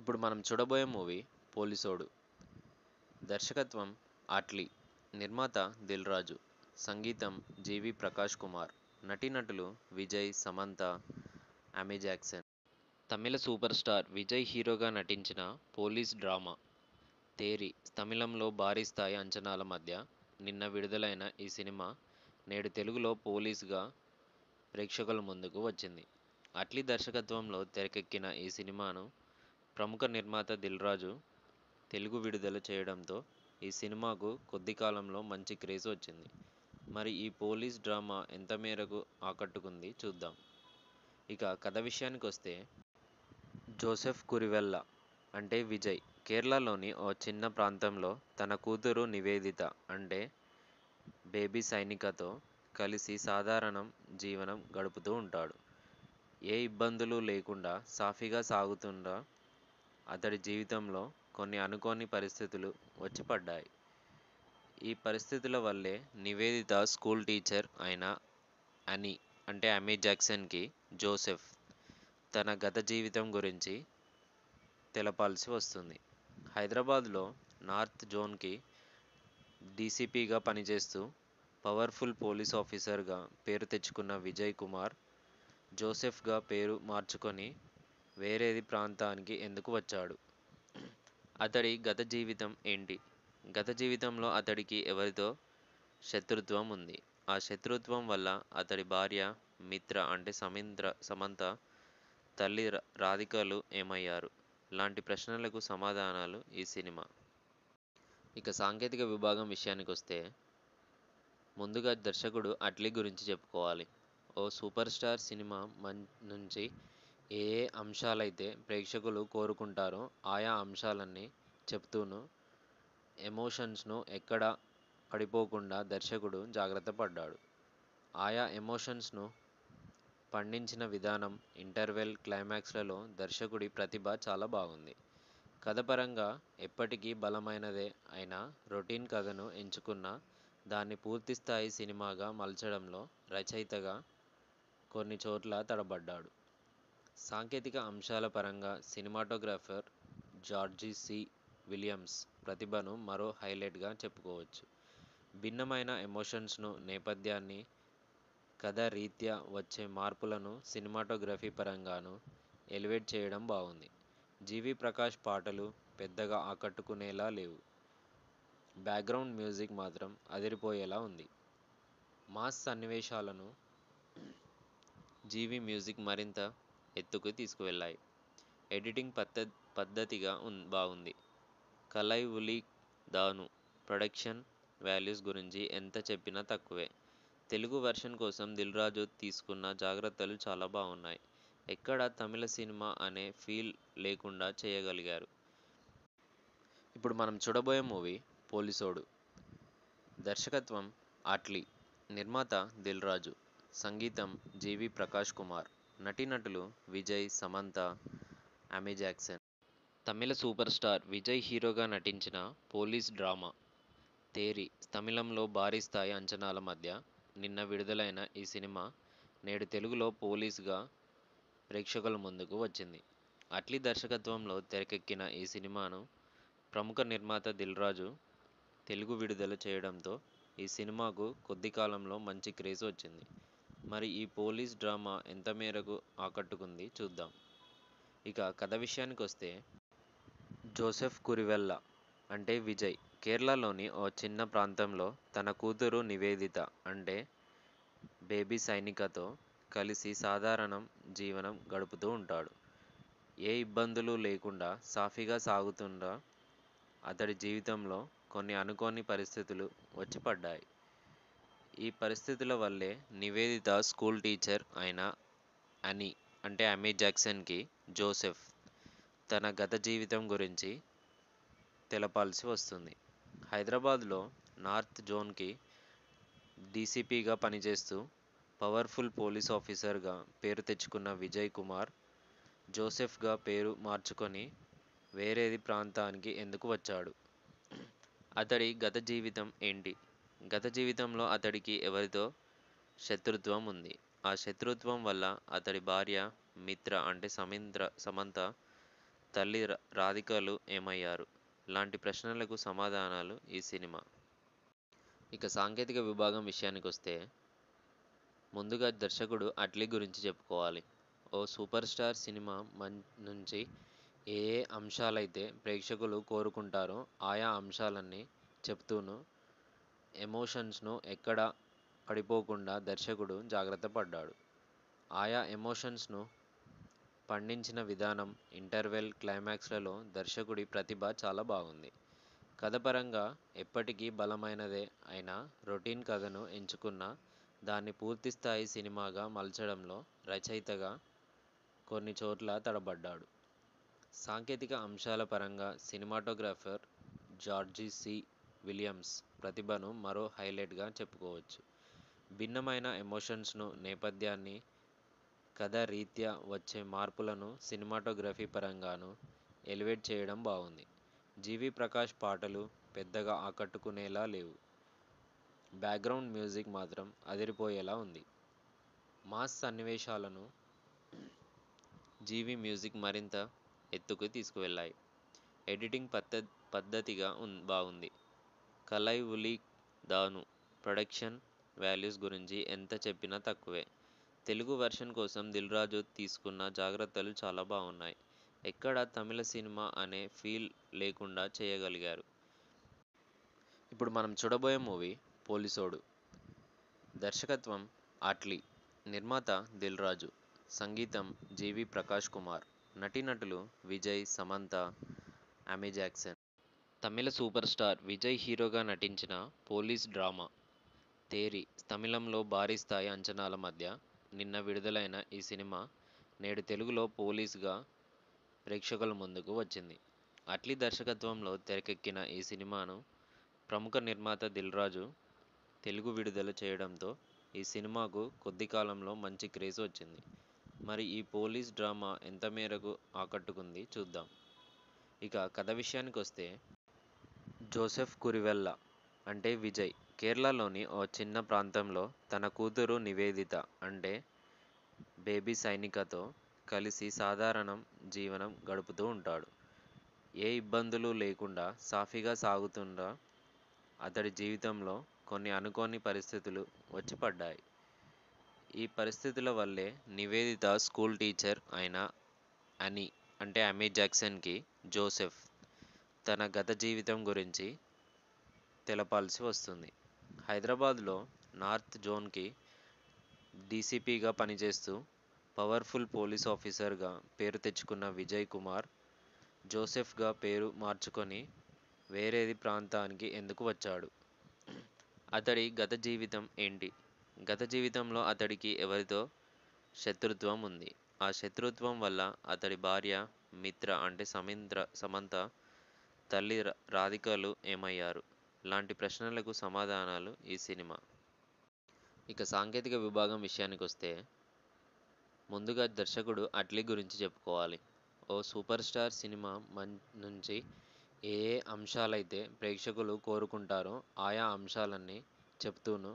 ఇప్పుడు మనం చూడబోయే మూవీ పోలీసోడు దర్శకత్వం అట్లీ నిర్మాత దిల్ రాజు సంగీతం జీవి ప్రకాష్ కుమార్ నటీనటులు Vijay Samantha Amy Jackson Tamil super star Vijay హీరోగా నటించిన పోలీస్ డ్రామా తేరి తమిళంలో భారీ స్థాయి అంచనాల మధ్య నిన్న విడుదలైన ఈ సినిమా నేడు తెలుగులో పోలీస్గా ప్రేక్షకుల ముందుకు వచ్చింది అట్లీ దర్శకత్వంలో తెరకెక్కిన ఈ సినిమాను ప్రముఖ నిర్మాత దిల్ రాజు తెలుగు విడుదల చేయడంతో ఈ సినిమాకు కొద్ది కాలంలో మంచి క్రేజ్ వచ్చింది మరి ఈ పోలీస్ డ్రామా ఎంత మేరకు ఆకట్టుకుంది చూద్దాం ఇక కథ విషయానికి వస్తే జోసెఫ్ కురివెల్ల అంటే విజయ్ కేరళలోని ఓ చిన్న ప్రాంతంలో తన కూతురు నివేదిత అంటే బేబీ సైనికతో కలిసి సాధారణం జీవనం గడుపుతూ ఉంటాడు ఏ ఇబ్బందులు లేకుండా సాఫీగా సాగుతున్న అతడి జీవితంలో కొన్ని అనుకోని పరిస్థితులు వచ్చి పడ్డాయి ఈ పరిస్థితుల వల్లే నివేదిత స్కూల్ టీచర్ అయిన అని అంటే అమీ జాక్సన్కి జోసెఫ్ తన గత జీవితం గురించి తెలపాల్సి వస్తుంది హైదరాబాద్లో నార్త్ జోన్కి డీసీపీగా పనిచేస్తూ పవర్ఫుల్ పోలీస్ ఆఫీసర్గా పేరు తెచ్చుకున్న విజయ్ కుమార్ జోసెఫ్గా పేరు మార్చుకొని వేరేది ప్రాంతానికి ఎందుకు వచ్చాడు అతడి గత జీవితం ఏంటి గత జీవితంలో అతడికి ఎవరితో శత్రుత్వం ఉంది ఆ శత్రుత్వం వల్ల అతడి భార్య మిత్ర అంటే సమింద్ర సమంత తల్లి రా- రాధికలు ఏమయ్యారు లాంటి ప్రశ్నలకు సమాధానాలు ఈ సినిమా ఇక సాంకేతిక విభాగం విషయానికి వస్తే ముందుగా దర్శకుడు అట్లీ గురించి చెప్పుకోవాలి ఓ సూపర్ స్టార్ సినిమా మం నుంచి ఏ ఏ అంశాలైతే ప్రేక్షకులు కోరుకుంటారో ఆయా అంశాలన్నీ చెప్తూను ఎమోషన్స్ను ఎక్కడ పడిపోకుండా దర్శకుడు జాగ్రత్త పడ్డాడు ఆయా ఎమోషన్స్ను పండించిన విధానం ఇంటర్వెల్ క్లైమాక్స్లలో దర్శకుడి ప్రతిభ చాలా బాగుంది కథపరంగా ఎప్పటికీ బలమైనదే అయినా రొటీన్ కథను ఎంచుకున్న దాన్ని పూర్తిస్థాయి సినిమాగా మలచడంలో రచయితగా కొన్ని చోట్ల తడబడ్డాడు సాంకేతిక అంశాల పరంగా సినిమాటోగ్రాఫర్ జార్జీ సి విలియమ్స్ ప్రతిభను మరో హైలైట్గా చెప్పుకోవచ్చు భిన్నమైన ఎమోషన్స్ను నేపథ్యాన్ని కథ రీత్యా వచ్చే మార్పులను సినిమాటోగ్రఫీ పరంగాను ఎలివేట్ చేయడం బాగుంది జీవి ప్రకాష్ పాటలు పెద్దగా ఆకట్టుకునేలా లేవు బ్యాక్గ్రౌండ్ మ్యూజిక్ మాత్రం అదిరిపోయేలా ఉంది మాస్ సన్నివేశాలను జీవి మ్యూజిక్ మరింత ఎత్తుకు తీసుకువెళ్ళాయి ఎడిటింగ్ పద్ధ పద్ధతిగా ఉన్ బాగుంది కలై ఉలి దాను ప్రొడక్షన్ వాల్యూస్ గురించి ఎంత చెప్పినా తక్కువే తెలుగు వెర్షన్ కోసం దిల్ రాజు తీసుకున్న జాగ్రత్తలు చాలా బాగున్నాయి ఎక్కడ తమిళ సినిమా అనే ఫీల్ లేకుండా చేయగలిగారు ఇప్పుడు మనం చూడబోయే మూవీ పోలీసోడు దర్శకత్వం అట్లీ నిర్మాత దిల్ రాజు సంగీతం జీవి ప్రకాష్ కుమార్ నటీనటులు Vijay Samantha Amy Jackson Tamil super star Vijay హీరోగా నటించిన పోలీస్ డ్రామా తేరి తమిళంలో భారీ స్థాయి అంచనాల మధ్య నిన్న విడుదలైన ఈ సినిమా నేడు తెలుగులో పోలీస్గా ప్రేక్షకుల ముందుకు వచ్చింది అట్లీ దర్శకత్వంలో తెరకెక్కిన ఈ సినిమాను ప్రముఖ నిర్మాత దిల్ రాజు తెలుగు విడుదల చేయడంతో ఈ సినిమాకు కొద్ది కాలంలో మంచి క్రేజ్ వచ్చింది మరి ఈ పోలీస్ డ్రామా ఎంత మేరకు ఆకట్టుకుంది చూద్దాం ఇక కథ విషయానికి వస్తే జోసెఫ్ కురివెల్ల అంటే విజయ్ కేరళలోని ఓ చిన్న ప్రాంతంలో తన కూతురు నివేదిత అంటే బేబీ సైనికతో కలిసి సాధారణం జీవనం గడుపుతూ ఉంటాడు ఏ ఇబ్బందులు లేకుండా సాఫీగా సాగుతున్న అతడి జీవితంలో కొన్ని అనుకోని పరిస్థితులు వచ్చి పడ్డాయి ఈ పరిస్థితుల వల్లే నివేదిత స్కూల్ టీచర్ అయిన అని అంటే అమీ జాక్సన్కి జోసెఫ్ తన గత జీవితం గురించి తెలపాల్సి వస్తుంది హైదరాబాద్లో నార్త్ జోన్కి డీసీపీగా పనిచేస్తూ పవర్ఫుల్ పోలీస్ ఆఫీసర్గా పేరు తెచ్చుకున్న విజయ్ కుమార్ జోసెఫ్గా పేరు మార్చుకొని వేరేది ప్రాంతానికి ఎందుకు వచ్చాడు అతడి గత జీవితం ఏంటి గత జీవితంలో అతడికి ఎవరితో శత్రుత్వం ఉంది ఆ శత్రుత్వం వల్ల అతడి భార్య మిత్ర అంటే సమింద్ర సమంత తల్లి రా- రాధికలు ఏమయ్యారు లాంటి ప్రశ్నలకు సమాధానాలు ఈ సినిమా ఇక సాంకేతిక విభాగం విషయానికి వస్తే ముందుగా దర్శకుడు అట్లీ గురించి చెప్పుకోవాలి ఓ సూపర్ స్టార్ సినిమా మం నుంచి ఏ ఏ అంశాలైతే ప్రేక్షకులు కోరుకుంటారో ఆయా అంశాలన్నీ చెప్తూను ఎమోషన్స్ను ఎక్కడ పడిపోకుండా దర్శకుడు జాగ్రత్త పడ్డాడు ఆయా ఎమోషన్స్ను పండించిన విధానం ఇంటర్వెల్ క్లైమాక్స్లలో దర్శకుడి ప్రతిభ చాలా బాగుంది కథపరంగా ఎప్పటికీ బలమైనదే అయినా రొటీన్ కథను ఎంచుకున్న దాన్ని పూర్తిస్థాయి సినిమాగా మలచడంలో రచయితగా కొన్ని చోట్ల తడబడ్డాడు సాంకేతిక అంశాల పరంగా సినిమాటోగ్రాఫర్ జార్జీ సి విలియమ్స్ ప్రతిభను మరో హైలైట్గా చెప్పుకోవచ్చు భిన్నమైన ఎమోషన్స్ను నేపథ్యాన్ని కథ రీత్యా వచ్చే మార్పులను సినిమాటోగ్రఫీ పరంగాను ఎలివేట్ చేయడం బాగుంది జీవి ప్రకాష్ పాటలు పెద్దగా ఆకట్టుకునేలా లేవు బ్యాక్గ్రౌండ్ మ్యూజిక్ మాత్రం అదిరిపోయేలా ఉంది మాస్ సన్నివేశాలను జీవి మ్యూజిక్ మరింత ఎత్తుకు తీసుకువెళ్ళాయి ఎడిటింగ్ పద్ధ పద్ధతిగా ఉన్ బాగుంది కలై ఉలి దాను ప్రొడక్షన్ వాల్యూస్ గురించి ఎంత చెప్పినా తక్కువే తెలుగు వెర్షన్ కోసం దిల్ రాజు తీసుకున్న జాగ్రత్తలు చాలా బాగున్నాయి ఎక్కడ తమిళ సినిమా అనే ఫీల్ లేకుండా చేయగలిగారు ఇప్పుడు మనం చూడబోయే మూవీ పోలీసోడు దర్శకత్వం అట్లీ నిర్మాత దిల్ రాజు సంగీతం జీవి ప్రకాష్ కుమార్ నటీనటులు Vijay Samantha Amy Jackson Tamil super star Vijay హీరోగా నటించిన పోలీస్ డ్రామా తేరి తమిళంలో భారీ స్థాయి అంచనాల మధ్య నిన్న విడుదలైన ఈ సినిమా నేడు తెలుగులో పోలీస్గా ప్రేక్షకుల ముందుకు వచ్చింది అట్లీ దర్శకత్వంలో తెరకెక్కిన ఈ సినిమాను ప్రముఖ నిర్మాత దిల్ రాజు తెలుగు విడుదల చేయడంతో ఈ సినిమాకు కొద్ది కాలంలో మంచి క్రేజ్ వచ్చింది మరి ఈ పోలీస్ డ్రామా ఎంత మేరకు ఆకట్టుకుంది చూద్దాం ఇక కథ విషయానికి వస్తే జోసెఫ్ కురివెల్ల అంటే విజయ్ కేరళలోని ఓ చిన్న ప్రాంతంలో తన కూతురు నివేదిత అంటే బేబీ సైనికతో కలిసి సాధారణం జీవనం గడుపుతూ ఉంటాడు ఏ ఇబ్బందులు లేకుండా సాఫీగా సాగుతున్న అతడి జీవితంలో కొన్ని అనుకోని పరిస్థితులు వచ్చి పడ్డాయి ఈ పరిస్థితుల వల్లే నివేదిత స్కూల్ టీచర్ అయిన అని అంటే అమీ జాక్సన్కి జోసెఫ్ తన గత జీవితం గురించి తెలపాల్సి వస్తుంది హైదరాబాద్లో నార్త్ జోన్కి డీసీపీగా పనిచేస్తూ పవర్ఫుల్ పోలీస్ ఆఫీసర్గా పేరు తెచ్చుకున్న విజయ్ కుమార్ జోసెఫ్గా పేరు మార్చుకొని వేరేది ప్రాంతానికి ఎందుకు వచ్చాడు అతడి గత జీవితం ఏంటి గత జీవితంలో అతడికి ఎవరితో శత్రుత్వం ఉంది ఆ శత్రుత్వం వల్ల అతడి భార్య మిత్ర అంటే సమింద్ర సమంత తల్లి రా- రాధికలు ఏమయ్యారు లాంటి ప్రశ్నలకు సమాధానాలు ఈ సినిమా ఇక సాంకేతిక విభాగం విషయానికి వస్తే ముందుగా దర్శకుడు అట్లీ గురించి చెప్పుకోవాలి ఓ సూపర్ స్టార్ సినిమా మం నుంచి ఏ ఏ అంశాలైతే ప్రేక్షకులు కోరుకుంటారో ఆయా అంశాలన్నీ చెప్తూను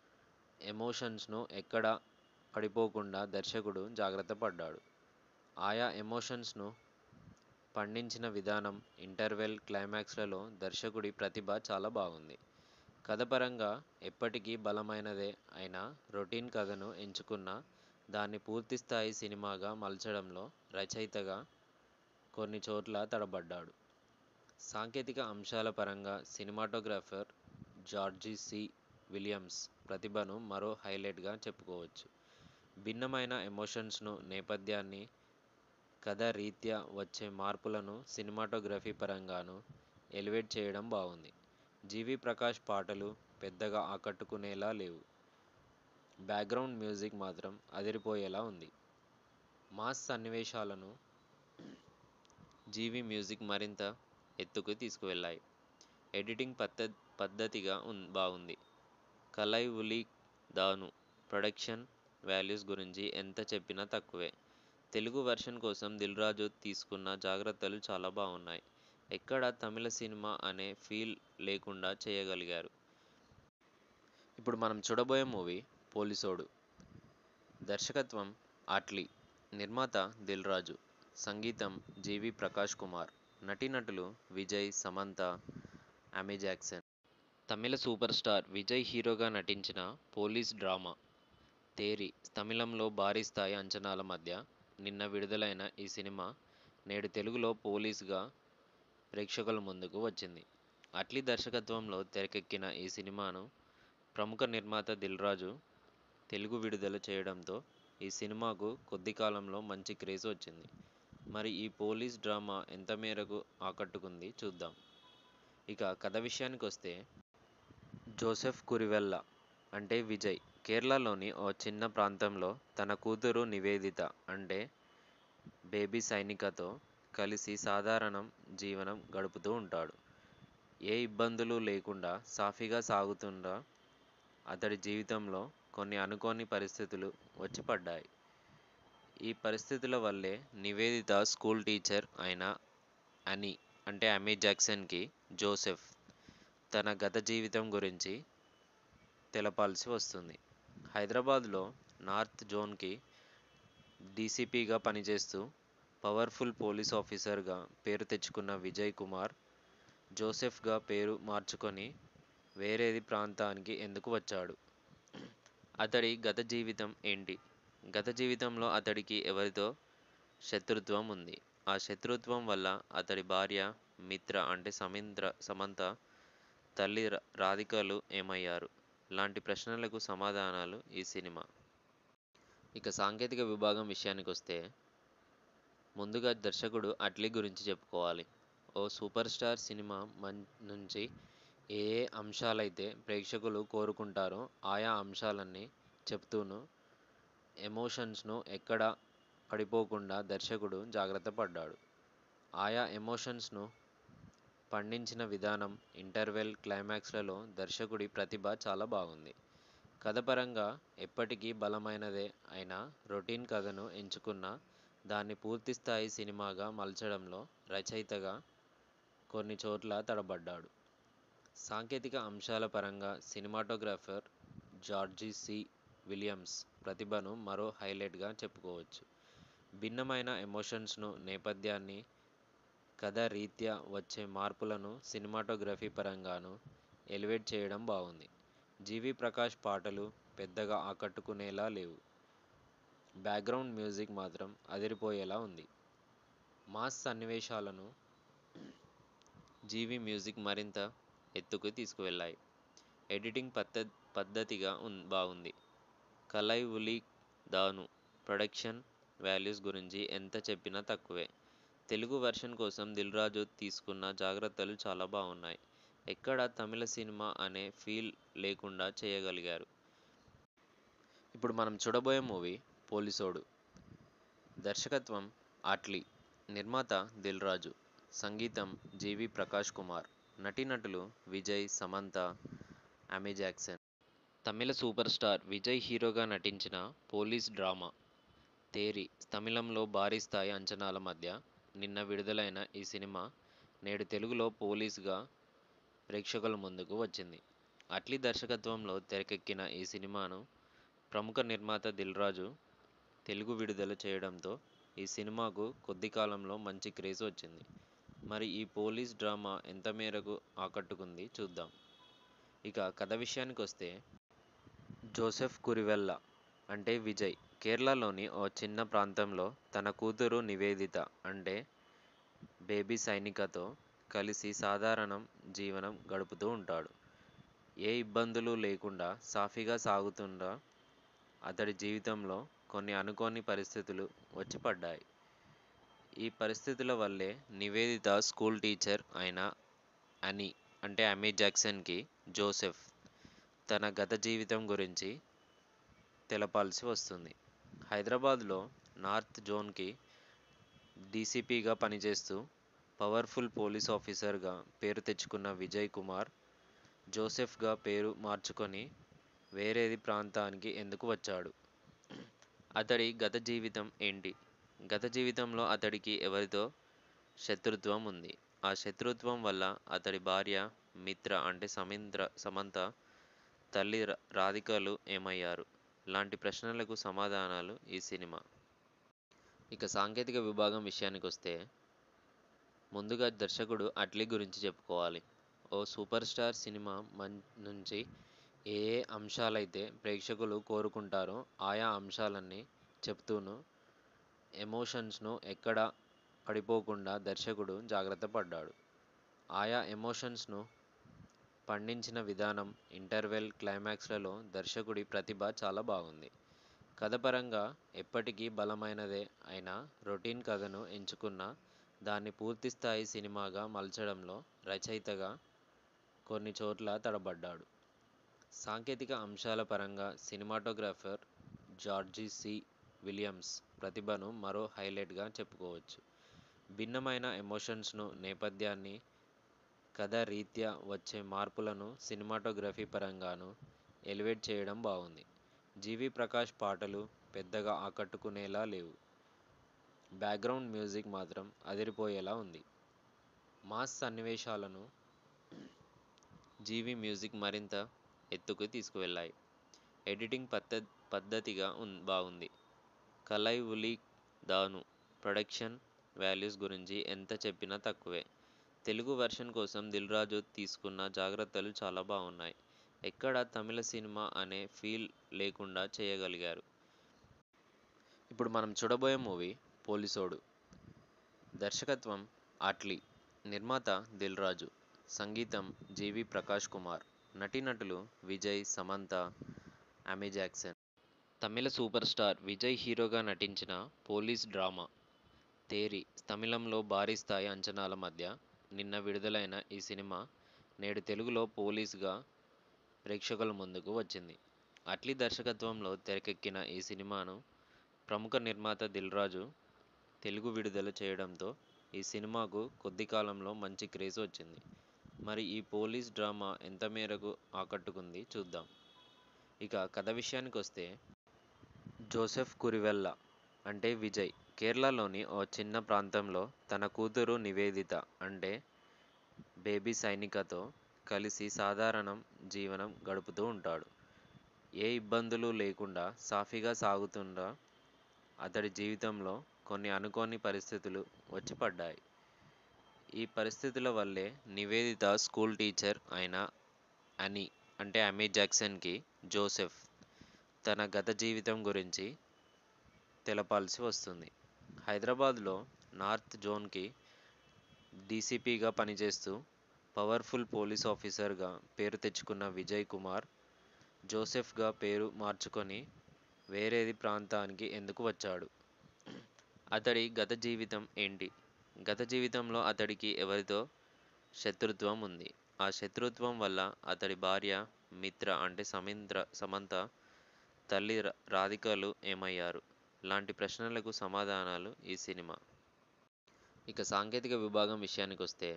ఎమోషన్స్ను ఎక్కడ పడిపోకుండా దర్శకుడు జాగ్రత్త పడ్డాడు ఆయా ఎమోషన్స్ను పండించిన విధానం ఇంటర్వెల్ క్లైమాక్స్లలో దర్శకుడి ప్రతిభ చాలా బాగుంది కథపరంగా ఎప్పటికీ బలమైనదే అయినా రొటీన్ కథను ఎంచుకున్న దాన్ని పూర్తిస్థాయి సినిమాగా మలచడంలో రచయితగా కొన్ని చోట్ల తడబడ్డాడు సాంకేతిక అంశాల పరంగా సినిమాటోగ్రాఫర్ జార్జీ సి విలియమ్స్ ప్రతిభను మరో హైలైట్గా చెప్పుకోవచ్చు భిన్నమైన ఎమోషన్స్ను నేపథ్యాన్ని కథ రీత్యా వచ్చే మార్పులను సినిమాటోగ్రఫీ పరంగాను ఎలివేట్ చేయడం బాగుంది జీవి ప్రకాష్ పాటలు పెద్దగా ఆకట్టుకునేలా లేవు బ్యాక్గ్రౌండ్ మ్యూజిక్ మాత్రం అదిరిపోయేలా ఉంది మాస్ సన్నివేశాలను జీవి మ్యూజిక్ మరింత ఎత్తుకు తీసుకువెళ్ళాయి ఎడిటింగ్ పద్ధ పద్ధతిగా ఉన్ బాగుంది కలై ఉలి దాను ప్రొడక్షన్ వాల్యూస్ గురించి ఎంత చెప్పినా తక్కువే తెలుగు వెర్షన్ కోసం దిల్ రాజు తీసుకున్న జాగ్రత్తలు చాలా బాగున్నాయి ఎక్కడ తమిళ సినిమా అనే ఫీల్ లేకుండా చేయగలిగారు ఇప్పుడు మనం చూడబోయే మూవీ పోలీసోడు దర్శకత్వం అట్లీ నిర్మాత దిల్ రాజు సంగీతం జీవి ప్రకాష్ కుమార్ నటీనటులు Vijay Samantha Amy Jackson Tamil super star Vijay హీరోగా నటించిన పోలీస్ డ్రామా తేరి తమిళంలో భారీ స్థాయి అంచనాల మధ్య నిన్న విడుదలైన ఈ సినిమా నేడు తెలుగులో పోలీస్గా ప్రేక్షకుల ముందుకు వచ్చింది అట్లీ దర్శకత్వంలో తెరకెక్కిన ఈ సినిమాను ప్రముఖ నిర్మాత దిల్రాజు తెలుగు విడుదల చేయడంతో ఈ సినిమాకు కొద్ది కాలంలో మంచి క్రేజ్ వచ్చింది మరి ఈ పోలీస్ డ్రామా ఎంత మేరకు ఆకట్టుకుంది చూద్దాం ఇక కథ విషయానికి వస్తే జోసెఫ్ కురివెల్ల అంటే విజయ్ కేరళలోని ఓ చిన్న ప్రాంతంలో తన కూతురు నివేదిత అంటే బేబీ సైనికతో కలిసి సాధారణం జీవనం గడుపుతూ ఉంటాడు ఏ ఇబ్బందులు లేకుండా సాఫీగా సాగుతుండ అతడి జీవితంలో కొన్ని అనుకోని పరిస్థితులు వచ్చి పడ్డాయి ఈ పరిస్థితుల వల్లే నివేదిత స్కూల్ టీచర్ అయిన అని అంటే అమీ జాక్సన్కి జోసెఫ్ తన గత జీవితం గురించి తెలపాల్సి వస్తుంది హైదరాబాద్లో నార్త్ జోన్కి డీసీపీగా పనిచేస్తూ పవర్ఫుల్ పోలీస్ ఆఫీసర్గా పేరు తెచ్చుకున్న విజయ్ కుమార్ జోసెఫ్గా పేరు మార్చుకొని వేరేది ప్రాంతానికి ఎందుకు వచ్చాడు అతడి గత జీవితం ఏంటి గత జీవితంలో అతడికి ఎవరితో శత్రుత్వం ఉంది ఆ శత్రుత్వం వల్ల అతడి భార్య మిత్ర అంటే సమింద్ర సమంత తల్లి రా- రాధికలు ఏమయ్యారు లాంటి ప్రశ్నలకు సమాధానాలు ఈ సినిమా ఇక సాంకేతిక విభాగం విషయానికి వస్తే ముందుగా దర్శకుడు అట్లీ గురించి చెప్పుకోవాలి ఓ సూపర్ స్టార్ సినిమా మం నుంచి ఏ ఏ అంశాలైతే ప్రేక్షకులు కోరుకుంటారో ఆయా అంశాలన్నీ చెప్తూను ఎమోషన్స్ను ఎక్కడ పడిపోకుండా దర్శకుడు జాగ్రత్త పడ్డాడు ఆయా ఎమోషన్స్ను పండించిన విధానం ఇంటర్వెల్ క్లైమాక్స్లలో దర్శకుడి ప్రతిభ చాలా బాగుంది కథపరంగా ఎప్పటికీ బలమైనదే అయినా రొటీన్ కథను ఎంచుకున్న దాన్ని పూర్తిస్థాయి సినిమాగా మలచడంలో రచయితగా కొన్ని చోట్ల తడబడ్డాడు సాంకేతిక అంశాల పరంగా సినిమాటోగ్రాఫర్ జార్జీ సి విలియమ్స్ ప్రతిభను మరో హైలైట్గా చెప్పుకోవచ్చు భిన్నమైన ఎమోషన్స్ను నేపథ్యాన్ని కథ రీత్యా వచ్చే మార్పులను సినిమాటోగ్రఫీ పరంగాను ఎలివేట్ చేయడం బాగుంది జీవి ప్రకాష్ పాటలు పెద్దగా ఆకట్టుకునేలా లేవు బ్యాక్గ్రౌండ్ మ్యూజిక్ మాత్రం అదిరిపోయేలా ఉంది మాస్ సన్నివేశాలను జీవి మ్యూజిక్ మరింత ఎత్తుకు తీసుకువెళ్ళాయి ఎడిటింగ్ పద్ధ పద్ధతిగా ఉన్ బాగుంది కలై ఉలి దాను ప్రొడక్షన్ వాల్యూస్ గురించి ఎంత చెప్పినా తక్కువే తెలుగు వెర్షన్ కోసం దిల్రాజు తీసుకున్న జాగ్రత్తలు చాలా బాగున్నాయి ఎక్కడ తమిళ సినిమా అనే ఫీల్ లేకుండా చేయగలిగారు ఇప్పుడు మనం చూడబోయే మూవీ పోలీసోడు దర్శకత్వం ఆట్లీ నిర్మాత దిల్ రాజు సంగీతం జీవి ప్రకాష్ కుమార్ నటీనటులు Vijay Samantha Amy Jackson Tamil super star Vijay హీరోగా నటించిన పోలీస్ డ్రామా తేరి తమిళంలో భారీ స్థాయి అంచనాల మధ్య నిన్న విడుదలైన ఈ సినిమా నేడు తెలుగులో పోలీస్గా ప్రేక్షకుల ముందుకు వచ్చింది అట్లీ దర్శకత్వంలో తెరకెక్కిన ఈ సినిమాను ప్రముఖ నిర్మాత దిల్రాజు తెలుగు విడుదల చేయడంతో ఈ సినిమాకు కొద్ది కాలంలో మంచి క్రేజ్ వచ్చింది మరి ఈ పోలీస్ డ్రామా ఎంత మేరకు ఆకట్టుకుంది చూద్దాం ఇక కథ విషయానికి వస్తే జోసెఫ్ కురివెల్ల అంటే విజయ్ కేరళలోని ఓ చిన్న ప్రాంతంలో తన కూతురు నివేదిత అంటే బేబీ సైనికతో కలిసి సాధారణం జీవనం గడుపుతూ ఉంటాడు ఏ ఇబ్బందులు లేకుండా సాఫీగా సాగుతుండ అతడి జీవితంలో కొన్ని అనుకోని పరిస్థితులు వచ్చి పడ్డాయి ఈ పరిస్థితుల వల్లే నివేదిత స్కూల్ టీచర్ అయిన అని అంటే అమీ జాక్సన్కి జోసెఫ్ తన గత జీవితం గురించి తెలపాల్సి వస్తుంది హైదరాబాద్లో నార్త్ జోన్కి డీసీపీగా పనిచేస్తూ పవర్ఫుల్ పోలీస్ ఆఫీసర్గా పేరు తెచ్చుకున్న విజయ్ కుమార్ జోసెఫ్గా పేరు మార్చుకొని వేరేది ప్రాంతానికి ఎందుకు వచ్చాడు అతడి గత జీవితం ఏంటి గత జీవితంలో అతడికి ఎవరితో శత్రుత్వం ఉంది ఆ శత్రుత్వం వల్ల అతడి భార్య మిత్ర అంటే సమీంద్ర సమంత తల్లి రా- రాధికలు ఏమయ్యారు లాంటి ప్రశ్నలకు సమాధానాలు ఈ సినిమా ఇక సాంకేతిక విభాగం విషయానికొస్తే ముందుగా దర్శకుడు అట్లీ గురించి చెప్పుకోవాలి ఓ సూపర్ స్టార్ సినిమా మం నుంచి ఏ ఏ అంశాలైతే ప్రేక్షకులు కోరుకుంటారో ఆయా అంశాలన్నీ చెప్తూను ఎమోషన్స్ను ఎక్కడ పడిపోకుండా దర్శకుడు జాగ్రత్త పడ్డాడు ఆయా ఎమోషన్స్ను పండించిన విధానం ఇంటర్వెల్ క్లైమాక్స్లలో దర్శకుడి ప్రతిభ చాలా బాగుంది కథపరంగా ఎప్పటికీ బలమైనదే అయినా రొటీన్ కథను ఎంచుకున్న దాన్ని పూర్తిస్థాయి సినిమాగా మలచడంలో రచయితగా కొన్ని చోట్ల తడబడ్డాడు సాంకేతిక అంశాల పరంగా సినిమాటోగ్రాఫర్ జార్జి సి విలియమ్స్ ప్రతిభను మరో హైలైట్గా చెప్పుకోవచ్చు భిన్నమైన ఎమోషన్స్ను నేపథ్యాన్ని కథ రీత్యా వచ్చే మార్పులను సినిమాటోగ్రఫీ పరంగాను ఎలివేట్ చేయడం బాగుంది జీవి ప్రకాష్ పాటలు పెద్దగా ఆకట్టుకునేలా లేవు బ్యాక్గ్రౌండ్ మ్యూజిక్ మాత్రం అదిరిపోయేలా ఉంది మాస్ సన్నివేశాలను జీవి మ్యూజిక్ మరింత ఎత్తుకు తీసుకువెళ్ళాయి ఎడిటింగ్ పద్ధ పద్ధతిగా ఉన్ బాగుంది కలై ఉలి దాను ప్రొడక్షన్ వాల్యూస్ గురించి ఎంత చెప్పినా తక్కువే తెలుగు వెర్షన్ కోసం దిల్ రాజు తీసుకున్న జాగ్రత్తలు చాలా బాగున్నాయి ఎక్కడ తమిళ సినిమా అనే ఫీల్ లేకుండా చేయగలిగారు ఇప్పుడు మనం చూడబోయే మూవీ పోలీసోడు దర్శకత్వం అట్లీ నిర్మాత దిల్ రాజు సంగీతం జీవి ప్రకాష్ కుమార్ నటీనటులు Vijay Samantha Amy Jackson Tamil super star Vijay హీరోగా నటించిన పోలీస్ డ్రామా తేరి తమిళంలో భారీ స్థాయి అంచనాల మధ్య నిన్న విడుదలైన ఈ సినిమా నేడు తెలుగులో పోలీస్గా ప్రేక్షకుల ముందుకు వచ్చింది అట్లీ దర్శకత్వంలో తెరకెక్కిన ఈ సినిమాను ప్రముఖ నిర్మాత దిల్ రాజు తెలుగు విడుదల చేయడంతో ఈ సినిమాకు కొద్ది కాలంలో మంచి క్రేజ్ వచ్చింది మరి ఈ పోలీస్ డ్రామా ఎంత మేరకు ఆకట్టుకుంది చూద్దాం ఇక కథ విషయానికి వస్తే జోసెఫ్ కురివెల్ల అంటే విజయ్ కేరళలోని ఓ చిన్న ప్రాంతంలో తన కూతురు నివేదిత అంటే బేబీ సైనికతో కలిసి సాధారణం జీవనం గడుపుతూ ఉంటాడు ఏ ఇబ్బందులు లేకుండా సాఫీగా సాగుతున్న అతడి జీవితంలో కొన్ని అనుకోని పరిస్థితులు వచ్చి పడ్డాయి ఈ పరిస్థితుల వల్లే నివేదిత స్కూల్ టీచర్ అయిన అని అంటే అమీ జాక్సన్కి జోసెఫ్ తన గత జీవితం గురించి తెలపాల్సి వస్తుంది హైదరాబాద్లో నార్త్ జోన్కి డీసీపీగా పనిచేస్తూ పవర్ఫుల్ పోలీస్ ఆఫీసర్గా పేరు తెచ్చుకున్న విజయ్ కుమార్ జోసెఫ్గా పేరు మార్చుకొని వేరేది ప్రాంతానికి ఎందుకు వచ్చాడు అతడి గత జీవితం ఏంటి గత జీవితంలో అతడికి ఎవరితో శత్రుత్వం ఉంది ఆ శత్రుత్వం వల్ల అతడి భార్య మిత్ర అంటే సమింద్ర సమంత తల్లి రా- రాధికలు ఏమయ్యారు లాంటి ప్రశ్నలకు సమాధానాలు ఈ సినిమా ఇక సాంకేతిక విభాగం విషయానికి వస్తే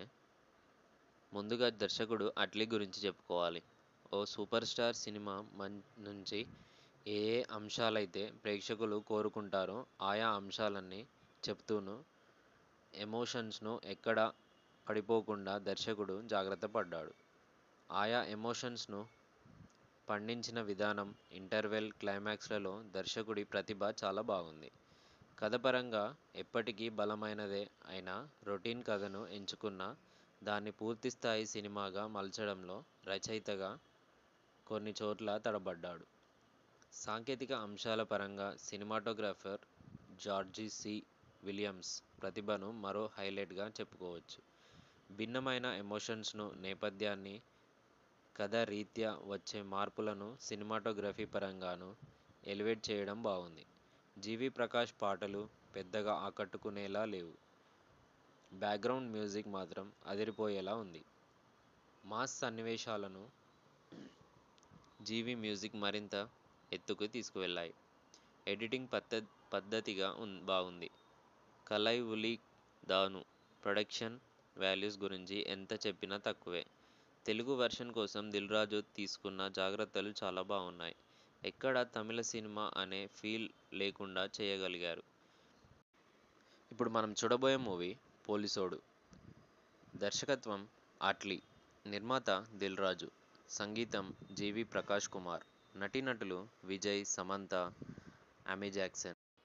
ముందుగా దర్శకుడు అట్లీ గురించి చెప్పుకోవాలి ఓ సూపర్ స్టార్ సినిమా మం నుంచి ఏ ఏ అంశాలైతే ప్రేక్షకులు కోరుకుంటారో ఆయా అంశాలన్నీ చెప్తూను ఎమోషన్స్ను ఎక్కడ పడిపోకుండా దర్శకుడు జాగ్రత్త పడ్డాడు ఆయా ఎమోషన్స్ను పండించిన విధానం ఇంటర్వెల్ క్లైమాక్స్లలో దర్శకుడి ప్రతిభ చాలా బాగుంది కథపరంగా ఎప్పటికీ బలమైనదే అయినా రొటీన్ కథను ఎంచుకున్న దాన్ని పూర్తిస్థాయి సినిమాగా మలచడంలో రచయితగా కొన్ని చోట్ల తడబడ్డాడు సాంకేతిక అంశాల పరంగా సినిమాటోగ్రాఫర్ జార్జి సి విలియమ్స్ ప్రతిభను మరో హైలైట్గా చెప్పుకోవచ్చు భిన్నమైన ఎమోషన్స్ను నేపథ్యాన్ని కథ రీత్యా వచ్చే మార్పులను సినిమాటోగ్రఫీ పరంగాను ఎలివేట్ చేయడం బాగుంది జీవి ప్రకాష్ పాటలు పెద్దగా ఆకట్టుకునేలా లేవు బ్యాక్గ్రౌండ్ మ్యూజిక్ మాత్రం అదిరిపోయేలా ఉంది మాస్ సన్నివేశాలను జీవి మ్యూజిక్ మరింత ఎత్తుకు తీసుకువెళ్ళాయి ఎడిటింగ్ పద్ధ పద్ధతిగా ఉన్ బాగుంది కలై ఉలి దాను ప్రొడక్షన్ వాల్యూస్ గురించి ఎంత చెప్పినా తక్కువే తెలుగు వెర్షన్ కోసం దిల్ రాజు తీసుకున్న జాగ్రత్తలు చాలా బాగున్నాయి ఎక్కడ తమిళ సినిమా అనే ఫీల్ లేకుండా చేయగలిగారు ఇప్పుడు మనం చూడబోయే మూవీ పోలీసోడు దర్శకత్వం అట్లీ నిర్మాత దిల్ రాజు సంగీతం జీవి ప్రకాష్ కుమార్ నటీనటులు Vijay Samantha Amy Jackson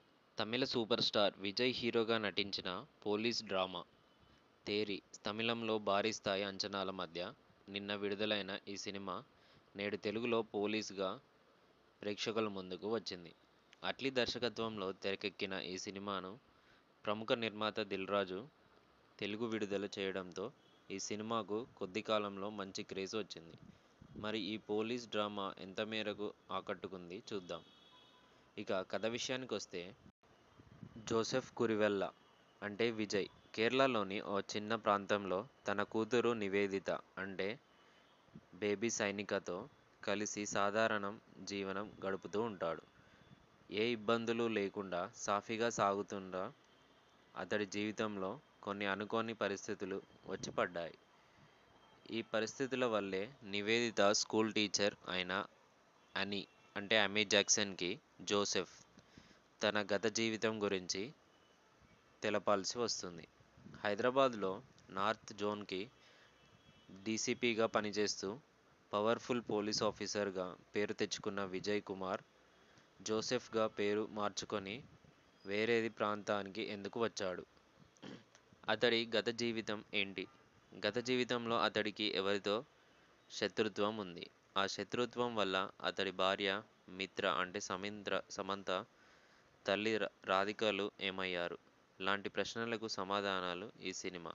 Tamil super star Vijay హీరోగా నటించిన పోలీస్ డ్రామా తేరి తమిళంలో భారీ స్థాయి అంచనాల మధ్య నిన్న విడుదలైన ఈ సినిమా నేడు తెలుగులో పోలీస్గా ప్రేక్షకుల ముందుకు వచ్చింది అట్లీ దర్శకత్వంలో తెరకెక్కిన ఈ సినిమాను ప్రముఖ నిర్మాత దిల్ రాజు తెలుగు విడుదల చేయడంతో ఈ సినిమాకు కొద్ది కాలంలో మంచి క్రేజ్ వచ్చింది మరి ఈ పోలీస్ డ్రామా ఎంత మేరకు ఆకట్టుకుంది చూద్దాం ఇక కథ విషయానికి వస్తే జోసెఫ్ కురివెల్ల అంటే విజయ్ కేరళలోని ఓ చిన్న ప్రాంతంలో తన కూతురు నివేదిత అంటే బేబీ సైనికతో కలిసి సాధారణం జీవనం గడుపుతూ ఉంటాడు ఏ ఇబ్బందులు లేకుండా సాఫీగా సాగుతున్న అతడి జీవితంలో కొన్ని అనుకోని పరిస్థితులు వచ్చి పడ్డాయి ఈ పరిస్థితుల వల్లే నివేదిత స్కూల్ టీచర్ అయిన అని అంటే అమీ జాక్సన్కి జోసెఫ్ తన గత జీవితం గురించి తెలపాల్సి వస్తుంది హైదరాబాద్లో నార్త్ జోన్కి డీసీపీగా పనిచేస్తూ పవర్ఫుల్ పోలీస్ ఆఫీసర్గా పేరు తెచ్చుకున్న విజయ్ కుమార్ జోసెఫ్గా పేరు మార్చుకొని వేరేది ప్రాంతానికి ఎందుకు వచ్చాడు అతడి గత జీవితం ఏంటి గత జీవితంలో అతడికి ఎవరితో శత్రుత్వం ఉంది ఆ శత్రుత్వం వల్ల అతడి భార్య మిత్ర అంటే సమింద్ర సమంత తల్లి రా- రాధికలు ఏమయ్యారు లాంటి ప్రశ్నలకు సమాధానాలు ఈ సినిమా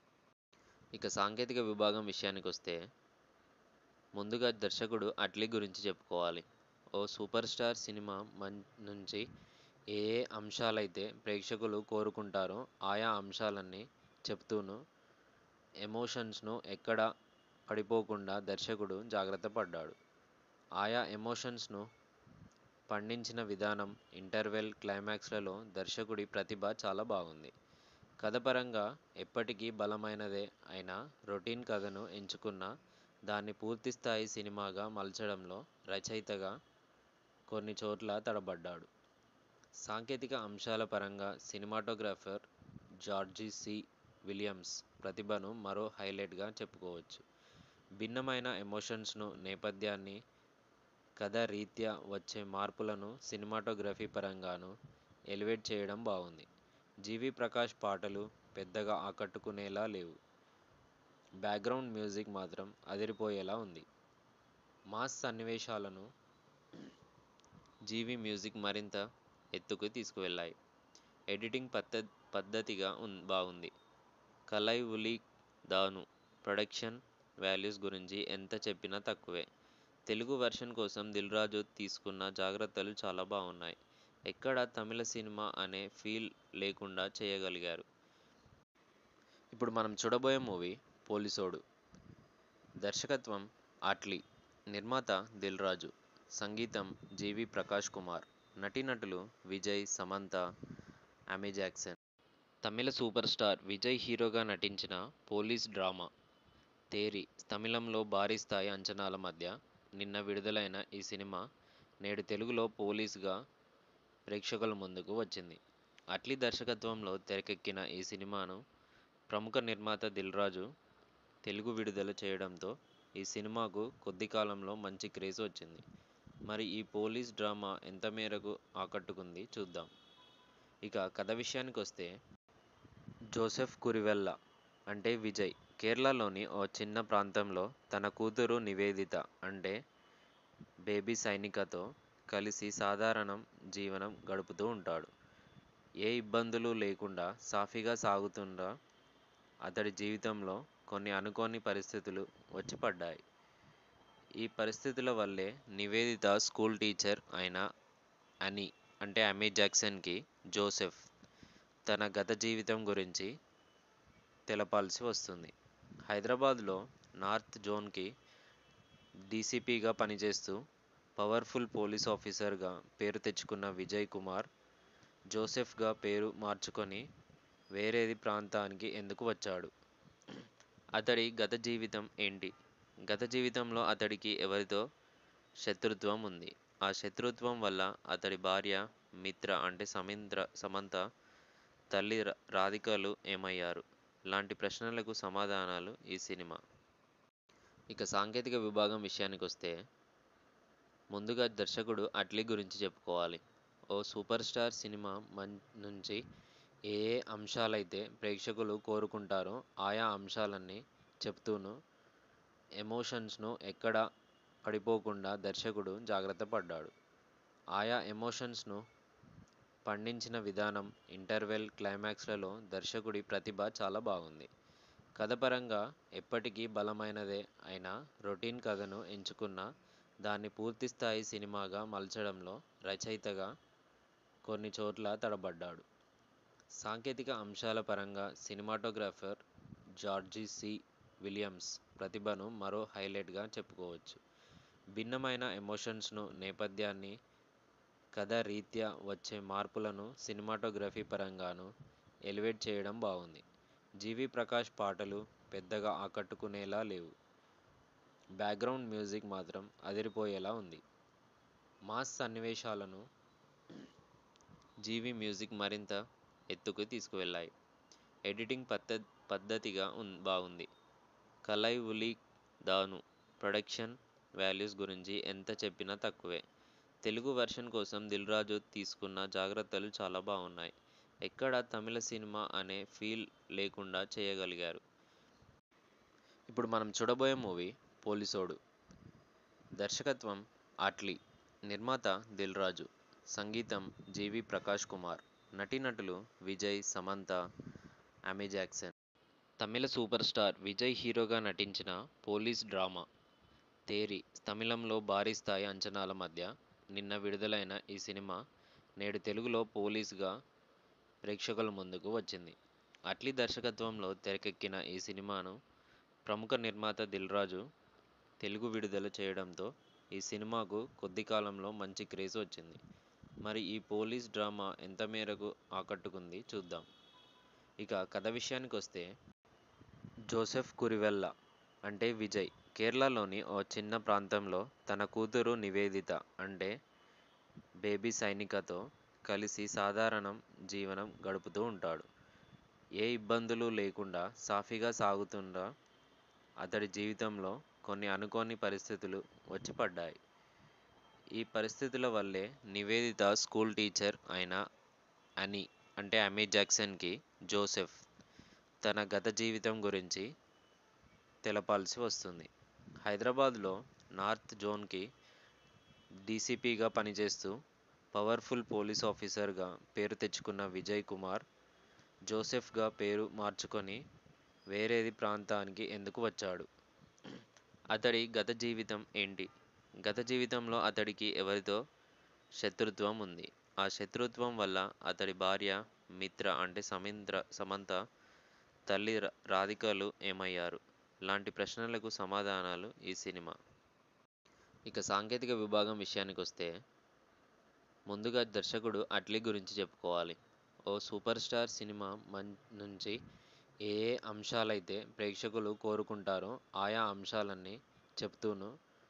ఇక సాంకేతిక విభాగం విషయానికి వస్తే ముందుగా దర్శకుడు అట్లీ గురించి చెప్పుకోవాలి ఓ సూపర్ స్టార్ సినిమా మం నుంచి ఏ ఏ అంశాలైతే ప్రేక్షకులు కోరుకుంటారో ఆయా అంశాలన్నీ చెప్తూను ఎమోషన్స్ను ఎక్కడ పడిపోకుండా దర్శకుడు జాగ్రత్త పడ్డాడు ఆయా ఎమోషన్స్ను పండించిన విధానం ఇంటర్వెల్ క్లైమాక్స్లలో దర్శకుడి ప్రతిభ చాలా బాగుంది కథపరంగా ఎప్పటికీ బలమైనదే అయినా రొటీన్ కథను ఎంచుకున్న దాన్ని పూర్తిస్థాయి సినిమాగా మలచడంలో రచయితగా కొన్ని చోట్ల తడబడ్డాడు సాంకేతిక అంశాల పరంగా సినిమాటోగ్రాఫర్ జార్జీ సి విలియమ్స్ ప్రతిభను మరో హైలైట్గా చెప్పుకోవచ్చు భిన్నమైన ఎమోషన్స్ను నేపథ్యాన్ని కథ రీత్యా వచ్చే మార్పులను సినిమాటోగ్రఫీ పరంగాను ఎలివేట్ చేయడం బాగుంది జీవి ప్రకాష్ పాటలు పెద్దగా ఆకట్టుకునేలా లేవు బ్యాక్గ్రౌండ్ మ్యూజిక్ మాత్రం అదిరిపోయేలా ఉంది మాస్ సన్నివేశాలను జీవి మ్యూజిక్ మరింత ఎత్తుకు తీసుకువెళ్ళాయి ఎడిటింగ్ పద్ధ పద్ధతిగా ఉన్ బాగుంది కలై ఉలి దాను ప్రొడక్షన్ వాల్యూస్ గురించి ఎంత చెప్పినా తక్కువే తెలుగు వెర్షన్ కోసం దిల్ రాజు తీసుకున్న జాగ్రత్తలు చాలా బాగున్నాయి ఎక్కడ తమిళ సినిమా అనే ఫీల్ లేకుండా చేయగలిగారు ఇప్పుడు మనం చూడబోయే మూవీ పోలీసోడు దర్శకత్వం ఆట్లీ నిర్మాత దిల్ రాజు సంగీతం జీవి ప్రకాష్ కుమార్ నటీనటులు Vijay Samantha Amy Jackson Tamil super star Vijay హీరోగా నటించిన పోలీస్ డ్రామా తేరి తమిళంలో భారీ స్థాయి అంచనాల మధ్య నిన్న విడుదలైన ఈ సినిమా నేడు తెలుగులో పోలీస్గా ప్రేక్షకుల ముందుకు వచ్చింది అట్లీ దర్శకత్వంలో తెరకెక్కిన ఈ సినిమాను ప్రముఖ నిర్మాత దిల్ రాజు తెలుగు విడుదల చేయడంతో ఈ సినిమాకు కొద్ది కాలంలో మంచి క్రేజ్ వచ్చింది మరి ఈ పోలీస్ డ్రామా ఎంత మేరకు ఆకట్టుకుంది చూద్దాం ఇక కథ విషయానికి వస్తే జోసెఫ్ కురివెల్ల అంటే విజయ్ కేరళలోని ఓ చిన్న ప్రాంతంలో తన కూతురు నివేదిత అంటే బేబీ సైనికతో కలిసి సాధారణం జీవనం గడుపుతూ ఉంటాడు ఏ ఇబ్బందులు లేకుండా సాఫీగా సాగుతున్న అతడి జీవితంలో కొన్ని అనుకోని పరిస్థితులు వచ్చి పడ్డాయి ఈ పరిస్థితుల వల్లే నివేదిత స్కూల్ టీచర్ అయిన అని అంటే అమీ జాక్సన్కి జోసెఫ్ తన గత జీవితం గురించి తెలపాల్సి వస్తుంది హైదరాబాద్లో నార్త్ జోన్కి డీసీపీగా పనిచేస్తూ పవర్ఫుల్ పోలీస్ ఆఫీసర్గా పేరు తెచ్చుకున్న విజయ్ కుమార్ జోసెఫ్గా పేరు మార్చుకొని వేరేది ప్రాంతానికి ఎందుకు వచ్చాడు అతడి గత జీవితం ఏంటి గత జీవితంలో అతడికి ఎవరితో శత్రుత్వం ఉంది ఆ శత్రుత్వం వల్ల అతడి భార్య మిత్ర అంటే సమీంద్ర సమంత తల్లి రా- రాధికలు ఏమయ్యారు లాంటి ప్రశ్నలకు సమాధానాలు ఈ సినిమా ఇక సాంకేతిక విభాగం విషయానికి వస్తే ముందుగా దర్శకుడు అట్లీ గురించి చెప్పుకోవాలి ఓ సూపర్ స్టార్ సినిమా మం నుంచి ఏ ఏ అంశాలైతే ప్రేక్షకులు కోరుకుంటారో ఆయా అంశాలన్నీ చెప్తూను ఎమోషన్స్ను ఎక్కడా పడిపోకుండా దర్శకుడు జాగ్రత్త పడ్డాడు ఆయా ఎమోషన్స్ను పండించిన విధానం ఇంటర్వెల్ క్లైమాక్స్లలో దర్శకుడి ప్రతిభ చాలా బాగుంది కథపరంగా ఎప్పటికీ బలమైనదే అయినా రొటీన్ కథను ఎంచుకున్న దాన్ని పూర్తిస్థాయి సినిమాగా మలచడంలో రచయితగా కొన్ని చోట్ల తడబడ్డాడు సాంకేతిక అంశాల పరంగా సినిమాటోగ్రాఫర్ జార్జి సి విలియమ్స్ ప్రతిభను మరో హైలైట్గా చెప్పుకోవచ్చు భిన్నమైన ఎమోషన్స్ను నేపథ్యాన్ని కథ రీత్యా వచ్చే మార్పులను సినిమాటోగ్రఫీ పరంగాను ఎలివేట్ చేయడం బాగుంది జీవి ప్రకాష్ పాటలు పెద్దగా ఆకట్టుకునేలా లేవు బ్యాక్గ్రౌండ్ మ్యూజిక్ మాత్రం అదిరిపోయేలా ఉంది మాస్ సన్నివేశాలను జీవి మ్యూజిక్ మరింత ఎత్తుకు తీసుకువెళ్ళాయి ఎడిటింగ్ పద్ధ పద్ధతిగా ఉన్ బాగుంది కలై ఉలి దాను ప్రొడక్షన్ వాల్యూస్ గురించి ఎంత చెప్పినా తక్కువే తెలుగు వెర్షన్ కోసం దిల్ రాజు తీసుకున్న జాగ్రత్తలు చాలా బాగున్నాయి ఎక్కడ తమిళ సినిమా అనే ఫీల్ లేకుండా చేయగలిగారు ఇప్పుడు మనం చూడబోయే మూవీ పోలీసోడు దర్శకత్వం అట్లీ నిర్మాత దిల్ రాజు సంగీతం జీవి ప్రకాష్ కుమార్ నటీనటులు Vijay Samantha Amy Jackson Tamil super star Vijay హీరోగా నటించిన పోలీస్ డ్రామా తేరి తమిళంలో భారీ స్థాయి అంచనాల మధ్య నిన్న విడుదలైన ఈ సినిమా నేడు తెలుగులో పోలీస్గా ప్రేక్షకుల ముందుకు వచ్చింది అట్లీ దర్శకత్వంలో తెరకెక్కిన ఈ సినిమాను ప్రముఖ నిర్మాత దిల్ రాజు తెలుగు విడుదల చేయడంతో ఈ సినిమాకు కొద్ది కాలంలో మంచి క్రేజ్ వచ్చింది మరి ఈ పోలీస్ డ్రామా ఎంత మేరకు ఆకట్టుకుంది చూద్దాం ఇక కథ విషయానికి వస్తే జోసెఫ్ కురివెల్ల అంటే విజయ్ కేరళలోని ఓ చిన్న ప్రాంతంలో తన కూతురు నివేదిత అంటే బేబీ సైనికతో కలిసి సాధారణం జీవనం గడుపుతూ ఉంటాడు ఏ ఇబ్బందులు లేకుండా సాఫీగా సాగుతున్న అతడి జీవితంలో కొన్ని అనుకోని పరిస్థితులు వచ్చి పడ్డాయి ఈ పరిస్థితుల వల్లే నివేదిత స్కూల్ టీచర్ అయిన అని అంటే అమీ జాక్సన్కి జోసెఫ్ తన గత జీవితం గురించి తెలపాల్సి వస్తుంది హైదరాబాద్లో నార్త్ జోన్కి డీసీపీగా పనిచేస్తూ పవర్ఫుల్ పోలీస్ ఆఫీసర్గా పేరు తెచ్చుకున్న విజయ్ కుమార్ జోసెఫ్గా పేరు మార్చుకొని వేరేది ప్రాంతానికి ఎందుకు వచ్చాడు అతడి గత జీవితం ఏంటి గత జీవితంలో అతడికి ఎవరితో శత్రుత్వం ఉంది ఆ శత్రుత్వం వల్ల అతడి భార్య మిత్ర అంటే సమింద్ర సమంత తల్లి రా- రాధికలు ఏమయ్యారు లాంటి ప్రశ్నలకు సమాధానాలు ఈ సినిమా ఇక సాంకేతిక విభాగం విషయానికి వస్తే ముందుగా దర్శకుడు అట్లీ గురించి చెప్పుకోవాలి ఓ సూపర్ స్టార్ సినిమా మం నుంచి ఏ ఏ అంశాలైతే ప్రేక్షకులు కోరుకుంటారో ఆయా అంశాలన్నీ చెప్తూను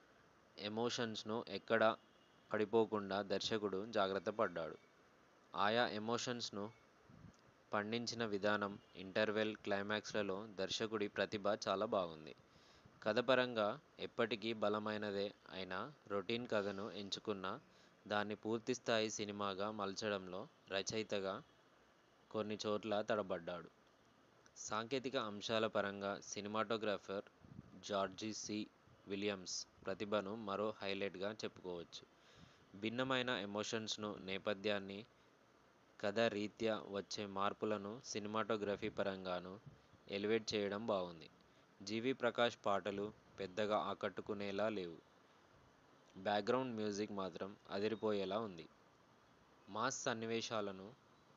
ఎమోషన్స్ను ఎక్కడా పడిపోకుండా దర్శకుడు జాగ్రత్త పడ్డాడు ఆయా ఎమోషన్స్ను పండించిన విధానం ఇంటర్వెల్ క్లైమాక్స్లలో దర్శకుడి ప్రతిభ చాలా బాగుంది కథపరంగా ఎప్పటికీ బలమైనదే అయినా రొటీన్ కథను ఎంచుకున్న దాన్ని పూర్తిస్థాయి సినిమాగా మలచడంలో రచయితగా కొన్ని చోట్ల తడబడ్డాడు సాంకేతిక అంశాల పరంగా సినిమాటోగ్రాఫర్ జార్జి సి విలియమ్స్ ప్రతిభను మరో హైలైట్గా చెప్పుకోవచ్చు భిన్నమైన ఎమోషన్స్ను నేపథ్యాన్ని కథ రీత్యా వచ్చే మార్పులను సినిమాటోగ్రఫీ పరంగాను ఎలివేట్ చేయడం బాగుంది జీవి ప్రకాష్ పాటలు పెద్దగా ఆకట్టుకునేలా లేవు బ్యాక్గ్రౌండ్ మ్యూజిక్ మాత్రం అదిరిపోయేలా ఉంది మాస్ సన్నివేశాలను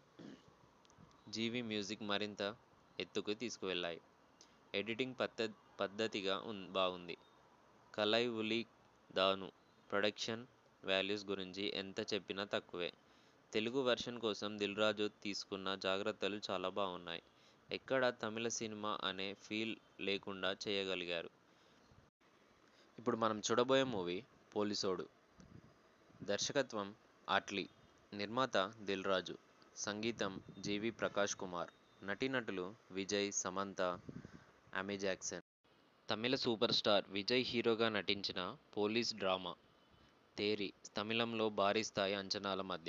జీవి మ్యూజిక్ మరింత ఎత్తుకు తీసుకువెళ్ళాయి ఎడిటింగ్ పద్ధ పద్ధతిగా ఉన్ బాగుంది కలై ఉలి దాను ప్రొడక్షన్ వాల్యూస్ గురించి ఎంత చెప్పినా తక్కువే తెలుగు వెర్షన్ కోసం దిల్ రాజు తీసుకున్న జాగ్రత్తలు చాలా బాగున్నాయి ఎక్కడ తమిళ సినిమా అనే ఫీల్ లేకుండా చేయగలిగారు ఇప్పుడు మనం చూడబోయే మూవీ పోలీసోడు దర్శకత్వం అట్లీ నిర్మాత దిల్ రాజు సంగీతం జీవి ప్రకాష్ కుమార్ నటీనటులు Vijay Samantha Amy Jackson Tamil super star Vijay హీరోగా నటించిన పోలీస్ డ్రామా తేరి తమిళంలో భారీ స్థాయి అంచనాల మధ్య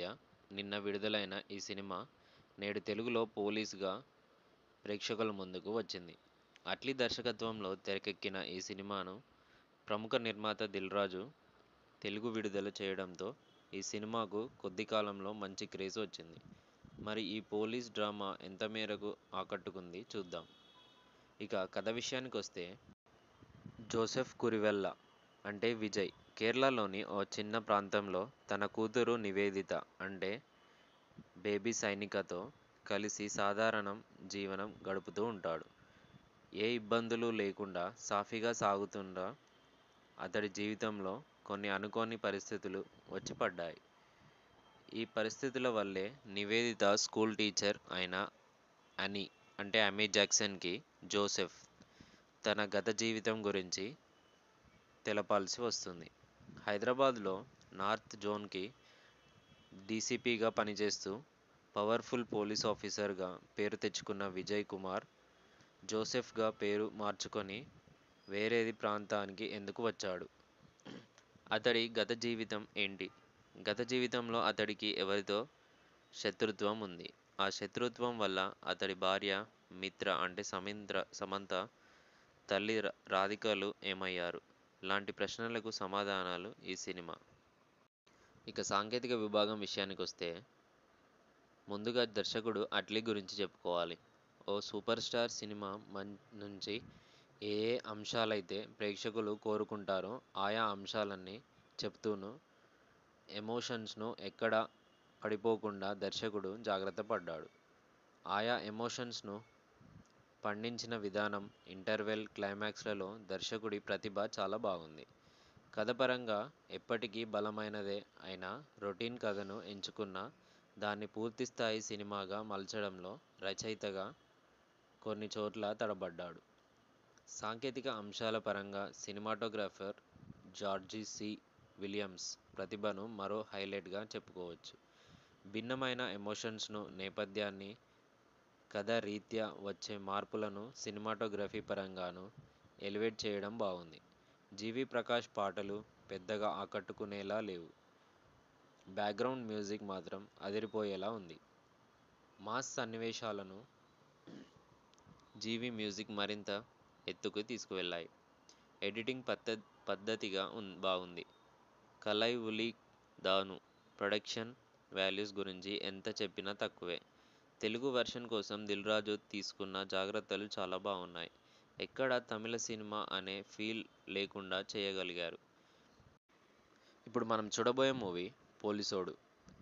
నిన్న విడుదలైన ఈ సినిమా నేడు తెలుగులో పోలీస్గా ప్రేక్షకుల ముందుకు వచ్చింది అట్లీ దర్శకత్వంలో తెరకెక్కిన ఈ సినిమాను ప్రముఖ నిర్మాత దిల్ రాజు తెలుగు విడుదల చేయడంతో ఈ సినిమాకు కొద్ది కాలంలో మంచి క్రేజ్ వచ్చింది మరి ఈ పోలీస్ డ్రామా ఎంత మేరకు ఆకట్టుకుంది చూద్దాం ఇక కథ విషయానికి వస్తే జోసెఫ్ కురివెల్ల అంటే విజయ్ కేరళలోని ఓ చిన్న ప్రాంతంలో తన కూతురు నివేదిత అంటే బేబీ సైనికతో కలిసి సాధారణం జీవనం గడుపుతూ ఉంటాడు ఏ ఇబ్బందులు లేకుండా సాఫీగా సాగుతుండ అతడి జీవితంలో కొన్ని అనుకోని పరిస్థితులు వచ్చి పడ్డాయి ఈ పరిస్థితుల వల్లే నివేదిత స్కూల్ టీచర్ అయిన అని అంటే అమీ జాక్సన్కి జోసెఫ్ తన గత జీవితం గురించి తెలపాల్సి వస్తుంది హైదరాబాద్లో నార్త్ జోన్కి డీసీపీగా పనిచేస్తూ పవర్ఫుల్ పోలీస్ ఆఫీసర్గా పేరు తెచ్చుకున్న విజయ్ కుమార్ జోసెఫ్గా పేరు మార్చుకొని వేరేది ప్రాంతానికి ఎందుకు వచ్చాడు అతడి గత జీవితం ఏంటి గత జీవితంలో అతడికి ఎవరితో శత్రుత్వం ఉంది ఆ శత్రుత్వం వల్ల అతడి భార్య మిత్ర అంటే సమింద్ర సమంత తల్లి రా- రాధికలు ఏమయ్యారు లాంటి ప్రశ్నలకు సమాధానాలు ఈ సినిమా ఇక సాంకేతిక విభాగం విషయానికి వస్తే ముందుగా దర్శకుడు అట్లీ గురించి చెప్పుకోవాలి ఓ సూపర్ స్టార్ సినిమా మం నుంచి ఏ ఏ అంశాలైతే ప్రేక్షకులు కోరుకుంటారో ఆయా అంశాలన్నీ చెప్తూను ఎమోషన్స్ను ఎక్కడ పడిపోకుండా దర్శకుడు జాగ్రత్త పడ్డాడు ఆయా ఎమోషన్స్ను పండించిన విధానం ఇంటర్వెల్ క్లైమాక్స్లలో దర్శకుడి ప్రతిభ చాలా బాగుంది కథపరంగా ఎప్పటికీ బలమైనదే అయినా రొటీన్ కథను ఎంచుకున్న దాన్ని పూర్తిస్థాయి సినిమాగా మలచడంలో రచయితగా కొన్ని చోట్ల తడబడ్డాడు సాంకేతిక అంశాల పరంగా సినిమాటోగ్రాఫర్ జార్జీ సి విలియమ్స్ ప్రతిభను మరో హైలైట్గా చెప్పుకోవచ్చు భిన్నమైన ఎమోషన్స్ను నేపథ్యాన్ని కథ రీత్యా వచ్చే మార్పులను సినిమాటోగ్రఫీ పరంగాను ఎలివేట్ చేయడం బాగుంది జీవి ప్రకాష్ పాటలు పెద్దగా ఆకట్టుకునేలా లేవు బ్యాక్గ్రౌండ్ మ్యూజిక్ మాత్రం అదిరిపోయేలా ఉంది మాస్ సన్నివేశాలను జీవి మ్యూజిక్ మరింత ఎత్తుకు తీసుకువెళ్ళాయి ఎడిటింగ్ పద్ధ పద్ధతిగా ఉన్ బాగుంది కలై ఉలి దాను ప్రొడక్షన్ వాల్యూస్ గురించి ఎంత చెప్పినా తక్కువే తెలుగు వెర్షన్ కోసం దిల్ రాజు తీసుకున్న జాగ్రత్తలు చాలా బాగున్నాయి ఎక్కడ తమిళ సినిమా అనే ఫీల్ లేకుండా చేయగలిగారు ఇప్పుడు మనం చూడబోయే మూవీ పోలీసోడు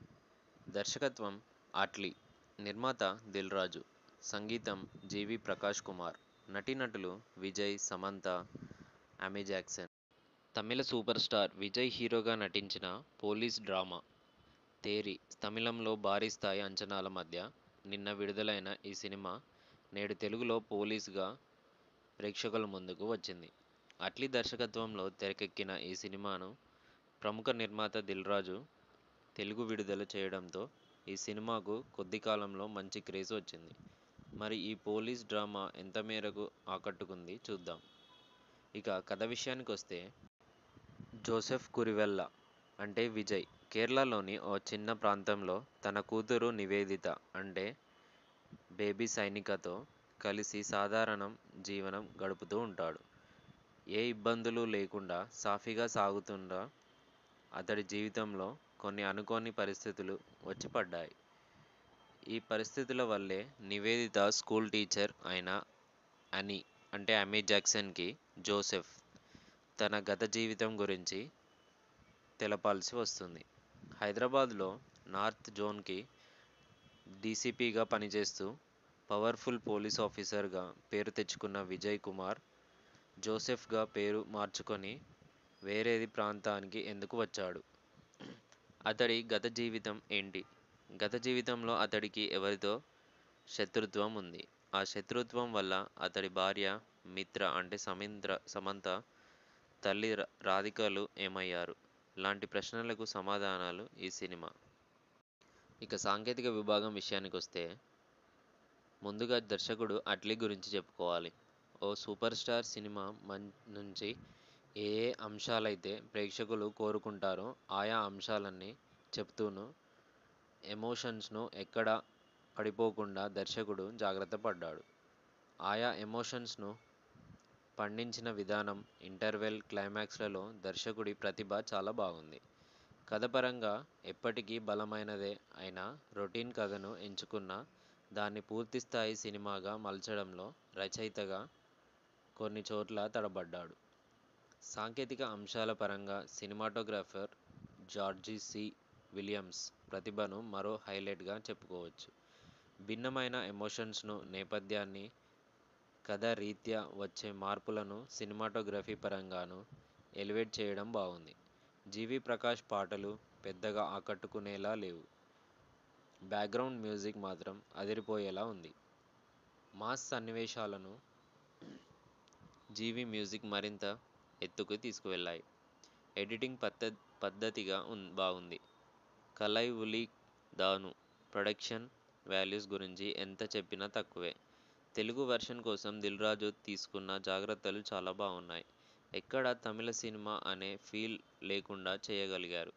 దర్శకత్వం ఆట్లీ నిర్మాత దిల్ రాజు సంగీతం జీవి ప్రకాష్ కుమార్ నటీనటులు Vijay Samantha Amy Jackson Tamil super star Vijay హీరోగా నటించిన పోలీస్ డ్రామా తేరి తమిళంలో భారీ స్థాయి అంచనాల మధ్య నిన్న విడుదలైన ఈ సినిమా నేడు తెలుగులో పోలీస్గా ప్రేక్షకుల ముందుకు వచ్చింది అట్లీ దర్శకత్వంలో తెరకెక్కిన ఈ సినిమాను ప్రముఖ నిర్మాత దిల్ రాజు తెలుగు విడుదల చేయడంతో ఈ సినిమాకు కొద్ది కాలంలో మంచి క్రేజ్ వచ్చింది మరి ఈ పోలీస్ డ్రామా ఎంత మేరకు ఆకట్టుకుంది చూద్దాం ఇక కథ విషయానికి వస్తే జోసెఫ్ కురివెల్ల అంటే విజయ్ కేరళలోని ఓ చిన్న ప్రాంతంలో తన కూతురు నివేదిత అంటే బేబీ సైనికతో కలిసి సాధారణం జీవనం గడుపుతూ ఉంటాడు ఏ ఇబ్బందులు లేకుండా సాఫీగా సాగుతుండ అతడి జీవితంలో కొన్ని అనుకోని పరిస్థితులు వచ్చి పడ్డాయి ఈ పరిస్థితుల వల్లే నివేదిత స్కూల్ టీచర్ అయిన అని అంటే అమీ జాక్సన్కి జోసెఫ్ తన గత జీవితం గురించి తెలపాల్సి వస్తుంది హైదరాబాద్లో నార్త్ జోన్కి డీసీపీగా పనిచేస్తూ పవర్ఫుల్ పోలీస్ ఆఫీసర్గా పేరు తెచ్చుకున్న విజయ్ కుమార్ జోసెఫ్గా పేరు మార్చుకొని వేరేది ప్రాంతానికి ఎందుకు వచ్చాడు అతడి గత జీవితం ఏంటి గత జీవితంలో అతడికి ఎవరితో శత్రుత్వం ఉంది ఆ శత్రుత్వం వల్ల అతడి భార్య మిత్ర అంటే సమింద్ర సమంత తల్లి రా- రాధికలు ఏమయ్యారు లాంటి ప్రశ్నలకు సమాధానాలు ఈ సినిమా ఇక సాంకేతిక విభాగం విషయానికి వస్తే ముందుగా దర్శకుడు అట్లీ గురించి చెప్పుకోవాలి ఓ సూపర్ స్టార్ సినిమా మం నుంచి ఏ ఏ అంశాలైతే ప్రేక్షకులు కోరుకుంటారో ఆయా అంశాలన్నీ చెప్తూను ఎమోషన్స్ను ఎక్కడా పడిపోకుండా దర్శకుడు జాగ్రత్త పడ్డాడు. ఆయా ఎమోషన్స్ను పండించిన విధానం, ఇంటర్వెల్, క్లైమాక్స్లలో దర్శకుడి ప్రతిభ చాలా బాగుంది. కథ పరంగా ఎప్పటికీ బలమైనదే అయినా రొటీన్ కథను ఎంచుకున్నా దాన్ని పూర్తిస్థాయి సినిమాగా మలచడంలో రచయితగా కొన్ని చోట్ల తడబడ్డాడు. సాంకేతిక అంశాల పరంగా సినిమాటోగ్రాఫర్ జార్జి సి. విలియమ్స్ ప్రతిభను మరో హైలైట్గా చెప్పుకోవచ్చు. భిన్నమైన ఎమోషన్స్ను, నేపథ్యాన్ని, కథ రీత్యా వచ్చే మార్పులను సినిమాటోగ్రఫీ పరంగానూ ఎలివేట్ చేయడం బావుంది. జి. వి. ప్రకాష్ పాటలు పెద్దగా ఆకట్టుకునేలా లేవు. బ్యాక్గ్రౌండ్ మ్యూజిక్ మాత్రం అదిరిపోయేలా ఉంది. మాస్ సన్నివేశాలను జి. వి. మ్యూజిక్ మరింత ఎత్తుకు తీసుకువెళ్లాయి. ఎడిటింగ్ పద్ధతిగా బావుంది. కలై ఉలి దాను ప్రొడక్షన్ వాల్యూస్ గురించి ఎంత చెప్పినా తక్కువే. తెలుగు వెర్షన్ కోసం దిల్ రాజు తీసుకున్న జాగ్రత్తలు చాలా బావున్నాయి. ఎక్కడా తమిళ సినిమా అనే ఫీల్ లేకుండా చేయగలిగారు.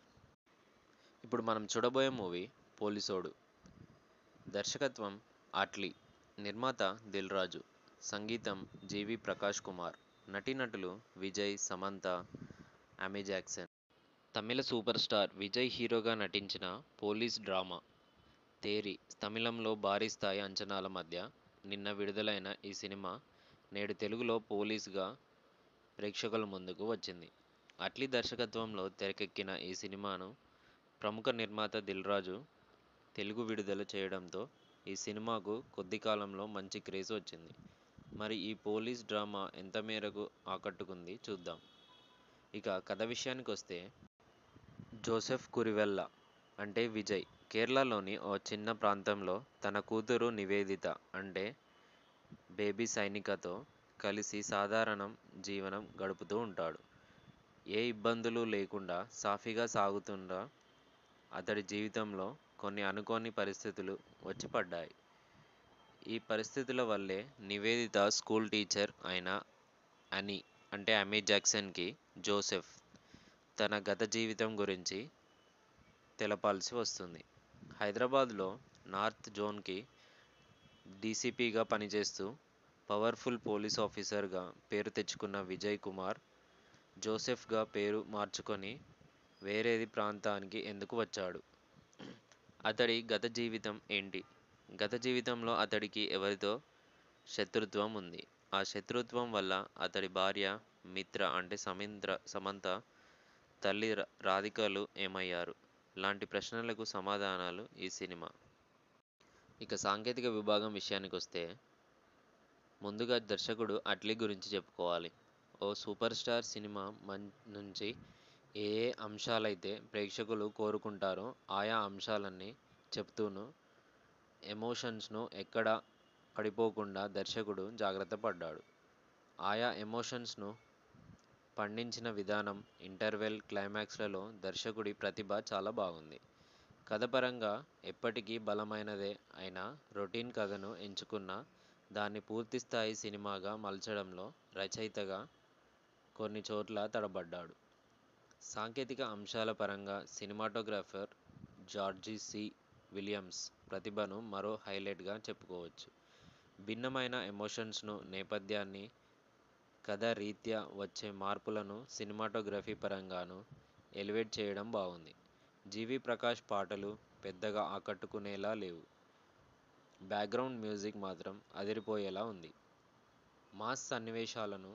ఇప్పుడు మనం చూడబోయే మూవీ 'పోలీసోడు'. దర్శకత్వం అట్లీ. నిర్మాత దిల్ రాజు. సంగీతం జి. వి. ప్రకాష్ కుమార్. నటీనటులు Vijay, Samantha, Amy Jackson. Tamil super star Vijay హీరోగా నటించిన పోలీస్ డ్రామా 'తేరి'. తమిళంలో భారీ స్థాయి అంచనాల మధ్య నిన్న విడుదలైన ఈ సినిమా నేడు తెలుగులో 'పోలీస్'గా ప్రేక్షకుల ముందుకు వచ్చింది. అట్లీ దర్శకత్వంలో తెరకెక్కిన ఈ సినిమాను ప్రముఖ నిర్మాత దిల్ రాజు తెలుగు విడుదల చేయడంతో ఈ సినిమాకు కొద్ది కాలంలో మంచి క్రేజ్ వచ్చింది. మరి ఈ పోలీస్ డ్రామా ఎంత మేరకు ఆకట్టుకుంది చూద్దాం. ఇక కథ విషయానికొస్తే జోసెఫ్ కురివెల్ల అంటే విజయ్ కేరళలోని ఓ చిన్న ప్రాంతంలో తన కూతురు నివేదిత అంటే బేబీ సైనికతో కలిసి సాధారణం జీవనం గడుపుతూ ఉంటాడు. ఏ ఇబ్బందులూ లేకుండా సాఫీగా సాగుతున్న అతడి జీవితంలో కొన్ని అనుకోని పరిస్థితులు వచ్చి పడ్డాయి. ఈ పరిస్థితుల వల్లే నివేదిత స్కూల్ టీచర్ అయిన అనీ అంటే అమీ జాక్సన్కి జోసెఫ్ తన గత జీవితం గురించి తెలపాల్సి వస్తుంది. హైదరాబాద్లో నార్త్ జోన్కి డీసీపీగా పనిచేస్తూ పవర్ఫుల్ పోలీస్ ఆఫీసర్గా పేరు తెచ్చుకున్న విజయ్ కుమార్ జోసెఫ్గా పేరు మార్చుకొని వేరే ప్రాంతానికి ఎందుకు వచ్చాడు? అతడి గత జీవితం ఏంటి? గత జీవితంలో అతడికి ఎవరితో శత్రుత్వం ఉంది? ఆ శత్రుత్వం వల్ల అతడి భార్య మిత్ర అంటే సమంత తల్లి రాధికలు ఏమయ్యారు? లాంటి ప్రశ్నలకు సమాధానాలు ఈ సినిమా. ఇక సాంకేతిక విభాగం విషయానికొస్తే ముందుగా దర్శకుడు అట్లీ గురించి చెప్పుకోవాలి. ఓ సూపర్ స్టార్ సినిమా నుంచి ఏయే అంశాలైతే ప్రేక్షకులు కోరుకుంటారో ఆయా అంశాలన్నీ చెప్తూనూ ఎమోషన్స్ను ఎక్కడా పడిపోకుండా దర్శకుడు జాగ్రత్త పడ్డాడు. ఆయా ఎమోషన్స్ను పండించిన విధానం, ఇంటర్వెల్, క్లైమాక్స్లలో దర్శకుడి ప్రతిభ చాలా బాగుంది. కథ పరంగా ఎప్పటికీ బలమైనదే అయినా రొటీన్ కథను ఎంచుకున్నా దాన్ని పూర్తిస్థాయి సినిమాగా మలచడంలో రచయితగా కొన్ని చోట్ల తడబడ్డాడు. సాంకేతిక అంశాల పరంగా సినిమాటోగ్రాఫర్ జార్జి సి. విలియమ్స్ ప్రతిభను మరో హైలైట్గా చెప్పుకోవచ్చు. భిన్నమైన ఎమోషన్స్ను, నేపథ్యాన్ని, కథ రీత్యా వచ్చే మార్పులను సినిమాటోగ్రఫీ పరంగానూ ఎలివేట్ చేయడం బావుంది. జి. వి. ప్రకాష్ పాటలు పెద్దగా ఆకట్టుకునేలా లేవు. బ్యాక్గ్రౌండ్ మ్యూజిక్ మాత్రం అదిరిపోయేలా ఉంది. మాస్ సన్నివేశాలను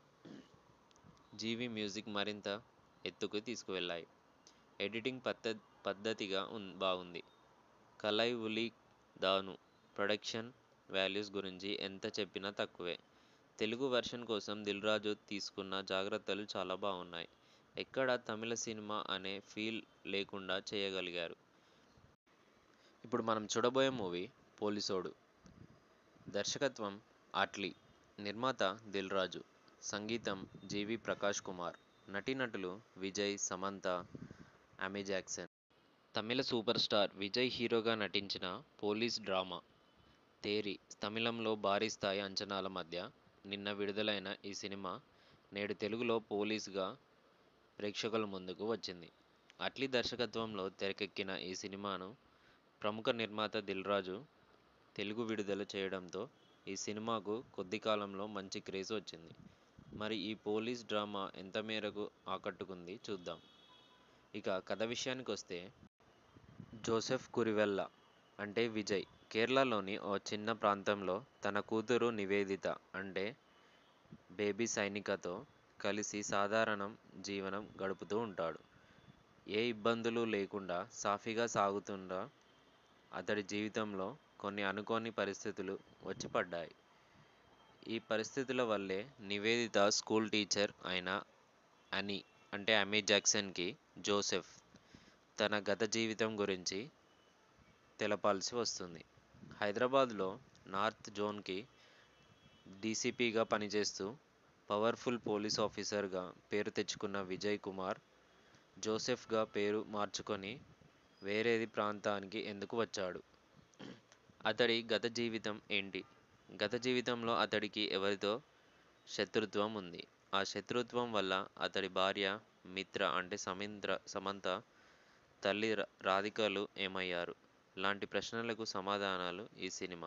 జి. వి. మ్యూజిక్ మరింత ఎత్తుకు తీసుకువెళ్లాయి. ఎడిటింగ్ పద్ధతిగా బావుంది. కలై ఉలి దాను ప్రొడక్షన్ వాల్యూస్ గురించి ఎంత చెప్పినా తక్కువే. తెలుగు వెర్షన్ కోసం దిల్ రాజు తీసుకున్న జాగ్రత్తలు చాలా బావున్నాయి. ఎక్కడా తమిళ సినిమా అనే ఫీల్ లేకుండా చేయగలిగారు. ఇప్పుడు మనం చూడబోయే మూవీ 'పోలీసోడు'. దర్శకత్వం అట్లీ. నిర్మాత దిల్ రాజు. సంగీతం జి. వి. ప్రకాష్ కుమార్. నటీనటులు Vijay, Samantha, Amy Jackson. Tamil super star Vijay హీరోగా నటించిన పోలీస్ డ్రామా 'తేరి'. తమిళంలో భారీ స్థాయి అంచనాల మధ్య నిన్న విడుదలైన ఈ సినిమా నేడు తెలుగులో 'పోలీస్'గా ప్రేక్షకుల ముందుకు వచ్చింది. అట్లీ దర్శకత్వంలో తెరకెక్కిన ఈ సినిమాను ప్రముఖ నిర్మాత దిల్ రాజు తెలుగు విడుదల చేయడంతో ఈ సినిమాకు కొద్ది కాలంలో మంచి క్రేజ్ వచ్చింది మరి ఈ పోలీస్ డ్రామా ఎంత మేరకు ఆకట్టుకుంది చూద్దాం ఇక కథ విషయానికి వస్తే జోసెఫ్ కురివెల్ల అంటే విజయ్ కేరళలోని ఓ చిన్న ప్రాంతంలో తన కూతురు నివేదిత అంటే బేబీ సైనికతో కలిసి సాధారణం జీవనం గడుపుతూ ఉంటాడు ఏ ఇబ్బందులు లేకుండా సాఫీగా సాగుతున్న అతడి జీవితంలో కొన్ని అనుకోని పరిస్థితులు వచ్చి పడ్డాయి ఈ పరిస్థితుల వల్లే నివేదిత స్కూల్ టీచర్ అయిన అని అంటే అమీ జాక్సన్కి జోసెఫ్ తన గత జీవితం గురించి తెలపాల్సి వస్తుంది హైదరాబాద్లో నార్త్ జోన్కి డీసీపీగా పనిచేస్తూ పవర్ఫుల్ పోలీస్ ఆఫీసర్గా పేరు తెచ్చుకున్న విజయ్ కుమార్ జోసెఫ్గా పేరు మార్చుకొని వేరేది ప్రాంతానికి ఎందుకు వచ్చాడు అతడి గత జీవితం ఏంటి గత జీవితంలో అతడికి ఎవరితో శత్రుత్వం ఉంది ఆ శత్రుత్వం వల్ల అతడి భార్య మిత్ర అంటే సమింద్ర సమంత తల్లి రా- రాధికలు ఏమయ్యారు లాంటి ప్రశ్నలకు సమాధానాలు ఈ సినిమా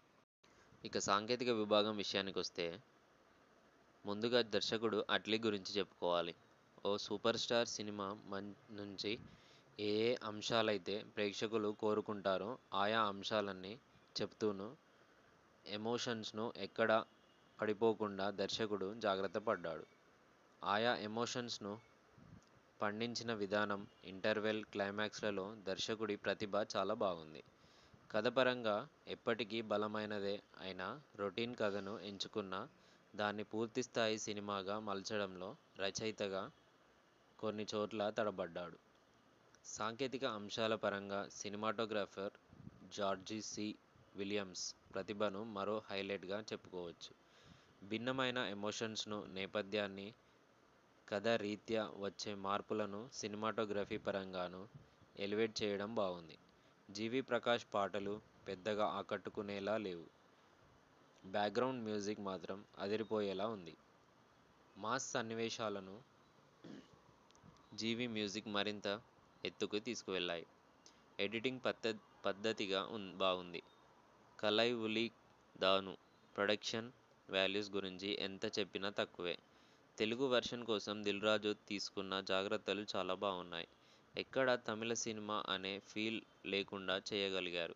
ఇక సాంకేతిక విభాగం విషయానికి వస్తే ముందుగా దర్శకుడు అట్లీ గురించి చెప్పుకోవాలి ఓ సూపర్ స్టార్ సినిమా మం నుంచి ఏ ఏ అంశాలైతే ప్రేక్షకులు కోరుకుంటారో ఆయా అంశాలన్నీ చెప్తూను ఎమోషన్స్ను ఎక్కడ పడిపోకుండా దర్శకుడు జాగ్రత్త పడ్డాడు ఆయా ఎమోషన్స్ను పండించిన విధానం ఇంటర్వెల్ క్లైమాక్స్లలో దర్శకుడి ప్రతిభ చాలా బాగుంది కథపరంగా ఎప్పటికీ బలమైనదే అయినా రొటీన్ కథను ఎంచుకున్న దాన్ని పూర్తిస్థాయి సినిమాగా మలచడంలో రచయితగా కొన్ని చోట్ల తడబడ్డాడు సాంకేతిక అంశాల పరంగా సినిమాటోగ్రాఫర్ జార్జీ సి విలియమ్స్ ప్రతిభను మరో హైలైట్గా చెప్పుకోవచ్చు భిన్నమైన ఎమోషన్స్ను నేపథ్యాన్ని కథ రీత్యా వచ్చే మార్పులను సినిమాటోగ్రఫీ పరంగాను ఎలివేట్ చేయడం బాగుంది జీవి ప్రకాష్ పాటలు పెద్దగా ఆకట్టుకునేలా లేవు బ్యాక్గ్రౌండ్ మ్యూజిక్ మాత్రం అదిరిపోయేలా ఉంది మాస్ సన్నివేశాలను జీవి మ్యూజిక్ మరింత ఎత్తుకు తీసుకువెళ్ళాయి ఎడిటింగ్ పద్ధ పద్ధతిగా ఉన్ బాగుంది కలై ఉలి దాను ప్రొడక్షన్ వాల్యూస్ గురించి ఎంత చెప్పినా తక్కువే తెలుగు వెర్షన్ కోసం దిల్ రాజు తీసుకున్న జాగ్రత్తలు చాలా బాగున్నాయి ఎక్కడ తమిళ సినిమా అనే ఫీల్ లేకుండా చేయగలిగారు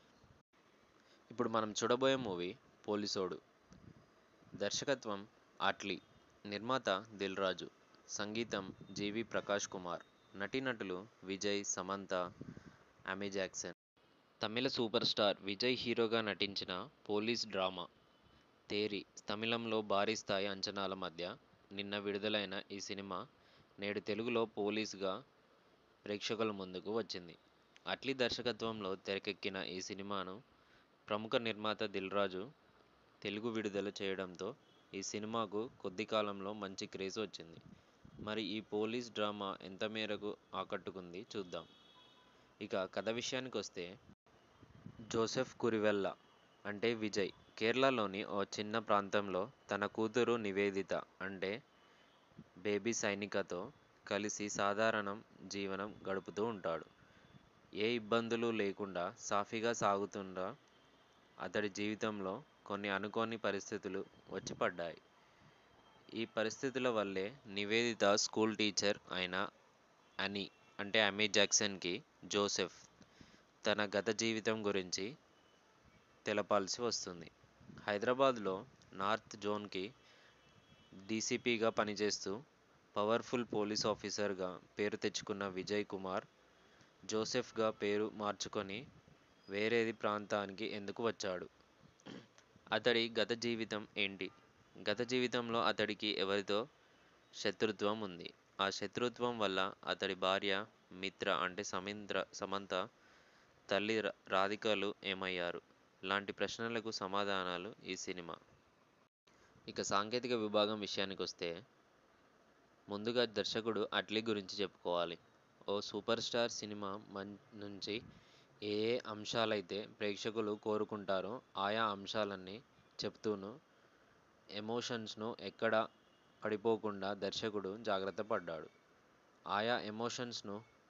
ఇప్పుడు మనం చూడబోయే మూవీ పోలీసోడు దర్శకత్వం ఆట్లీ నిర్మాత దిల్ రాజు సంగీతం జీవి ప్రకాష్ కుమార్ నటీనటులు Vijay Samantha Amy Jackson Tamil super star Vijay హీరోగా నటించిన పోలీస్ డ్రామా తేరి తమిళంలో భారీ స్థాయి అంచనాల మధ్య నిన్న విడుదలైన ఈ సినిమా నేడు తెలుగులో పోలీస్గా ప్రేక్షకుల ముందుకు వచ్చింది అట్లీ దర్శకత్వంలో తెరకెక్కిన ఈ సినిమాను ప్రముఖ నిర్మాత దిల్ రాజు తెలుగు విడుదల చేయడంతో ఈ సినిమాకు కొద్ది కాలంలో మంచి క్రేజ్ వచ్చింది మరి ఈ పోలీస్ డ్రామా ఎంత మేరకు ఆకట్టుకుంది చూద్దాం ఇక కథ విషయానికి వస్తే జోసెఫ్ కురివెల్ల అంటే విజయ్ కేరళలోని ఓ చిన్న ప్రాంతంలో తన కూతురు నివేదిత అంటే బేబీ సైనికతో కలిసి సాధారణం జీవనం గడుపుతూ ఉంటాడు ఏ ఇబ్బందులు లేకుండా సాఫీగా సాగుతున్న అతడి జీవితంలో కొన్ని అనుకోని పరిస్థితులు వచ్చి పడ్డాయి ఈ పరిస్థితుల వల్లే నివేదిత స్కూల్ టీచర్ అయిన అని అంటే అమీ జాక్సన్కి జోసెఫ్ తన గత జీవితం గురించి తెలపాల్సి వస్తుంది హైదరాబాద్లో నార్త్ జోన్కి డీసీపీగా పనిచేస్తూ పవర్ఫుల్ పోలీస్ ఆఫీసర్గా పేరు తెచ్చుకున్న విజయ్ కుమార్ జోసెఫ్గా పేరు మార్చుకొని వేరేది ప్రాంతానికి ఎందుకు వచ్చాడు అతడి గత జీవితం ఏంటి గత జీవితంలో అతడికి ఎవరితో శత్రుత్వం ఉంది ఆ శత్రుత్వం వల్ల అతడి భార్య మిత్ర అంటే సమీంద్ర సమంత తల్లి రా- రాధికలు ఏమయ్యారు లాంటి ప్రశ్నలకు సమాధానాలు ఈ సినిమా ఇక సాంకేతిక విభాగం విషయానికి వస్తే ముందుగా దర్శకుడు అట్లీ గురించి చెప్పుకోవాలి ఓ సూపర్ స్టార్ సినిమా మం నుంచి ఏ ఏ అంశాలైతే ప్రేక్షకులు కోరుకుంటారో ఆయా అంశాలన్నీ చెప్తూను ఎమోషన్స్ను ఎక్కడ పడిపోకుండా దర్శకుడు జాగ్రత్త పడ్డాడు ఆయా ఎమోషన్స్ను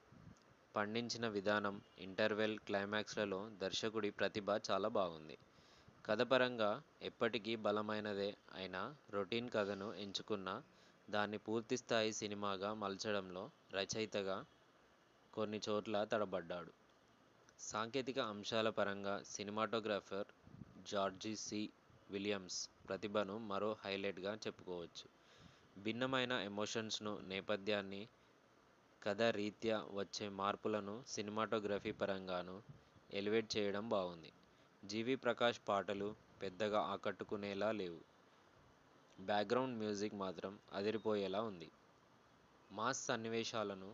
పండించిన విధానం ఇంటర్వెల్ క్లైమాక్స్లలో దర్శకుడి ప్రతిభ చాలా బాగుంది కథ పరంగా ఎప్పటికీ బలమైనదే అయినా రొటీన్ కథను ఎంచుకున్న దాన్ని పూర్తిస్థాయి సినిమాగా మలచడంలో రచయితగా కొన్ని చోట్ల తడబడ్డాడు సాంకేతిక అంశాల పరంగా సినిమాటోగ్రాఫర్ జార్జి సి విలియమ్స్ ప్రతిభను మరో హైలైట్గా చెప్పుకోవచ్చు భిన్నమైన ఎమోషన్స్ను నేపథ్యాన్ని కథ రీత్యా వచ్చే మార్పులను సినిమాటోగ్రఫీ పరంగాను ఎలివేట్ చేయడం బాగుంది జీవి ప్రకాష్ పాటలు పెద్దగా ఆకట్టుకునేలా లేవు బ్యాక్గ్రౌండ్ మ్యూజిక్ మాత్రం అదిరిపోయేలా ఉంది మాస్ సన్నివేశాలను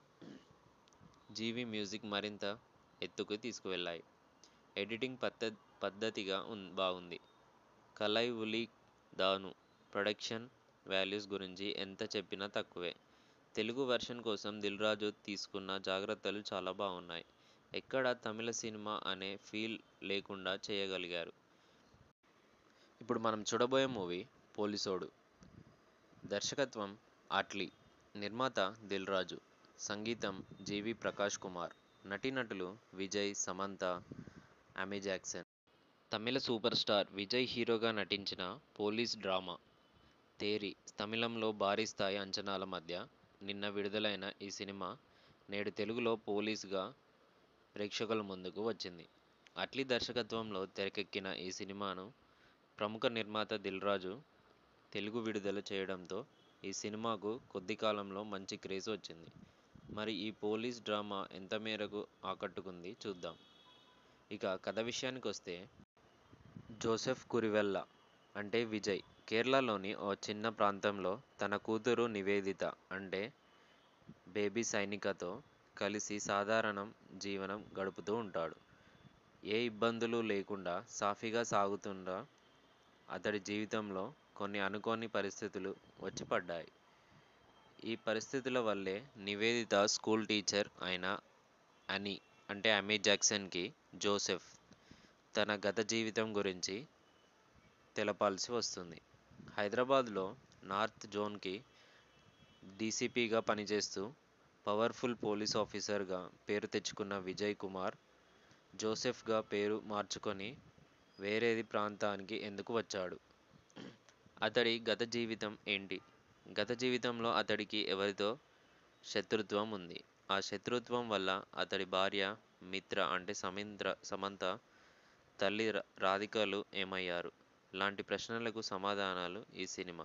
జీవి మ్యూజిక్ మరింత ఎత్తుకు తీసుకువెళ్ళాయి ఎడిటింగ్ పద్ధ పద్ధతిగా ఉన్ బాగుంది కలై ఉలి దాను ప్రొడక్షన్ వాల్యూస్ గురించి ఎంత చెప్పినా తక్కువే తెలుగు వెర్షన్ కోసం దిల్ రాజు తీసుకున్న జాగ్రత్తలు చాలా బాగున్నాయి ఎక్కడ తమిళ సినిమా అనే ఫీల్ లేకుండా చేయగలిగారు ఇప్పుడు మనం చూడబోయే మూవీ పోలీసోడు దర్శకత్వం అట్లీ నిర్మాత దిల్ రాజు సంగీతం జీవి ప్రకాష్ కుమార్ నటీనటులు Vijay Samantha Amy Jackson Tamil super star Vijay హీరోగా నటించిన పోలీస్ డ్రామా తేరి తమిళంలో భారీ స్థాయి అంచనాల మధ్య నిన్న విడుదలైన ఈ సినిమా నేడు తెలుగులో పోలీస్గా ప్రేక్షకుల ముందుకు వచ్చింది అట్లీ దర్శకత్వంలో తెరకెక్కిన ఈ సినిమాను ప్రముఖ నిర్మాత దిల్ రాజు తెలుగు విడుదల చేయడంతో ఈ సినిమాకు కొద్ది కాలంలో మంచి క్రేజ్ వచ్చింది మరి ఈ పోలీస్ డ్రామా ఎంత మేరకు ఆకట్టుకుంది చూద్దాం ఇక కథ విషయానికి వస్తే జోసెఫ్ కురివెల్ల అంటే విజయ్ కేరళలోని ఓ చిన్న ప్రాంతంలో తన కూతురు నివేదిత అంటే బేబీ సైనికతో కలిసి సాధారణం జీవనం గడుపుతూ ఉంటాడు ఏ ఇబ్బందులు లేకుండా సాఫీగా సాగుతున్న అతడి జీవితంలో కొన్ని అనుకోని పరిస్థితులు వచ్చి పడ్డాయి ఈ పరిస్థితుల వల్లే నివేదిత స్కూల్ టీచర్ అయిన అని అంటే అమీ జాక్సన్కి జోసెఫ్ తన గత జీవితం గురించి తెలపాల్సి వస్తుంది హైదరాబాద్లో నార్త్ జోన్కి డీసీపీగా పనిచేస్తూ పవర్ఫుల్ పోలీస్ ఆఫీసర్గా పేరు తెచ్చుకున్న విజయ్ కుమార్ జోసెఫ్గా పేరు మార్చుకొని వేరేది ప్రాంతానికి ఎందుకు వచ్చాడు అతడి గత జీవితం ఏంటి గత జీవితంలో అతడికి ఎవరితో శత్రుత్వం ఉంది ఆ శత్రుత్వం వల్ల అతడి భార్య మిత్ర అంటే సమింద్ర సమంత తల్లి రా- రాధికలు ఏమయ్యారు లాంటి ప్రశ్నలకు సమాధానాలు ఈ సినిమా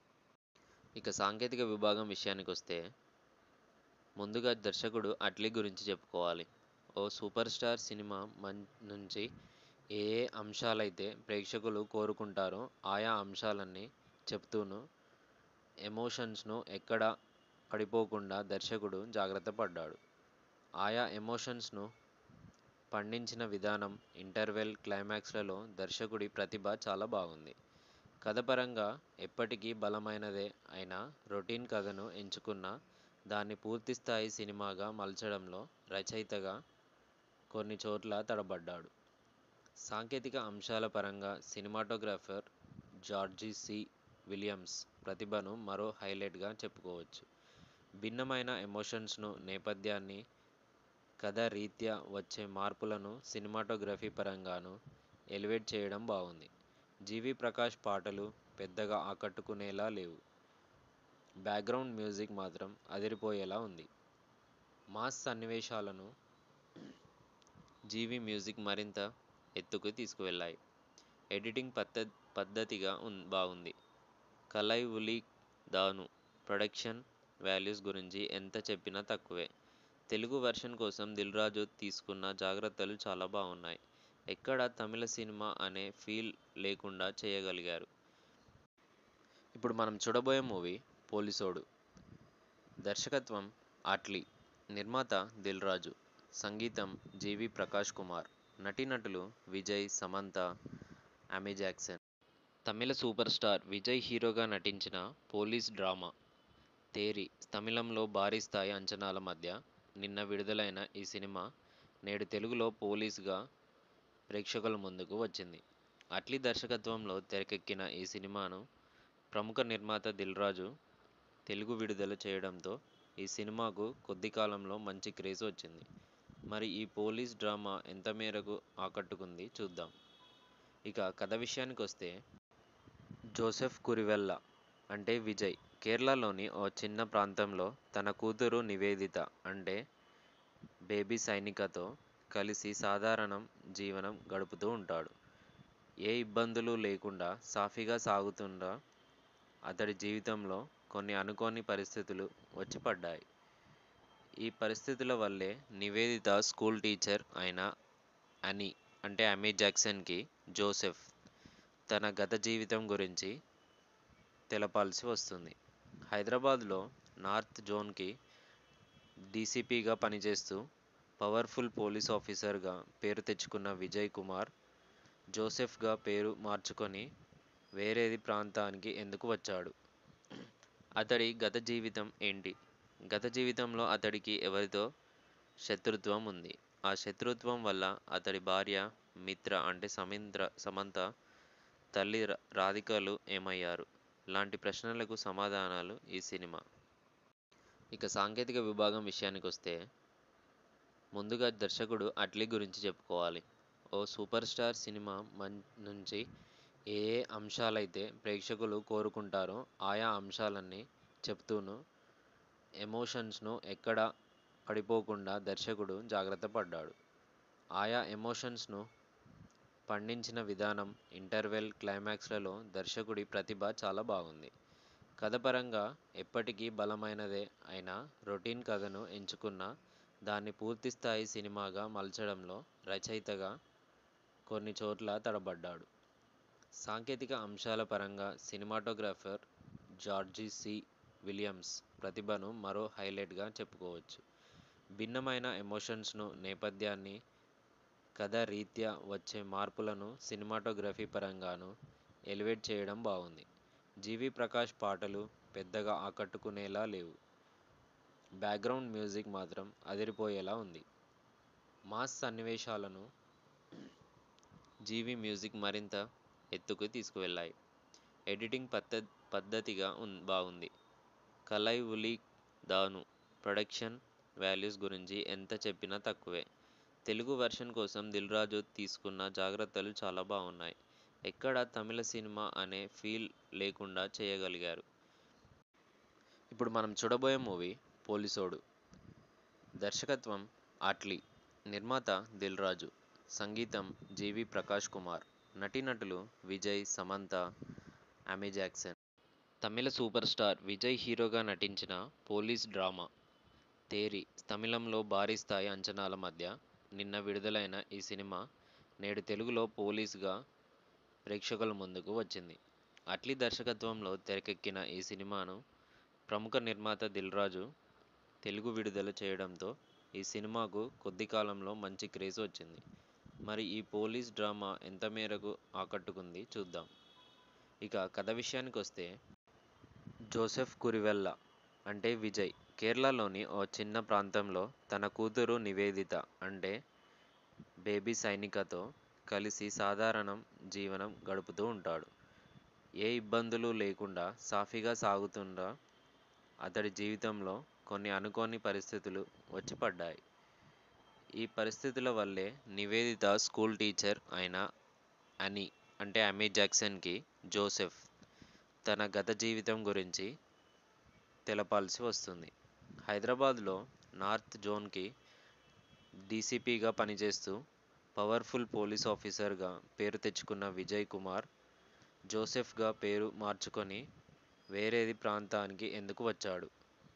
ఇక సాంకేతిక విభాగం విషయానికి వస్తే ముందుగా దర్శకుడు అట్లీ గురించి చెప్పుకోవాలి ఓ సూపర్ స్టార్ సినిమా మం నుంచి ఏ ఏ అంశాలైతే ప్రేక్షకులు కోరుకుంటారో ఆయా అంశాలన్నీ చెప్తూను ఎమోషన్స్ను ఎక్కడ పడిపోకుండా దర్శకుడు జాగ్రత్త పడ్డాడు ఆయా ఎమోషన్స్ను పండించిన విధానం ఇంటర్వెల్ క్లైమాక్స్లలో దర్శకుడి ప్రతిభ చాలా బాగుంది కథ పరంగా ఎప్పటికీ బలమైనదే అయినా రొటీన్ కథను ఎంచుకున్న దాన్ని పూర్తిస్థాయి సినిమాగా మలచడంలో రచయితగా కొన్ని చోట్ల తడబడ్డాడు సాంకేతిక అంశాల పరంగా సినిమాటోగ్రాఫర్ జార్జి సి విలియమ్స్ ప్రతిభను మరో హైలైట్గా చెప్పుకోవచ్చు భిన్నమైన ఎమోషన్స్ను నేపథ్యాన్ని కథ రీత్యా వచ్చే మార్పులను సినిమాటోగ్రఫీ పరంగాను ఎలివేట్ చేయడం బాగుంది జీవి ప్రకాష్ పాటలు పెద్దగా ఆకట్టుకునేలా లేవు బ్యాక్గ్రౌండ్ మ్యూజిక్ మాత్రం అదిరిపోయేలా ఉంది మాస్ సన్నివేశాలను జీవి మ్యూజిక్ మరింత ఎత్తుకు తీసుకువెళ్ళాయి ఎడిటింగ్ పద్ధ పద్ధతిగా ఉన్ బాగుంది కలై ఉలి దాను ప్రొడక్షన్ వాల్యూస్ గురించి ఎంత చెప్పినా తక్కువే తెలుగు వెర్షన్ కోసం దిల్ రాజు తీసుకున్న జాగ్రత్తలు చాలా బాగున్నాయి ఎక్కడ తమిళ సినిమా అనే ఫీల్ లేకుండా చేయగలిగారు ఇప్పుడు మనం చూడబోయే మూవీ పోలీసోడు దర్శకత్వం అట్లీ నిర్మాత దిల్ రాజు సంగీతం జీవి ప్రకాష్ కుమార్ నటీనటులు Vijay Samantha Amy Jackson Tamil super star Vijay హీరోగా నటించిన పోలీస్ డ్రామా తేరి తమిళంలో భారీ స్థాయి అంచనాల మధ్య నిన్న విడుదలైన ఈ సినిమా నేడు తెలుగులో పోలీస్గా ప్రేక్షకుల ముందుకు వచ్చింది అట్లీ దర్శకత్వంలో తెరకెక్కిన ఈ సినిమాను ప్రముఖ నిర్మాత దిల్ రాజు తెలుగు విడుదల చేయడంతో ఈ సినిమాకు కొద్ది కాలంలో మంచి క్రేజ్ వచ్చింది మరి ఈ పోలీస్ డ్రామా ఎంత మేరకు ఆకట్టుకుంది చూద్దాం ఇక కథ విషయానికి వస్తే జోసెఫ్ కురివెల్ల అంటే విజయ్ కేరళలోని ఓ చిన్న ప్రాంతంలో తన కూతురు నివేదిత అంటే బేబీ సైనికతో కలిసి సాధారణం జీవనం గడుపుతూ ఉంటాడు ఏ ఇబ్బందులు లేకుండా సాఫీగా సాగుతున్న అతడి జీవితంలో కొన్ని అనుకోని పరిస్థితులు వచ్చి పడ్డాయి ఈ పరిస్థితుల వల్లే నివేదిత స్కూల్ టీచర్ అయిన అని అంటే అమీ జాక్సన్కి జోసెఫ్ తన గత జీవితం గురించి తెలపాల్సి వస్తుంది హైదరాబాద్లో నార్త్ జోన్కి డీసీపీగా పనిచేస్తూ పవర్ఫుల్ పోలీస్ ఆఫీసర్గా పేరు తెచ్చుకున్న విజయ్ కుమార్ జోసెఫ్గా పేరు మార్చుకొని వేరేది ప్రాంతానికి ఎందుకు వచ్చాడు అతడి గత జీవితం ఏంటి గత జీవితంలో అతడికి ఎవరితో శత్రుత్వం ఉంది ఆ శత్రుత్వం వల్ల అతడి భార్య మిత్ర అంటే సమింద్ర సమంత తల్లి రా- రాధికలు ఏమయ్యారు లాంటి ప్రశ్నలకు సమాధానాలు ఈ సినిమా ఇక సాంకేతిక విభాగం విషయానికి వస్తే ముందుగా దర్శకుడు అట్లీ గురించి చెప్పుకోవాలి ఓ సూపర్ స్టార్ సినిమా మం నుంచి ఏ ఏ అంశాలైతే ప్రేక్షకులు కోరుకుంటారో ఆయా అంశాలన్నీ చెప్తూను ఎమోషన్స్ను ఎక్కడ పడిపోకుండా దర్శకుడు జాగ్రత్త పడ్డాడు ఆయా ఎమోషన్స్ను పండించిన విధానం ఇంటర్వెల్ క్లైమాక్స్లలో దర్శకుడి ప్రతిభ చాలా బాగుంది కథపరంగా ఎప్పటికీ బలమైనదే అయినా రొటీన్ కథను ఎంచుకున్న దాన్ని పూర్తిస్థాయి సినిమాగా మలచడంలో రచయితగా కొన్ని చోట్ల తడబడ్డాడు సాంకేతిక అంశాల పరంగా సినిమాటోగ్రాఫర్ జార్జీ సి విలియమ్స్ ప్రతిభను మరో హైలైట్గా చెప్పుకోవచ్చు భిన్నమైన ఎమోషన్స్ను నేపథ్యాన్ని కథ రీత్యా వచ్చే మార్పులను సినిమాటోగ్రఫీ పరంగాను ఎలివేట్ చేయడం బాగుంది జీవి ప్రకాష్ పాటలు పెద్దగా ఆకట్టుకునేలా లేవు బ్యాక్గ్రౌండ్ మ్యూజిక్ మాత్రం అదిరిపోయేలా ఉంది మాస్ సన్నివేశాలను జీవి మ్యూజిక్ మరింత ఎత్తుకు తీసుకువెళ్ళాయి ఎడిటింగ్ పద్ధ పద్ధతిగా ఉన్ బాగుంది కలై ఉలి దాను ప్రొడక్షన్ వాల్యూస్ గురించి ఎంత చెప్పినా తక్కువే తెలుగు వెర్షన్ కోసం దిల్ రాజు తీసుకున్న జాగ్రత్తలు చాలా బాగున్నాయి ఎక్కడ తమిళ సినిమా అనే ఫీల్ లేకుండా చేయగలిగారు ఇప్పుడు మనం చూడబోయే మూవీ పోలీసోడు దర్శకత్వం ఆట్లీ నిర్మాత దిల్ రాజు సంగీతం జీవి ప్రకాష్ కుమార్ నటీనటులు Vijay Samantha Amy Jackson Tamil super star Vijay హీరోగా నటించిన పోలీస్ డ్రామా తేరి తమిళంలో భారీ స్థాయి అంచనాల మధ్య నిన్న విడుదలైన ఈ సినిమా నేడు తెలుగులో పోలీస్గా ప్రేక్షకుల ముందుకు వచ్చింది అట్లీ దర్శకత్వంలో తెరకెక్కిన ఈ సినిమాను ప్రముఖ నిర్మాత దిల్ రాజు తెలుగు విడుదల చేయడంతో ఈ సినిమాకు కొద్ది కాలంలో మంచి క్రేజ్ వచ్చింది మరి ఈ పోలీస్ డ్రామా ఎంత మేరకు ఆకట్టుకుంది చూద్దాం ఇక కథ విషయానికి వస్తే జోసెఫ్ కురివెల్ల అంటే విజయ్ కేరళలోని ఓ చిన్న ప్రాంతంలో తన కూతురు నివేదిత అంటే బేబీ సైనికతో కలిసి సాధారణం జీవనం గడుపుతూ ఉంటాడు ఏ ఇబ్బందులు లేకుండా సాఫీగా సాగుతున్న అతడి జీవితంలో కొన్ని అనుకోని పరిస్థితులు వచ్చి పడ్డాయి ఈ పరిస్థితుల వల్లే నివేదిత స్కూల్ టీచర్ అయిన అని అంటే అమీ జాక్సన్కి జోసెఫ్ తన గత జీవితం గురించి తెలపాల్సి వస్తుంది హైదరాబాద్లో నార్త్ జోన్కి డీసీపీగా పనిచేస్తూ పవర్ఫుల్ పోలీస్ ఆఫీసర్గా పేరు తెచ్చుకున్న విజయ్ కుమార్ జోసెఫ్గా పేరు మార్చుకొని వేరేది ప్రాంతానికి ఎందుకు వచ్చాడు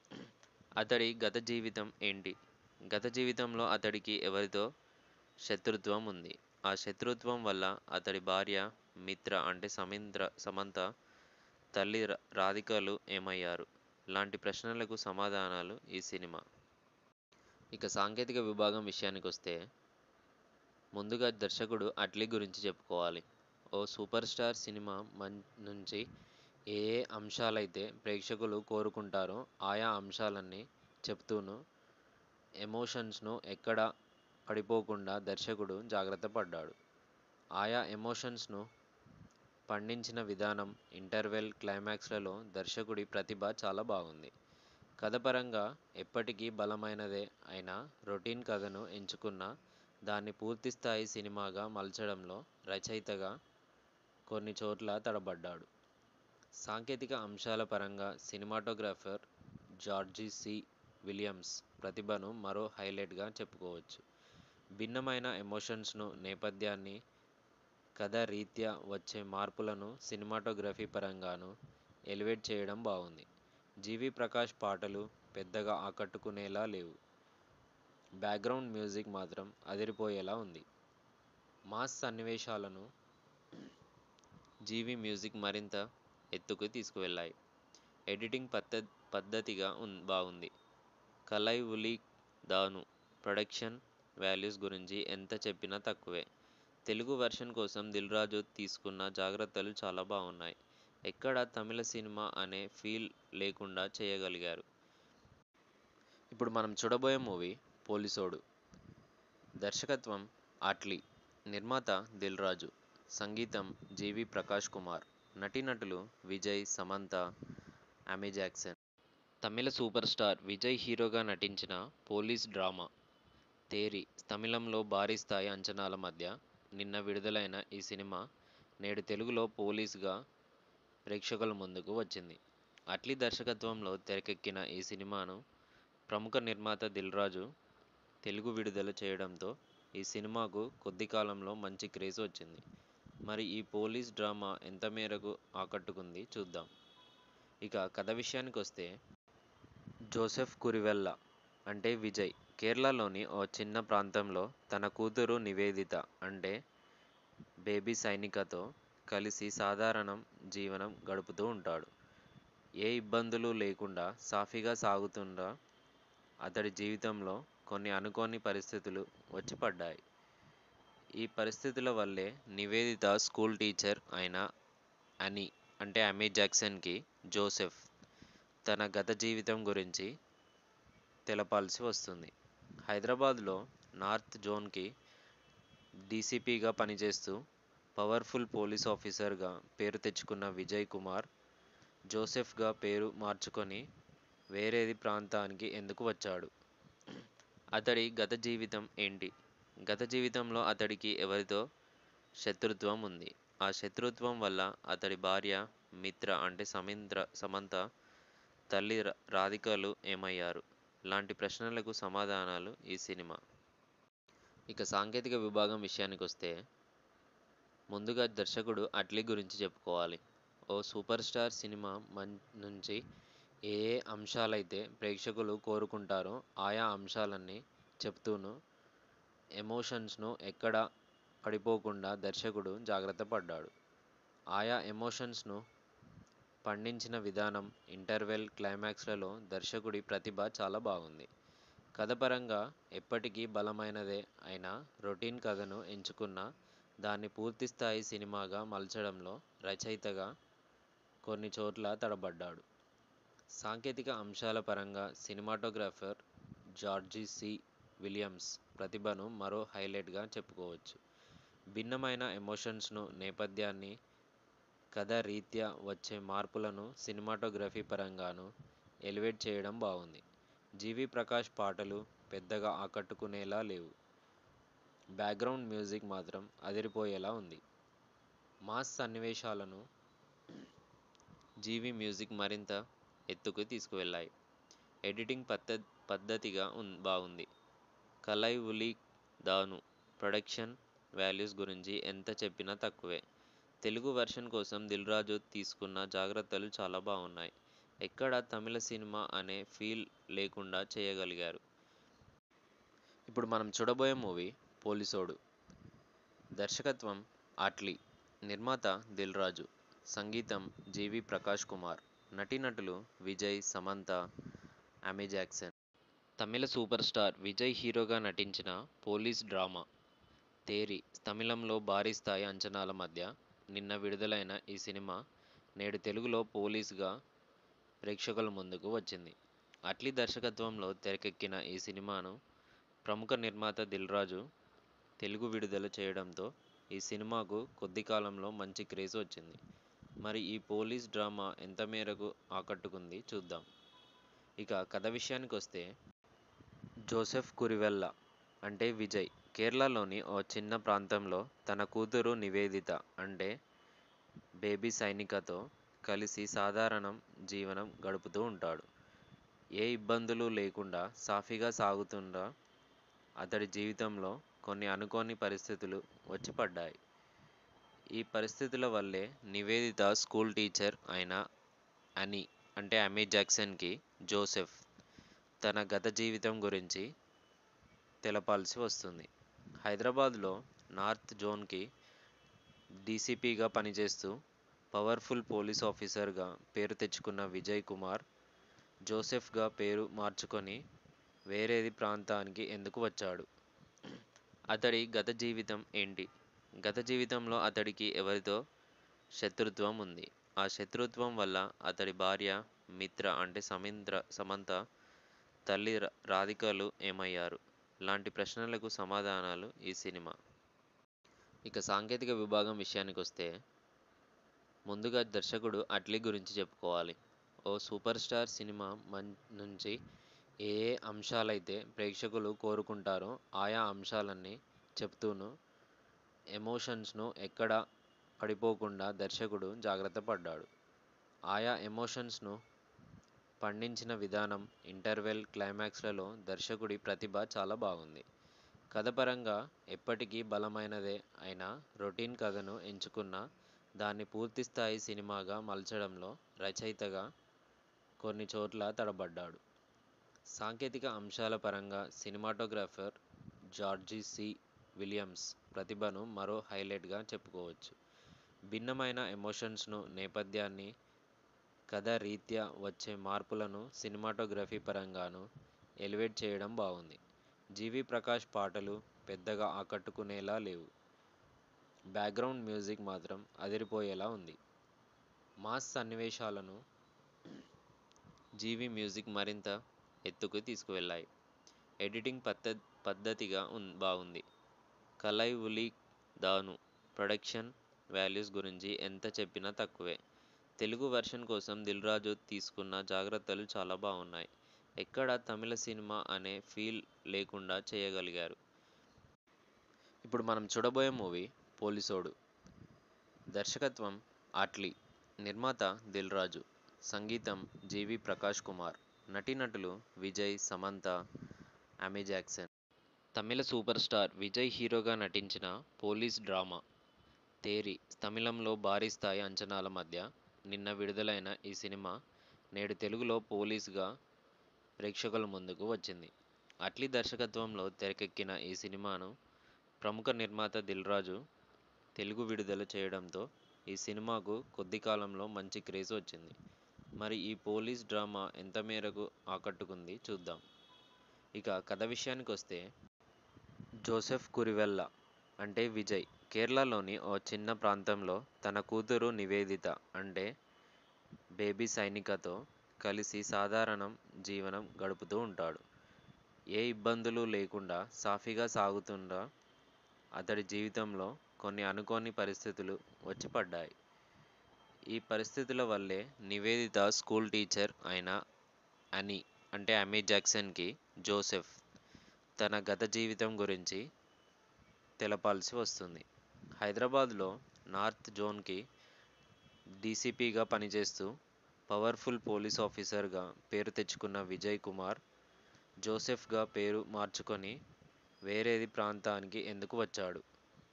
అతడి గత జీవితం ఏంటి గత జీవితంలో అతడికి ఎవరితో శత్రుత్వం ఉంది ఆ శత్రుత్వం వల్ల అతడి భార్య మిత్ర అంటే సమీంద్ర సమంత తల్లి రా- రాధికలు ఏమయ్యారు లాంటి ప్రశ్నలకు సమాధానాలు ఈ సినిమా ఇక సాంకేతిక విభాగం విషయానికి వస్తే ముందుగా దర్శకుడు అట్లీ గురించి చెప్పుకోవాలి ఓ సూపర్ స్టార్ సినిమా మం నుంచి ఏ ఏ అంశాలైతే ప్రేక్షకులు కోరుకుంటారో ఆయా అంశాలన్నీ చెప్తూను ఎమోషన్స్ను ఎక్కడ పడిపోకుండా దర్శకుడు జాగ్రత్త పడ్డాడు ఆయా ఎమోషన్స్ను పండించిన విధానం ఇంటర్వెల్ క్లైమాక్స్లలో దర్శకుడి ప్రతిభ చాలా బాగుంది కథ పరంగా ఎప్పటికీ బలమైనదే అయినా రొటీన్ కథను ఎంచుకున్న దాన్ని పూర్తిస్థాయి సినిమాగా మలచడంలో రచయితగా కొన్ని చోట్ల తడబడ్డాడు సాంకేతిక అంశాల పరంగా సినిమాటోగ్రాఫర్ జార్జి సి విలియమ్స్ ప్రతిభను మరో హైలైట్గా చెప్పుకోవచ్చు భిన్నమైన ఎమోషన్స్ను నేపథ్యాన్ని కథ రీత్యా వచ్చే మార్పులను సినిమాటోగ్రఫీ పరంగాను ఎలివేట్ చేయడం బాగుంది జీవి ప్రకాష్ పాటలు పెద్దగా ఆకట్టుకునేలా లేవు బ్యాక్గ్రౌండ్ మ్యూజిక్ మాత్రం అదిరిపోయేలా ఉంది మాస్ సన్నివేశాలను జీవి మ్యూజిక్ మరింత ఎత్తుకు తీసుకువెళ్ళాయి ఎడిటింగ్ పద్ధ పద్ధతిగా ఉన్ బాగుంది కలై ఉలి దాను ప్రొడక్షన్ వాల్యూస్ గురించి ఎంత చెప్పినా తక్కువే తెలుగు వెర్షన్ కోసం దిల్ రాజు తీసుకున్న జాగ్రత్తలు చాలా బాగున్నాయి ఎక్కడ తమిళ సినిమా అనే ఫీల్ లేకుండా చేయగలిగారు ఇప్పుడు మనం చూడబోయే మూవీ పోలీసోడు దర్శకత్వం ఆట్లీ నిర్మాత దిల్ రాజు సంగీతం జీవి ప్రకాష్ కుమార్ నటీనటులు Vijay Samantha Amy Jackson Tamil super star Vijay హీరోగా నటించిన పోలీస్ డ్రామా తేరి తమిళంలో భారీ స్థాయి అంచనాల మధ్య నిన్న విడుదలైన ఈ సినిమా నేడు తెలుగులో పోలీస్గా ప్రేక్షకుల ముందుకు వచ్చింది అట్లీ దర్శకత్వంలో తెరకెక్కిన ఈ సినిమాను ప్రముఖ నిర్మాత దిల్ రాజు తెలుగు విడుదల చేయడంతో ఈ సినిమాకు కొద్ది కాలంలో మంచి క్రేజ్ వచ్చింది మరి ఈ పోలీస్ డ్రామా ఎంత మేరకు ఆకట్టుకుంది చూద్దాం ఇక కథ విషయానికి వస్తే జోసెఫ్ కురివెల్లా అంటే విజయ్ కేరళలోని ఓ చిన్న ప్రాంతంలో తన కూతురు నివేదిత అంటే బేబీ సైనికతో కలిసి సాధారణం జీవనం గడుపుతూ ఉంటాడు ఏ ఇబ్బందులు లేకుండా సాఫీగా సాగుతున్న అతడి జీవితంలో కొన్ని అనుకోని పరిస్థితులు వచ్చి పడ్డాయి ఈ పరిస్థితుల వల్లే నివేదిత స్కూల్ టీచర్ అయిన అని అంటే అమీ జాక్సన్కి జోసెఫ్ తన గత జీవితం గురించి తెలపాల్సి వస్తుంది హైదరాబాద్లో నార్త్ జోన్కి డీసీపీగా పనిచేస్తూ పవర్ఫుల్ పోలీస్ ఆఫీసర్గా పేరు తెచ్చుకున్న విజయ్ కుమార్ జోసెఫ్గా పేరు మార్చుకొని వేరేది ప్రాంతానికి ఎందుకు వచ్చాడు అతడి గత జీవితం ఏంటి గత జీవితంలో అతడికి ఎవరితో శత్రుత్వం ఉంది ఆ శత్రుత్వం వల్ల అతడి భార్య మిత్ర అంటే సమింద్ర సమంత తల్లి రా- రాధికలు ఏమయ్యారు లాంటి ప్రశ్నలకు సమాధానాలు ఈ సినిమా ఇక సాంకేతిక విభాగం విషయానికి వస్తే ముందుగా దర్శకుడు అట్లీ గురించి చెప్పుకోవాలి ఓ సూపర్ స్టార్ సినిమా మం నుంచి ఏ ఏ అంశాలైతే ప్రేక్షకులు కోరుకుంటారో ఆయా అంశాలన్నీ చెప్తూను ఎమోషన్స్ను ఎక్కడ పడిపోకుండా దర్శకుడు జాగ్రత్త పడ్డాడు ఆయా ఎమోషన్స్ను పండించిన విధానం ఇంటర్వెల్ క్లైమాక్స్లలో దర్శకుడి ప్రతిభ చాలా బాగుంది కథ పరంగా ఎప్పటికీ బలమైనదే అయినా రొటీన్ కథను ఎంచుకున్న దాన్ని పూర్తిస్థాయి సినిమాగా మలచడంలో రచయితగా కొన్ని చోట్ల తడబడ్డాడు సాంకేతిక అంశాల పరంగా సినిమాటోగ్రాఫర్ జార్జి సి విలియమ్స్ ప్రతిభను మరో హైలైట్గా చెప్పుకోవచ్చు భిన్నమైన ఎమోషన్స్ను నేపథ్యాన్ని కథ రీత్యా వచ్చే మార్పులను సినిమాటోగ్రఫీ పరంగాను ఎలివేట్ చేయడం బాగుంది జీవి ప్రకాష్ పాటలు పెద్దగా ఆకట్టుకునేలా లేవు బ్యాక్గ్రౌండ్ మ్యూజిక్ మాత్రం అదిరిపోయేలా ఉంది మాస్ సన్నివేశాలను జీవి మ్యూజిక్ మరింత ఎత్తుకు తీసుకువెళ్ళాయి ఎడిటింగ్ పద్ధ పద్ధతిగా ఉన్ బాగుంది కలై ఉలి దాను ప్రొడక్షన్ వాల్యూస్ గురించి ఎంత చెప్పినా తక్కువే తెలుగు వెర్షన్ కోసం దిల్ రాజు తీసుకున్న జాగ్రత్తలు చాలా బాగున్నాయి ఎక్కడ తమిళ సినిమా అనే ఫీల్ లేకుండా చేయగలిగారు ఇప్పుడు మనం చూడబోయే మూవీ పోలీసోడు దర్శకత్వం ఆట్లీ నిర్మాత దిల్ రాజు సంగీతం జీవి ప్రకాష్ కుమార్ నటీనటులు Vijay Samantha Amy Jackson Tamil super star Vijay హీరోగా నటించిన పోలీస్ డ్రామా తేరి తమిళంలో భారీ స్థాయి అంచనాల మధ్య నిన్న విడుదలైన ఈ సినిమా నేడు తెలుగులో పోలీస్గా ప్రేక్షకుల ముందుకు వచ్చింది అట్లీ దర్శకత్వంలో తెరకెక్కిన ఈ సినిమాను ప్రముఖ నిర్మాత దిల్ రాజు తెలుగు విడుదల చేయడంతో ఈ సినిమాకు కొద్ది కాలంలో మంచి క్రేజ్ వచ్చింది మరి ఈ పోలీస్ డ్రామా ఎంత మేరకు ఆకట్టుకుంది చూద్దాం ఇక కథ విషయానికొస్తే జోసెఫ్ కురివెల్ల అంటే విజయ్ కేరళలోని ఓ చిన్న ప్రాంతంలో తన కూతురు నివేదిత అంటే బేబీ సైనికతో కలిసి సాధారణం జీవనం గడుపుతూ ఉంటాడు ఏ ఇబ్బందులు లేకుండా సాఫీగా సాగుతున్న అతడి జీవితంలో కొన్ని అనుకోని పరిస్థితులు వచ్చి పడ్డాయి ఈ పరిస్థితుల వల్లే నివేదిత స్కూల్ టీచర్ అయిన అని అంటే అమీ జాక్సన్కి జోసెఫ్ తన గత జీవితం గురించి తెలపాల్సి వస్తుంది హైదరాబాద్లో నార్త్ జోన్కి డీసీపీగా పనిచేస్తూ పవర్ఫుల్ పోలీస్ ఆఫీసర్గా పేరు తెచ్చుకున్న విజయ్ కుమార్ జోసెఫ్గా పేరు మార్చుకొని వేరేది ప్రాంతానికి ఎందుకు వచ్చాడు అతడి గత జీవితం ఏంటి గత జీవితంలో అతడికి ఎవరితో శత్రుత్వం ఉంది ఆ శత్రుత్వం వల్ల అతడి భార్య మిత్ర అంటే సమింద్ర సమంత తల్లి రా- రాధికలు ఏమయ్యారు లాంటి ప్రశ్నలకు సమాధానాలు ఈ సినిమా ఇక సాంకేతిక విభాగం విషయానికి వస్తే ముందుగా దర్శకుడు అట్లీ గురించి చెప్పుకోవాలి ఓ సూపర్ స్టార్ సినిమా మం నుంచి ఏ ఏ అంశాలైతే ప్రేక్షకులు కోరుకుంటారో ఆయా అంశాలన్నీ చెప్తూను ఎమోషన్స్ను ఎక్కడ పడిపోకుండా దర్శకుడు జాగ్రత్త పడ్డాడు ఆయా ఎమోషన్స్ను పండించిన విధానం ఇంటర్వెల్ క్లైమాక్స్లలో దర్శకుడి ప్రతిభ చాలా బాగుంది కథపరంగా ఎప్పటికీ బలమైనదే అయినా రొటీన్ కథను ఎంచుకున్న దాన్ని పూర్తిస్థాయి సినిమాగా మలచడంలో రచయితగా కొన్ని చోట్ల తడబడ్డాడు సాంకేతిక అంశాల పరంగా సినిమాటోగ్రాఫర్ జార్జీ సి విలియమ్స్ ప్రతిభను మరో హైలైట్గా చెప్పుకోవచ్చు భిన్నమైన ఎమోషన్స్ను నేపథ్యాన్ని కథ రీత్యా వచ్చే మార్పులను సినిమాటోగ్రఫీ పరంగాను ఎలివేట్ చేయడం బాగుంది జీవి ప్రకాష్ పాటలు పెద్దగా ఆకట్టుకునేలా లేవు బ్యాక్గ్రౌండ్ మ్యూజిక్ మాత్రం అదిరిపోయేలా ఉంది మాస్ సన్నివేశాలను జీవి మ్యూజిక్ మరింత ఎత్తుకు తీసుకువెళ్ళాయి ఎడిటింగ్ పద్ధ పద్ధతిగా ఉన్ బాగుంది కలై ఉలి దాను ప్రొడక్షన్ వాల్యూస్ గురించి ఎంత చెప్పినా తక్కువే తెలుగు వెర్షన్ కోసం దిల్ రాజు తీసుకున్న జాగ్రత్తలు చాలా బాగున్నాయి ఎక్కడ తమిళ సినిమా అనే ఫీల్ లేకుండా చేయగలిగారు ఇప్పుడు మనం చూడబోయే మూవీ పోలీసోడు దర్శకత్వం ఆట్లీ నిర్మాత దిల్ రాజు సంగీతం జీవి ప్రకాష్ కుమార్ నటీనటులు Vijay Samantha Amy Jackson Tamil super star Vijay హీరోగా నటించిన పోలీస్ డ్రామా తేరి తమిళంలో భారీ స్థాయి అంచనాల మధ్య నిన్న విడుదలైన ఈ సినిమా నేడు తెలుగులో పోలీస్గా ప్రేక్షకుల ముందుకు వచ్చింది అట్లీ దర్శకత్వంలో తెరకెక్కిన ఈ సినిమాను ప్రముఖ నిర్మాత దిల్ రాజు తెలుగు విడుదల చేయడంతో ఈ సినిమాకు కొద్ది కాలంలో మంచి క్రేజ్ వచ్చింది మరి ఈ పోలీస్ డ్రామా ఎంత మేరకు ఆకట్టుకుంది చూద్దాం ఇక కథ విషయానికి వస్తే జోసెఫ్ కురివెల్ల అంటే విజయ్ కేరళలోని ఓ చిన్న ప్రాంతంలో తన కూతురు నివేదిత అంటే బేబీ సైనికతో కలిసి సాధారణం జీవనం గడుపుతూ ఉంటాడు ఏ ఇబ్బందులు లేకుండా సాఫీగా సాగుతున్న అతడి జీవితంలో కొన్ని అనుకోని పరిస్థితులు వచ్చి పడ్డాయి ఈ పరిస్థితుల వల్లే నివేదిత స్కూల్ టీచర్ అయిన అని అంటే అమీ జాక్సన్కి జోసెఫ్ తన గత జీవితం గురించి తెలపాల్సి వస్తుంది హైదరాబాద్లో నార్త్ జోన్కి డీసీపీగా పనిచేస్తూ పవర్ఫుల్ పోలీస్ ఆఫీసర్గా పేరు తెచ్చుకున్న విజయ్ కుమార్ జోసెఫ్గా పేరు మార్చుకొని వేరేది ప్రాంతానికి ఎందుకు వచ్చాడు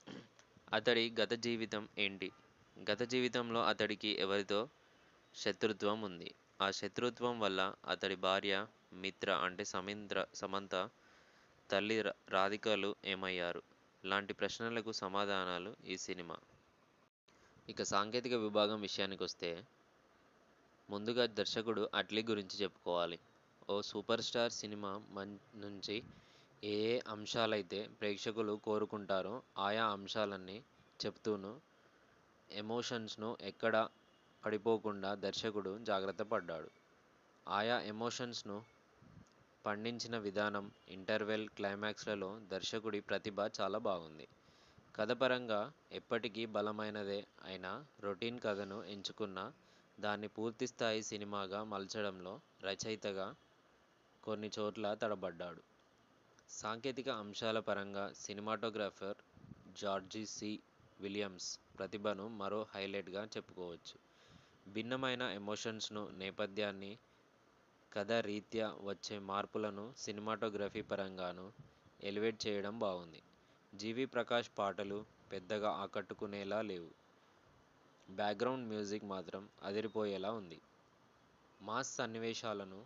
అతడి గత జీవితం ఏంటి గత జీవితంలో అతడికి ఎవరితో శత్రుత్వం ఉంది ఆ శత్రుత్వం వల్ల అతడి భార్య మిత్ర అంటే సమింద్ర సమంత తల్లి రా- రాధికలు ఏమయ్యారు లాంటి ప్రశ్నలకు సమాధానాలు ఈ సినిమా ఇక సాంకేతిక విభాగం విషయానికి వస్తే ముందుగా దర్శకుడు అట్లీ గురించి చెప్పుకోవాలి ఓ సూపర్ స్టార్ సినిమా మం నుంచి ఏ ఏ అంశాలైతే ప్రేక్షకులు కోరుకుంటారో ఆయా అంశాలన్నీ చెప్తూను ఎమోషన్స్ను ఎక్కడ పడిపోకుండా దర్శకుడు జాగ్రత్త పడ్డాడు ఆయా ఎమోషన్స్ను పండించిన విధానం ఇంటర్వెల్ క్లైమాక్స్లలో దర్శకుడి ప్రతిభ చాలా బాగుంది కథపరంగా ఎప్పటికీ బలమైనదే అయినా రొటీన్ కథను ఎంచుకున్న దాన్ని పూర్తిస్థాయి సినిమాగా మలచడంలో రచయితగా కొన్ని చోట్ల తడబడ్డాడు సాంకేతిక అంశాల పరంగా సినిమాటోగ్రాఫర్ జార్జి సి విలియమ్స్ ప్రతిభను మరో హైలైట్గా చెప్పుకోవచ్చు భిన్నమైన ఎమోషన్స్ను నేపథ్యాన్ని కథ రీత్యా వచ్చే మార్పులను సినిమాటోగ్రఫీ పరంగాను ఎలివేట్ చేయడం బాగుంది జీవి ప్రకాష్ పాటలు పెద్దగా ఆకట్టుకునేలా లేవు బ్యాక్గ్రౌండ్ మ్యూజిక్ మాత్రం అదిరిపోయేలా ఉంది మాస్ సన్నివేశాలను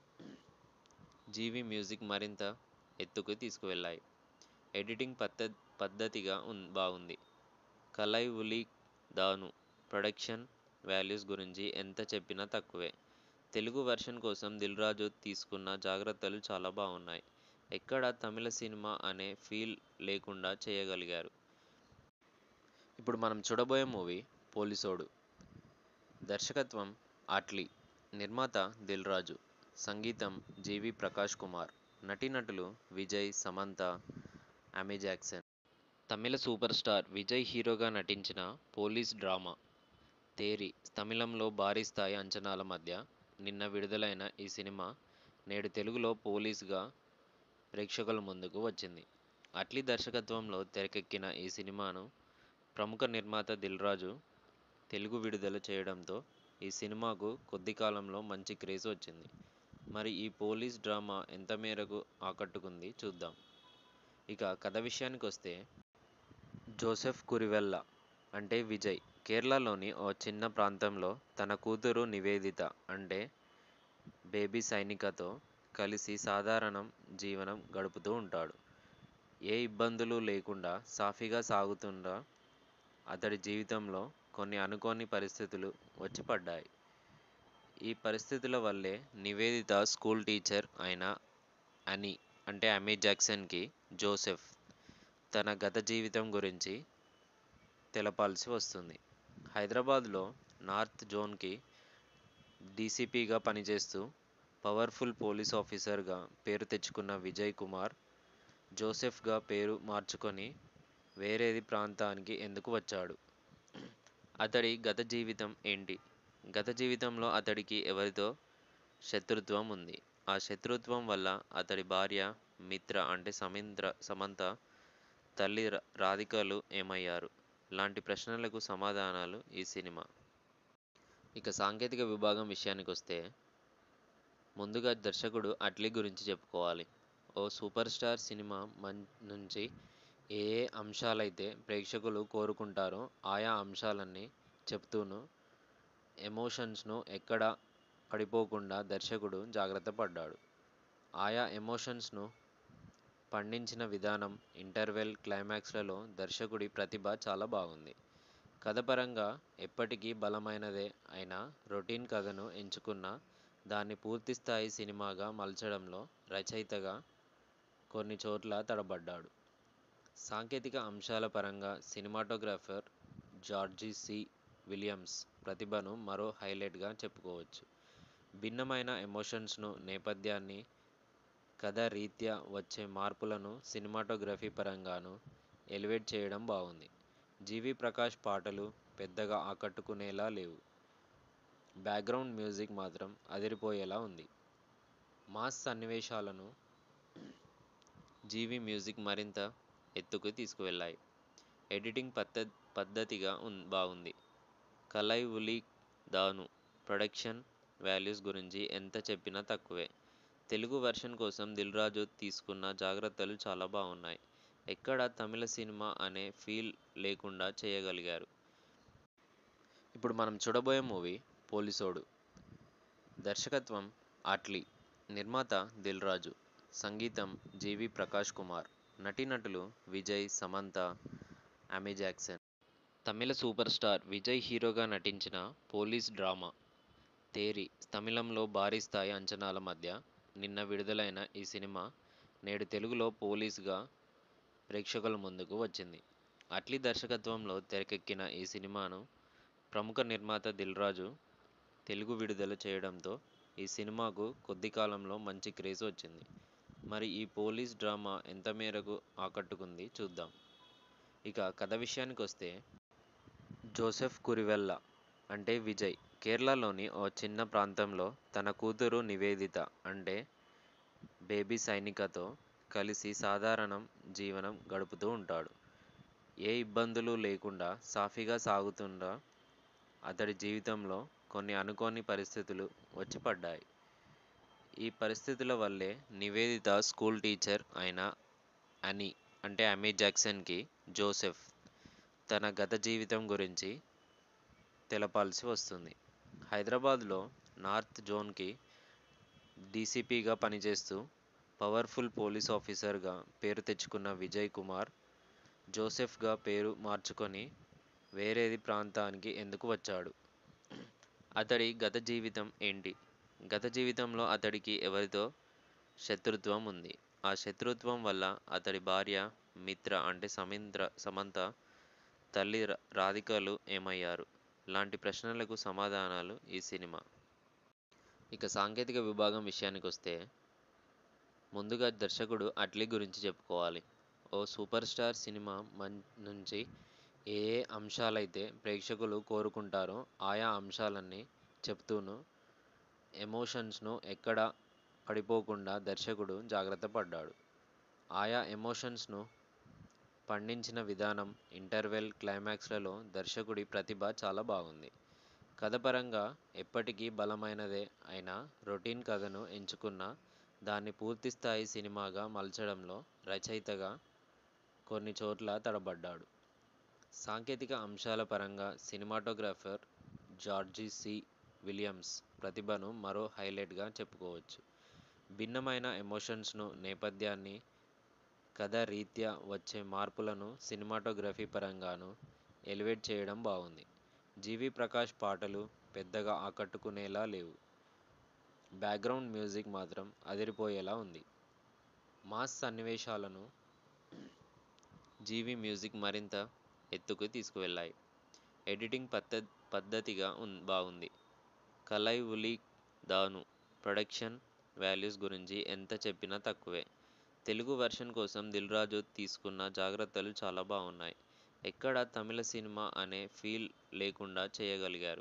జీవి మ్యూజిక్ మరింత ఎత్తుకు తీసుకువెళ్ళాయి ఎడిటింగ్ పద్ధ పద్ధతిగా ఉన్ బాగుంది కలై ఉలి దాను ప్రొడక్షన్ వాల్యూస్ గురించి ఎంత చెప్పినా తక్కువే తెలుగు వెర్షన్ కోసం దిల్ రాజు తీసుకున్న జాగ్రత్తలు చాలా బాగున్నాయి ఎక్కడ తమిళ సినిమా అనే ఫీల్ లేకుండా చేయగలిగారు ఇప్పుడు మనం చూడబోయే మూవీ పోలీసోడు దర్శకత్వం అట్లీ నిర్మాత దిల్ రాజు సంగీతం జీవి ప్రకాష్ కుమార్ నటీనటులు Vijay Samantha Amy Jackson Tamil super star Vijay హీరోగా నటించిన పోలీస్ డ్రామా తేరి తమిళంలో భారీ స్థాయి అంచనాల మధ్య నిన్న విడుదలైన ఈ సినిమా నేడు తెలుగులో పోలీస్గా ప్రేక్షకుల ముందుకు వచ్చింది అట్లీ దర్శకత్వంలో తెరకెక్కిన ఈ సినిమాను ప్రముఖ నిర్మాత దిల్ రాజు తెలుగు విడుదల చేయడంతో ఈ సినిమాకు కొద్ది కాలంలో మంచి క్రేజ్ వచ్చింది మరి ఈ పోలీస్ డ్రామా ఎంత మేరకు ఆకట్టుకుంది చూద్దాం ఇక కథ విషయానికి వస్తే జోసెఫ్ కురివెల్లా అంటే విజయ్ కేరళలోని ఓ చిన్న ప్రాంతంలో తన కూతురు నివేదిత అంటే బేబీ సైనికతో కలిసి సాధారణం జీవనం గడుపుతూ ఉంటాడు ఏ ఇబ్బందులు లేకుండా సాఫీగా సాగుతున్న అతడి జీవితంలో కొన్ని అనుకోని పరిస్థితులు వచ్చి పడ్డాయి ఈ పరిస్థితుల వల్లే నివేదిత స్కూల్ టీచర్ అయిన అని అంటే అమీ జాక్సన్కి జోసెఫ్ తన గత జీవితం గురించి తెలపాల్సి వస్తుంది హైదరాబాద్లో నార్త్ జోన్కి డీసీపీగా పనిచేస్తూ పవర్ఫుల్ పోలీస్ ఆఫీసర్గా పేరు తెచ్చుకున్న విజయ్ కుమార్ జోసెఫ్గా పేరు మార్చుకొని వేరేది ప్రాంతానికి ఎందుకు వచ్చాడు అతడి గత జీవితం ఏంటి గత జీవితంలో అతడికి ఎవరితో శత్రుత్వం ఉంది ఆ శత్రుత్వం వల్ల అతడి భార్య మిత్ర అంటే సమింద్ర సమంత తల్లి రా- రాధికలు ఏమయ్యారు లాంటి ప్రశ్నలకు సమాధానాలు ఈ సినిమా ఇక సాంకేతిక విభాగం విషయానికి వస్తే ముందుగా దర్శకుడు అట్లీ గురించి చెప్పుకోవాలి ఓ సూపర్ స్టార్ సినిమా మం నుంచి ఏ ఏ అంశాలైతే ప్రేక్షకులు కోరుకుంటారో ఆయా అంశాలన్నీ చెప్తూను ఎమోషన్స్ను ఎక్కడ పడిపోకుండా దర్శకుడు జాగ్రత్త పడ్డాడు ఆయా ఎమోషన్స్ను పండించిన విధానం ఇంటర్వెల్ క్లైమాక్స్లలో దర్శకుడి ప్రతిభ చాలా బాగుంది కథపరంగా ఎప్పటికీ బలమైనదే అయినా రొటీన్ కథను ఎంచుకున్న దాన్ని పూర్తిస్థాయి సినిమాగా మలచడంలో రచయితగా కొన్ని చోట్ల తడబడ్డాడు సాంకేతిక అంశాల పరంగా సినిమాటోగ్రాఫర్ జార్జి సి విలియమ్స్ ప్రతిభను మరో హైలైట్గా చెప్పుకోవచ్చు భిన్నమైన ఎమోషన్స్ను నేపథ్యాన్ని కథ రీత్యా వచ్చే మార్పులను సినిమాటోగ్రఫీ పరంగాను ఎలివేట్ చేయడం బాగుంది జీవి ప్రకాష్ పాటలు పెద్దగా ఆకట్టుకునేలా లేవు బ్యాక్గ్రౌండ్ మ్యూజిక్ మాత్రం అదిరిపోయేలా ఉంది మాస్ సన్నివేశాలను జీవి మ్యూజిక్ మరింత ఎత్తుకు తీసుకువెళ్ళాయి ఎడిటింగ్ పద్ధ పద్ధతిగా ఉన్ బాగుంది కలై ఉలి దాను ప్రొడక్షన్ వాల్యూస్ గురించి ఎంత చెప్పినా తక్కువే తెలుగు వెర్షన్ కోసం దిల్ రాజు తీసుకున్న జాగ్రత్తలు చాలా బాగున్నాయి ఎక్కడ తమిళ సినిమా అనే ఫీల్ లేకుండా చేయగలిగారు ఇప్పుడు మనం చూడబోయే మూవీ పోలీసోడు దర్శకత్వం అట్లీ నిర్మాత దిల్ రాజు సంగీతం జీవి ప్రకాష్ కుమార్ నటీనటులు Vijay Samantha Amy Jackson Tamil super star Vijay హీరోగా నటించిన పోలీస్ డ్రామా తేరి తమిళంలో భారీ స్థాయి అంచనాల మధ్య నిన్న విడుదలైన ఈ సినిమా నేడు తెలుగులో పోలీస్గా ప్రేక్షకుల ముందుకు వచ్చింది అట్లీ దర్శకత్వంలో తెరకెక్కిన ఈ సినిమాను ప్రముఖ నిర్మాత దిల్ రాజు తెలుగు విడుదల చేయడంతో ఈ సినిమాకు కొద్ది కాలంలో మంచి క్రేజ్ వచ్చింది మరి ఈ పోలీస్ డ్రామా ఎంత మేరకు ఆకట్టుకుంది చూద్దాం ఇక కథ విషయానికి వస్తే జోసెఫ్ కురివెల్లా అంటే విజయ్ కేరళలోని ఓ చిన్న ప్రాంతంలో తన కూతురు నివేదిత అంటే బేబీ సైనికతో కలిసి సాధారణం జీవనం గడుపుతూ ఉంటాడు ఏ ఇబ్బందులు లేకుండా సాఫీగా సాగుతున్న అతడి జీవితంలో కొన్ని అనుకోని పరిస్థితులు వచ్చి పడ్డాయి ఈ పరిస్థితుల వల్లే నివేదిత స్కూల్ టీచర్ అయిన అని అంటే అమీ జాక్సన్కి జోసెఫ్ తన గత జీవితం గురించి తెలపాల్సి వస్తుంది హైదరాబాద్లో నార్త్ జోన్కి డీసీపీగా పనిచేస్తూ పవర్ఫుల్ పోలీస్ ఆఫీసర్గా పేరు తెచ్చుకున్న విజయ్ కుమార్ జోసెఫ్గా పేరు మార్చుకొని వేరేది ప్రాంతానికి ఎందుకు వచ్చాడు అతడి గత జీవితం ఏంటి గత జీవితంలో అతడికి ఎవరితో శత్రుత్వం ఉంది ఆ శత్రుత్వం వల్ల అతడి భార్య మిత్ర అంటే సమింద్ర సమంత తల్లి రా- రాధికలు ఏమయ్యారు లాంటి ప్రశ్నలకు సమాధానాలు ఈ సినిమా ఇక సాంకేతిక విభాగం విషయానికి వస్తే ముందుగా దర్శకుడు అట్లీ గురించి చెప్పుకోవాలి ఓ సూపర్ స్టార్ సినిమా మం నుంచి ఏ ఏ అంశాలైతే ప్రేక్షకులు కోరుకుంటారో ఆయా అంశాలన్నీ చెప్తూను ఎమోషన్స్ను ఎక్కడ పడిపోకుండా దర్శకుడు జాగ్రత్త పడ్డాడు ఆయా ఎమోషన్స్ను పండించిన విధానం ఇంటర్వెల్ క్లైమాక్స్లలో దర్శకుడి ప్రతిభ చాలా బాగుంది కథపరంగా ఎప్పటికీ బలమైనదే అయినా రొటీన్ కథను ఎంచుకున్న దాన్ని పూర్తిస్థాయి సినిమాగా మలచడంలో రచయితగా కొన్ని చోట్ల తడబడ్డాడు సాంకేతిక అంశాల పరంగా సినిమాటోగ్రాఫర్ జార్జీ సి విలియమ్స్ ప్రతిభను మరో హైలైట్గా చెప్పుకోవచ్చు భిన్నమైన ఎమోషన్స్ను నేపథ్యాన్ని కథ రీత్యా వచ్చే మార్పులను సినిమాటోగ్రఫీ పరంగాను ఎలివేట్ చేయడం బాగుంది జీవి ప్రకాష్ పాటలు పెద్దగా ఆకట్టుకునేలా లేవు బ్యాక్గ్రౌండ్ మ్యూజిక్ మాత్రం అదిరిపోయేలా ఉంది మాస్ సన్నివేశాలను జీవి మ్యూజిక్ మరింత ఎత్తుకు తీసుకువెళ్ళాయి ఎడిటింగ్ పద్ధ పద్ధతిగా ఉన్ బాగుంది కలై ఉలి దాను ప్రొడక్షన్ వాల్యూస్ గురించి ఎంత చెప్పినా తక్కువే తెలుగు వెర్షన్ కోసం దిల్ రాజు తీసుకున్న జాగ్రత్తలు చాలా బాగున్నాయి ఎక్కడ తమిళ సినిమా అనే ఫీల్ లేకుండా చేయగలిగారు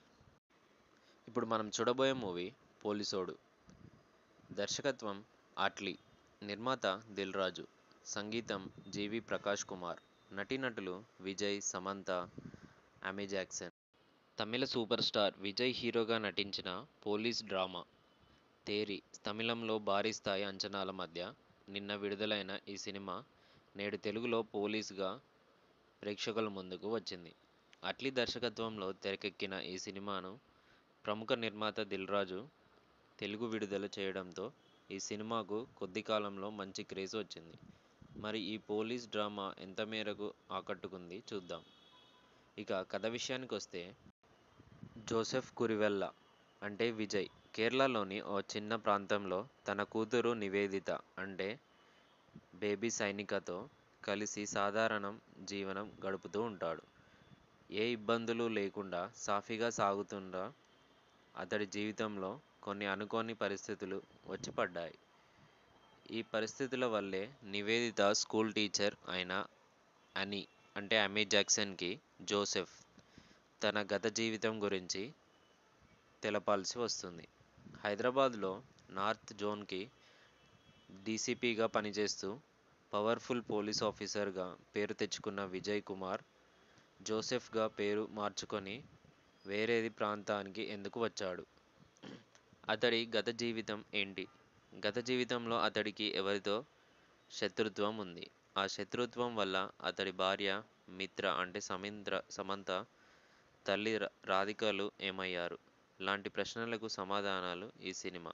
ఇప్పుడు మనం చూడబోయే మూవీ పోలీసోడు దర్శకత్వం ఆట్లీ నిర్మాత దిల్ రాజు సంగీతం జీవి ప్రకాష్ కుమార్ నటీనటులు Vijay Samantha Amy Jackson Tamil super star Vijay హీరోగా నటించిన పోలీస్ డ్రామా తేరి తమిళంలో భారీ స్థాయి అంచనాల మధ్య నిన్న విడుదలైన ఈ సినిమా నేడు తెలుగులో పోలీస్గా ప్రేక్షకుల ముందుకు వచ్చింది అట్లీ దర్శకత్వంలో తెరకెక్కిన ఈ సినిమాను ప్రముఖ నిర్మాత దిల్ రాజు తెలుగు విడుదల చేయడంతో ఈ సినిమాకు కొద్ది కాలంలో మంచి క్రేజ్ వచ్చింది మరి ఈ పోలీస్ డ్రామా ఎంత మేరకు ఆకట్టుకుంది చూద్దాం ఇక కథ విషయానికి వస్తే జోసెఫ్ కురివెల్ల అంటే విజయ్ కేరళలోని ఓ చిన్న ప్రాంతంలో తన కూతురు నివేదిత అంటే బేబీ సైనికతో కలిసి సాధారణం జీవనం గడుపుతూ ఉంటాడు ఏ ఇబ్బందులు లేకుండా సాఫీగా సాగుతున్న అతడి జీవితంలో కొన్ని అనుకోని పరిస్థితులు వచ్చి పడ్డాయి ఈ పరిస్థితుల వల్లే నివేదిత స్కూల్ టీచర్ అయిన అని అంటే అమీ జాక్సన్కి జోసెఫ్ తన గత జీవితం గురించి తెలపాల్సి వస్తుంది హైదరాబాద్లో నార్త్ జోన్కి డీసీపీగా పనిచేస్తూ పవర్ఫుల్ పోలీస్ ఆఫీసర్గా పేరు తెచ్చుకున్న విజయ్ కుమార్ జోసెఫ్గా పేరు మార్చుకొని వేరేది ప్రాంతానికి ఎందుకు వచ్చాడు అతడి గత జీవితం ఏంటి గత జీవితంలో అతడికి ఎవరితో శత్రుత్వం ఉంది ఆ శత్రుత్వం వల్ల అతడి భార్య మిత్ర అంటే సమింద్ర సమంత తల్లి రా- రాధికలు ఏమయ్యారు లాంటి ప్రశ్నలకు సమాధానాలు ఈ సినిమా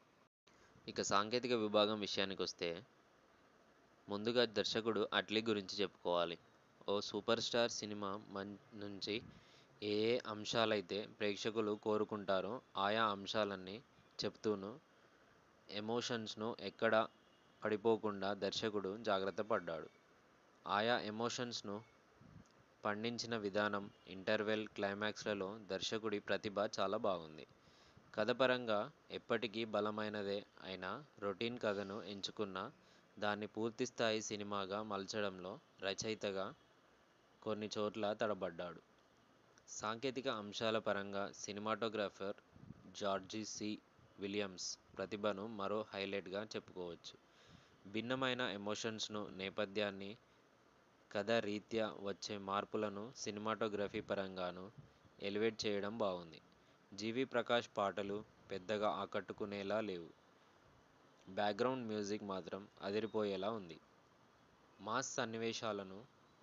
ఇక సాంకేతిక విభాగం విషయానికి వస్తే ముందుగా దర్శకుడు అట్లీ గురించి చెప్పుకోవాలి ఓ సూపర్ స్టార్ సినిమా మం నుంచి ఏ ఏ అంశాలైతే ప్రేక్షకులు కోరుకుంటారో ఆయా అంశాలన్నీ చెప్తూను ఎమోషన్స్ను ఎక్కడ పడిపోకుండా దర్శకుడు జాగ్రత్త పడ్డాడు ఆయా ఎమోషన్స్ను పండించిన విధానం ఇంటర్వెల్ క్లైమాక్స్లలో దర్శకుడి ప్రతిభ చాలా బాగుంది కథపరంగా ఎప్పటికీ బలమైనదే అయినా రొటీన్ కథను ఎంచుకున్న దాన్ని పూర్తిస్థాయి సినిమాగా మలచడంలో రచయితగా కొన్ని చోట్ల తడబడ్డాడు సాంకేతిక అంశాల పరంగా సినిమాటోగ్రాఫర్ జార్జీ సి విలియమ్స్ ప్రతిభను మరో హైలైట్గా చెప్పుకోవచ్చు భిన్నమైన ఎమోషన్స్ను నేపథ్యాన్ని కథ రీత్యా వచ్చే మార్పులను సినిమాటోగ్రఫీ పరంగాను ఎలివేట్ చేయడం బాగుంది జీవి ప్రకాష్ పాటలు పెద్దగా ఆకట్టుకునేలా లేవు బ్యాక్గ్రౌండ్ మ్యూజిక్ మాత్రం అదిరిపోయేలా ఉంది మాస్ సన్నివేశాలను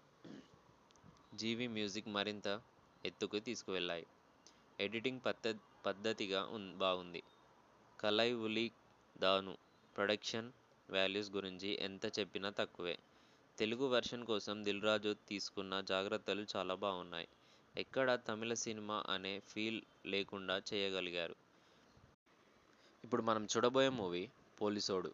జీవి మ్యూజిక్ మరింత ఎత్తుకు తీసుకువెళ్ళాయి ఎడిటింగ్ పద్ధ పద్ధతిగా ఉన్ బాగుంది కలై ఉలి దాను ప్రొడక్షన్ వాల్యూస్ గురించి ఎంత చెప్పినా తక్కువే తెలుగు వెర్షన్ కోసం దిల్ రాజు తీసుకున్న జాగ్రత్తలు చాలా బాగున్నాయి ఎక్కడ తమిళ సినిమా అనే ఫీల్ లేకుండా చేయగలిగారు ఇప్పుడు మనం చూడబోయే మూవీ పోలీసోడు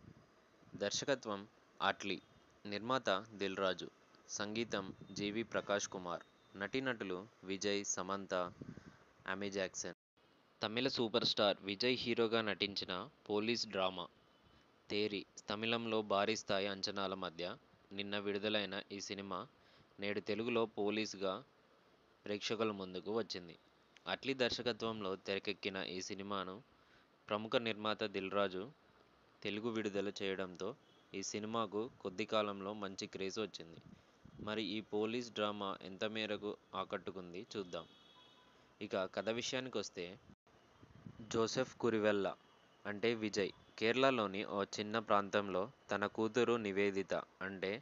దర్శకత్వం ఆట్లీ నిర్మాత దిల్ రాజు సంగీతం జీవి ప్రకాష్ కుమార్ నటీనటులు Vijay Samantha Amy Jackson Tamil super star Vijay హీరోగా నటించిన పోలీస్ డ్రామా తేరి తమిళంలో భారీ స్థాయి అంచనాల మధ్య నిన్న విడుదలైన ఈ సినిమా నేడు తెలుగులో పోలీస్గా ప్రేక్షకుల ముందుకు వచ్చింది అట్లీ దర్శకత్వంలో తెరకెక్కిన ఈ సినిమాను ప్రముఖ నిర్మాత దిల్ రాజు తెలుగు విడుదల చేయడంతో ఈ సినిమాకు కొద్ది కాలంలో మంచి క్రేజ్ వచ్చింది మరి ఈ పోలీస్ డ్రామా ఎంత మేరకు ఆకట్టుకుంది చూద్దాం ఇక కథ విషయానికి వస్తే జోసెఫ్ కురివెల్ల అంటే విజయ్ కేరళలోని ఓ చిన్న ప్రాంతంలో తన కూతురు నివేదిత అంటే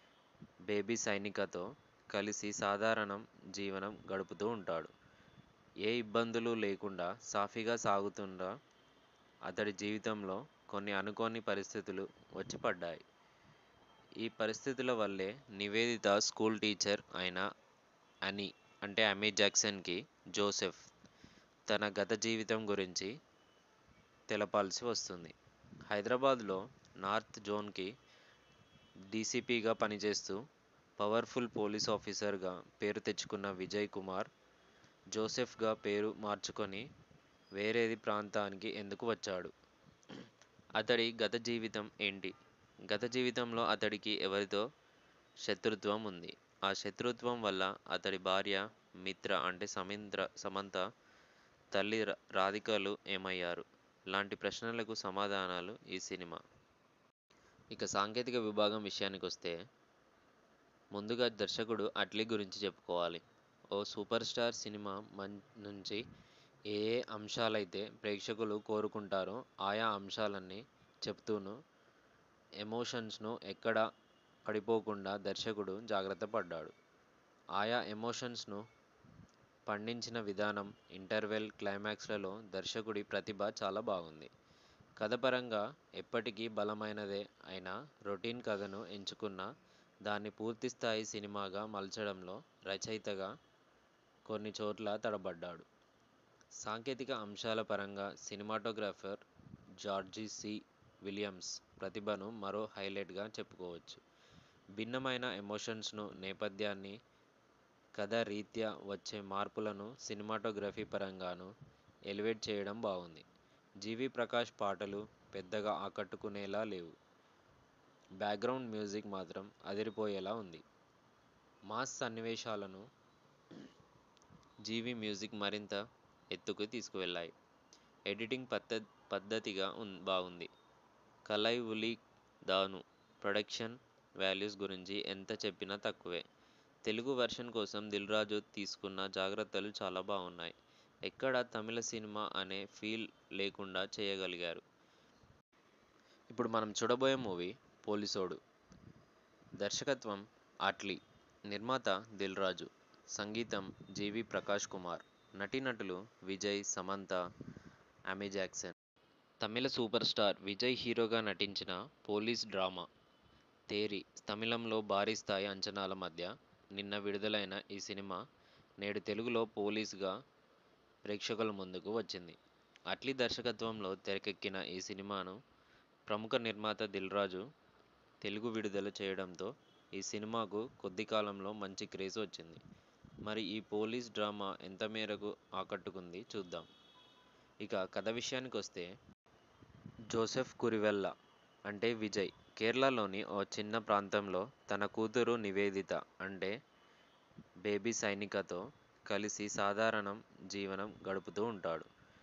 బేబీ సైనికతో కలిసి సాధారణం జీవనం గడుపుతూ ఉంటాడు ఏ ఇబ్బందులు లేకుండా సాఫీగా సాగుతున్న అతడి జీవితంలో కొన్ని అనుకోని పరిస్థితులు వచ్చి పడ్డాయి ఈ పరిస్థితుల వల్లే నివేదిత స్కూల్ టీచర్ అయిన అని అంటే అమీ జాక్సన్కి జోసెఫ్ తన గత జీవితం గురించి తెలపాల్సి వస్తుంది హైదరాబాద్లో నార్త్ జోన్కి డీసీపీగా పనిచేస్తూ పవర్ఫుల్ పోలీస్ ఆఫీసర్గా పేరు తెచ్చుకున్న విజయ్ కుమార్ జోసెఫ్గా పేరు మార్చుకొని వేరేది ప్రాంతానికి ఎందుకు వచ్చాడు అతడి గత జీవితం ఏంటి గత జీవితంలో అతడికి ఎవరితో శత్రుత్వం ఉంది ఆ శత్రుత్వం వల్ల అతడి భార్య మిత్ర అంటే సమింద్ర సమంత తల్లి రా- రాధికలు ఏమయ్యారు లాంటి ప్రశ్నలకు సమాధానాలు ఈ సినిమా ఇక సాంకేతిక విభాగం విషయానికి వస్తే ముందుగా దర్శకుడు అట్లీ గురించి చెప్పుకోవాలి ఓ సూపర్ స్టార్ సినిమా మం నుంచి ఏ ఏ అంశాలైతే ప్రేక్షకులు కోరుకుంటారో ఆయా అంశాలన్నీ చెప్తూను ఎమోషన్స్ను ఎక్కడ పడిపోకుండా దర్శకుడు జాగ్రత్త పడ్డాడు ఆయా ఎమోషన్స్ను పండించిన విధానం ఇంటర్వెల్ క్లైమాక్స్లలో దర్శకుడి ప్రతిభ చాలా బాగుంది కథపరంగా ఎప్పటికీ బలమైనదే అయినా రొటీన్ కథను ఎంచుకున్న దాన్ని పూర్తిస్థాయి సినిమాగా మలచడంలో రచయితగా కొన్ని చోట్ల తడబడ్డాడు సాంకేతిక అంశాల పరంగా సినిమాటోగ్రాఫర్ జార్జీ సి విలియమ్స్ ప్రతిభను మరో హైలైట్గా చెప్పుకోవచ్చు భిన్నమైన ఎమోషన్స్ను నేపథ్యాన్ని కథ రీత్యా వచ్చే మార్పులను సినిమాటోగ్రఫీ పరంగాను ఎలివేట్ చేయడం బాగుంది జీవి ప్రకాష్ పాటలు పెద్దగా ఆకట్టుకునేలా లేవు బ్యాక్గ్రౌండ్ మ్యూజిక్ మాత్రం అదిరిపోయేలా ఉంది మాస్ సన్నివేశాలను జీవి మ్యూజిక్ మరింత ఎత్తుకు తీసుకువెళ్ళాయి ఎడిటింగ్ పద్ధ పద్ధతిగా ఉన్ బాగుంది కలై ఉలి దాను ప్రొడక్షన్ వాల్యూస్ గురించి ఎంత చెప్పినా తక్కువే తెలుగు వెర్షన్ కోసం దిల్ రాజు తీసుకున్న జాగ్రత్తలు చాలా బాగున్నాయి ఎక్కడ తమిళ సినిమా అనే ఫీల్ లేకుండా చేయగలిగారు ఇప్పుడు మనం చూడబోయే మూవీ పోలీసోడు దర్శకత్వం ఆట్లీ నిర్మాత దిల్ రాజు సంగీతం జీవి ప్రకాష్ కుమార్ నటీనటులు Vijay Samantha Amy Jackson Tamil super star Vijay హీరోగా నటించిన పోలీస్ డ్రామా తేరి తమిళంలో భారీ స్థాయి అంచనాల మధ్య నిన్న విడుదలైన ఈ సినిమా నేడు తెలుగులో పోలీస్గా ప్రేక్షకుల ముందుకు వచ్చింది అట్లీ దర్శకత్వంలో తెరకెక్కిన ఈ సినిమాను ప్రముఖ నిర్మాత దిల్ రాజు తెలుగు విడుదల చేయడంతో ఈ సినిమాకు కొద్ది కాలంలో మంచి క్రేజ్ వచ్చింది మరి ఈ పోలీస్ డ్రామా ఎంత మేరకు ఆకట్టుకుంది చూద్దాం ఇక కథ విషయానికి వస్తే జోసెఫ్ కురివెల్ల అంటే విజయ్ కేరళలోని ఓ చిన్న ప్రాంతంలో తన కూతురు నివేదిత అంటే బేబీ సైనికతో కలిసి సాధారణం జీవనం గడుపుతూ ఉంటాడు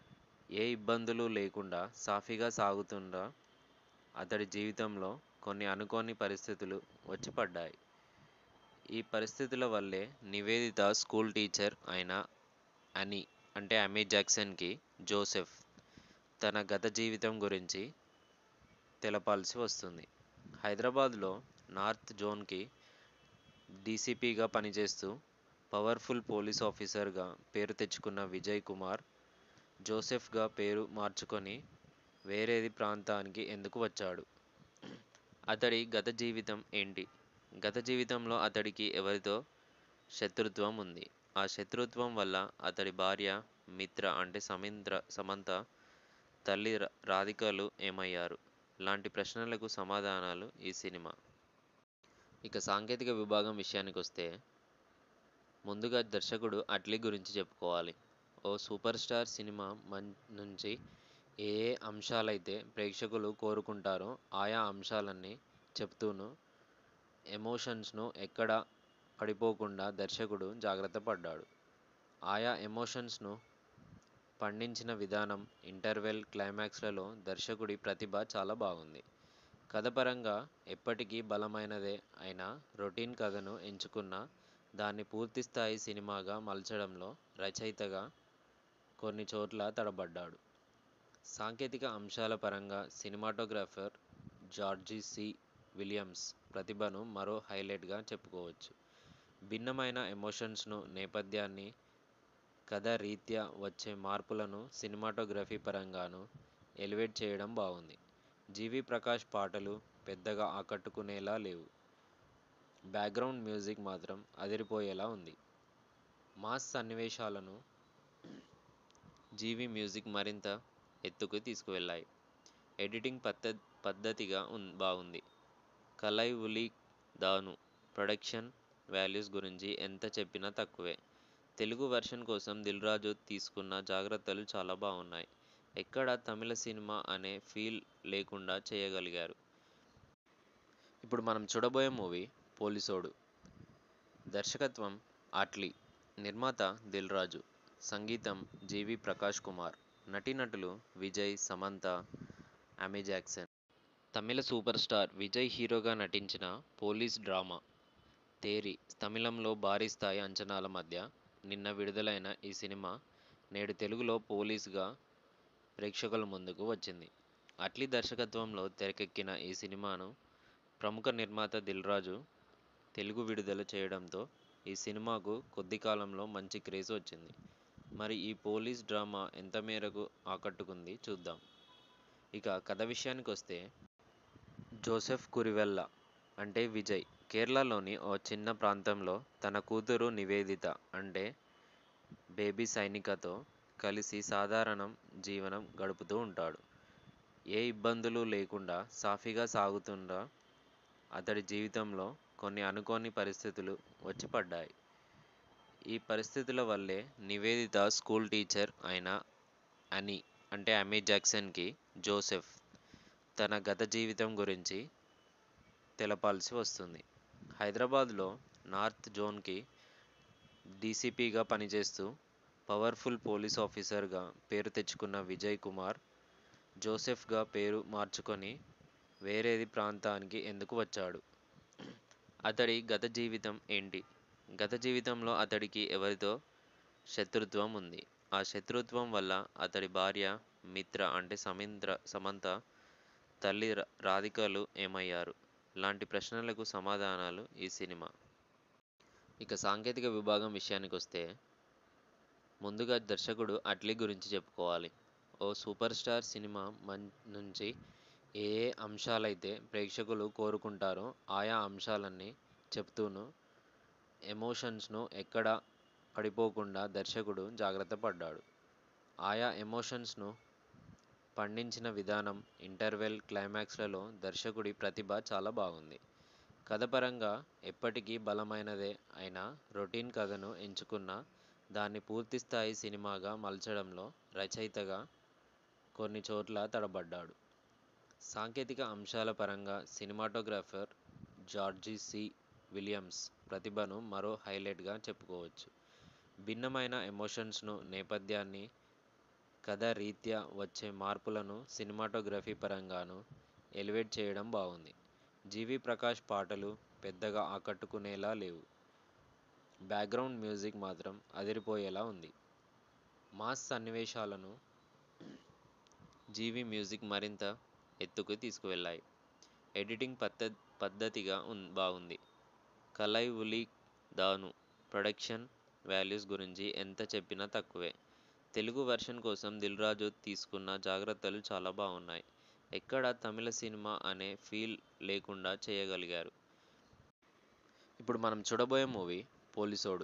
ఏ ఇబ్బందులు లేకుండా సాఫీగా సాగుతున్న అతడి జీవితంలో కొన్ని అనుకోని పరిస్థితులు వచ్చి పడ్డాయి ఈ పరిస్థితుల వల్లే నివేదిత స్కూల్ టీచర్ అయిన అని అంటే అమీ జాక్సన్కి జోసెఫ్ తన గత జీవితం గురించి తెలపాల్సి వస్తుంది హైదరాబాద్లో నార్త్ జోన్కి డీసీపీగా పనిచేస్తూ పవర్ఫుల్ పోలీస్ ఆఫీసర్గా పేరు తెచ్చుకున్న విజయ్ కుమార్ జోసెఫ్గా పేరు మార్చుకొని వేరేది ప్రాంతానికి ఎందుకు వచ్చాడు అతడి గత జీవితం ఏంటి గత జీవితంలో అతడికి ఎవరితో శత్రుత్వం ఉంది ఆ శత్రుత్వం వల్ల అతడి భార్య మిత్ర అంటే సమింద్ర సమంత తల్లి రా- రాధికలు ఏమయ్యారు లాంటి ప్రశ్నలకు సమాధానాలు ఈ సినిమా ఇక సాంకేతిక విభాగం విషయానికి వస్తే ముందుగా దర్శకుడు అట్లీ గురించి చెప్పుకోవాలి ఓ సూపర్ స్టార్ సినిమా మం నుంచి ఏ ఏ అంశాలైతే ప్రేక్షకులు కోరుకుంటారో ఆయా అంశాలన్నీ చెప్తూను ఎమోషన్స్ను ఎక్కడ పడిపోకుండా దర్శకుడు జాగ్రత్త పడ్డాడు ఆయా ఎమోషన్స్ను పండించిన విధానం ఇంటర్వెల్ క్లైమాక్స్లలో దర్శకుడి ప్రతిభ చాలా బాగుంది కథపరంగా ఎప్పటికీ బలమైనదే అయినా రొటీన్ కథను ఎంచుకున్న దాన్ని పూర్తిస్థాయి సినిమాగా మలచడంలో రచయితగా కొన్ని చోట్ల తడబడ్డాడు సాంకేతిక అంశాల పరంగా సినిమాటోగ్రాఫర్ జార్జీ సి విలియమ్స్ ప్రతిభను మరో హైలైట్గా చెప్పుకోవచ్చు భిన్నమైన ఎమోషన్స్ను నేపథ్యాన్ని కథ రీత్యా వచ్చే మార్పులను సినిమాటోగ్రఫీ పరంగాను ఎలివేట్ చేయడం బాగుంది జీవి ప్రకాష్ పాటలు పెద్దగా ఆకట్టుకునేలా లేవు బ్యాక్గ్రౌండ్ మ్యూజిక్ మాత్రం అదిరిపోయేలా ఉంది మాస్ సన్నివేశాలను జీవి మ్యూజిక్ మరింత ఎత్తుకు తీసుకువెళ్ళాయి ఎడిటింగ్ పద్ధ పద్ధతిగా ఉన్ బాగుంది కలై ఉలి దాను ప్రొడక్షన్ వాల్యూస్ గురించి ఎంత చెప్పినా తక్కువే తెలుగు వెర్షన్ కోసం దిల్ రాజు తీసుకున్న జాగ్రత్తలు చాలా బాగున్నాయి ఎక్కడ తమిళ సినిమా అనే ఫీల్ లేకుండా చేయగలిగారు ఇప్పుడు మనం చూడబోయే మూవీ పోలీసోడు దర్శకత్వం ఆట్లీ నిర్మాత దిల్ రాజు సంగీతం జీవి ప్రకాష్ కుమార్ నటీనటులు Vijay Samantha Amy Jackson Tamil super star Vijay హీరోగా నటించిన పోలీస్ డ్రామా తేరి తమిళంలో భారీ స్థాయి అంచనాల మధ్య నిన్న విడుదలైన ఈ సినిమా నేడు తెలుగులో పోలీస్గా ప్రేక్షకుల ముందుకు వచ్చింది అట్లీ దర్శకత్వంలో తెరకెక్కిన ఈ సినిమాను ప్రముఖ నిర్మాత దిల్ రాజు తెలుగు విడుదల చేయడంతో ఈ సినిమాకు కొద్ది కాలంలో మంచి క్రేజ్ వచ్చింది మరి ఈ పోలీస్ డ్రామా ఎంత మేరకు ఆకట్టుకుంది చూద్దాం ఇక కథ విషయానికి వస్తే జోసెఫ్ కురివెల్ల అంటే విజయ్ కేరళలోని ఓ చిన్న ప్రాంతంలో తన కూతురు నివేదిత అంటే బేబీ సైనికతో కలిసి సాధారణం జీవనం గడుపుతూ ఉంటాడు ఏ ఇబ్బందులు లేకుండా సాఫీగా సాగుతున్న అతడి జీవితంలో కొన్ని అనుకోని పరిస్థితులు వచ్చి పడ్డాయి ఈ పరిస్థితుల వల్లే నివేదిత స్కూల్ టీచర్ అయిన అని అంటే అమీ జాక్సన్కి జోసెఫ్ తన గత జీవితం గురించి తెలపాల్సి వస్తుంది హైదరాబాద్లో నార్త్ జోన్కి డీసీపీగా పనిచేస్తూ పవర్ఫుల్ పోలీస్ ఆఫీసర్గా పేరు తెచ్చుకున్న విజయ్ కుమార్ జోసెఫ్గా పేరు మార్చుకొని వేరేది ప్రాంతానికి ఎందుకు వచ్చాడు అతడి గత జీవితం ఏంటి గత జీవితంలో అతడికి ఎవరితో శత్రుత్వం ఉంది ఆ శత్రుత్వం వల్ల అతడి భార్య మిత్ర అంటే సమింద్ర సమంత తల్లి రా- రాధికలు ఏమయ్యారు లాంటి ప్రశ్నలకు సమాధానాలు ఈ సినిమా ఇక సాంకేతిక విభాగం విషయానికి వస్తే ముందుగా దర్శకుడు అట్లీ గురించి చెప్పుకోవాలి ఓ సూపర్ స్టార్ సినిమా మం నుంచి ఏ ఏ అంశాలైతే ప్రేక్షకులు కోరుకుంటారో ఆయా అంశాలన్నీ చెప్తూను ఎమోషన్స్ను ఎక్కడ పడిపోకుండా దర్శకుడు జాగ్రత్త పడ్డాడు ఆయా ఎమోషన్స్ను పండించిన విధానం ఇంటర్వెల్ క్లైమాక్స్లలో దర్శకుడి ప్రతిభ చాలా బాగుంది కథపరంగా ఎప్పటికీ బలమైనదే అయినా రొటీన్ కథను ఎంచుకున్న దాన్ని పూర్తిస్థాయి సినిమాగా మలచడంలో రచయితగా కొన్ని చోట్ల తడబడ్డాడు సాంకేతిక అంశాల పరంగా సినిమాటోగ్రాఫర్ జార్జీ సి విలియమ్స్ ప్రతిభను మరో హైలైట్గా చెప్పుకోవచ్చు భిన్నమైన ఎమోషన్స్ను నేపథ్యాన్ని కథ రీత్యా వచ్చే మార్పులను సినిమాటోగ్రఫీ పరంగాను ఎలివేట్ చేయడం బాగుంది జీవి ప్రకాష్ పాటలు పెద్దగా ఆకట్టుకునేలా లేవు బ్యాక్గ్రౌండ్ మ్యూజిక్ మాత్రం అదిరిపోయేలా ఉంది మాస్ సన్నివేశాలను జీవి మ్యూజిక్ మరింత ఎత్తుకు తీసుకువెళ్ళాయి ఎడిటింగ్ పద్ధ పద్ధతిగా ఉన్ బాగుంది కలై ఉలి దాను ప్రొడక్షన్ వాల్యూస్ గురించి ఎంత చెప్పినా తక్కువే తెలుగు వెర్షన్ కోసం దిల్ రాజు తీసుకున్న జాగ్రత్తలు చాలా బాగున్నాయి ఎక్కడ తమిళ సినిమా అనే ఫీల్ లేకుండా చేయగలిగారు ఇప్పుడు మనం చూడబోయే మూవీ పోలీసోడు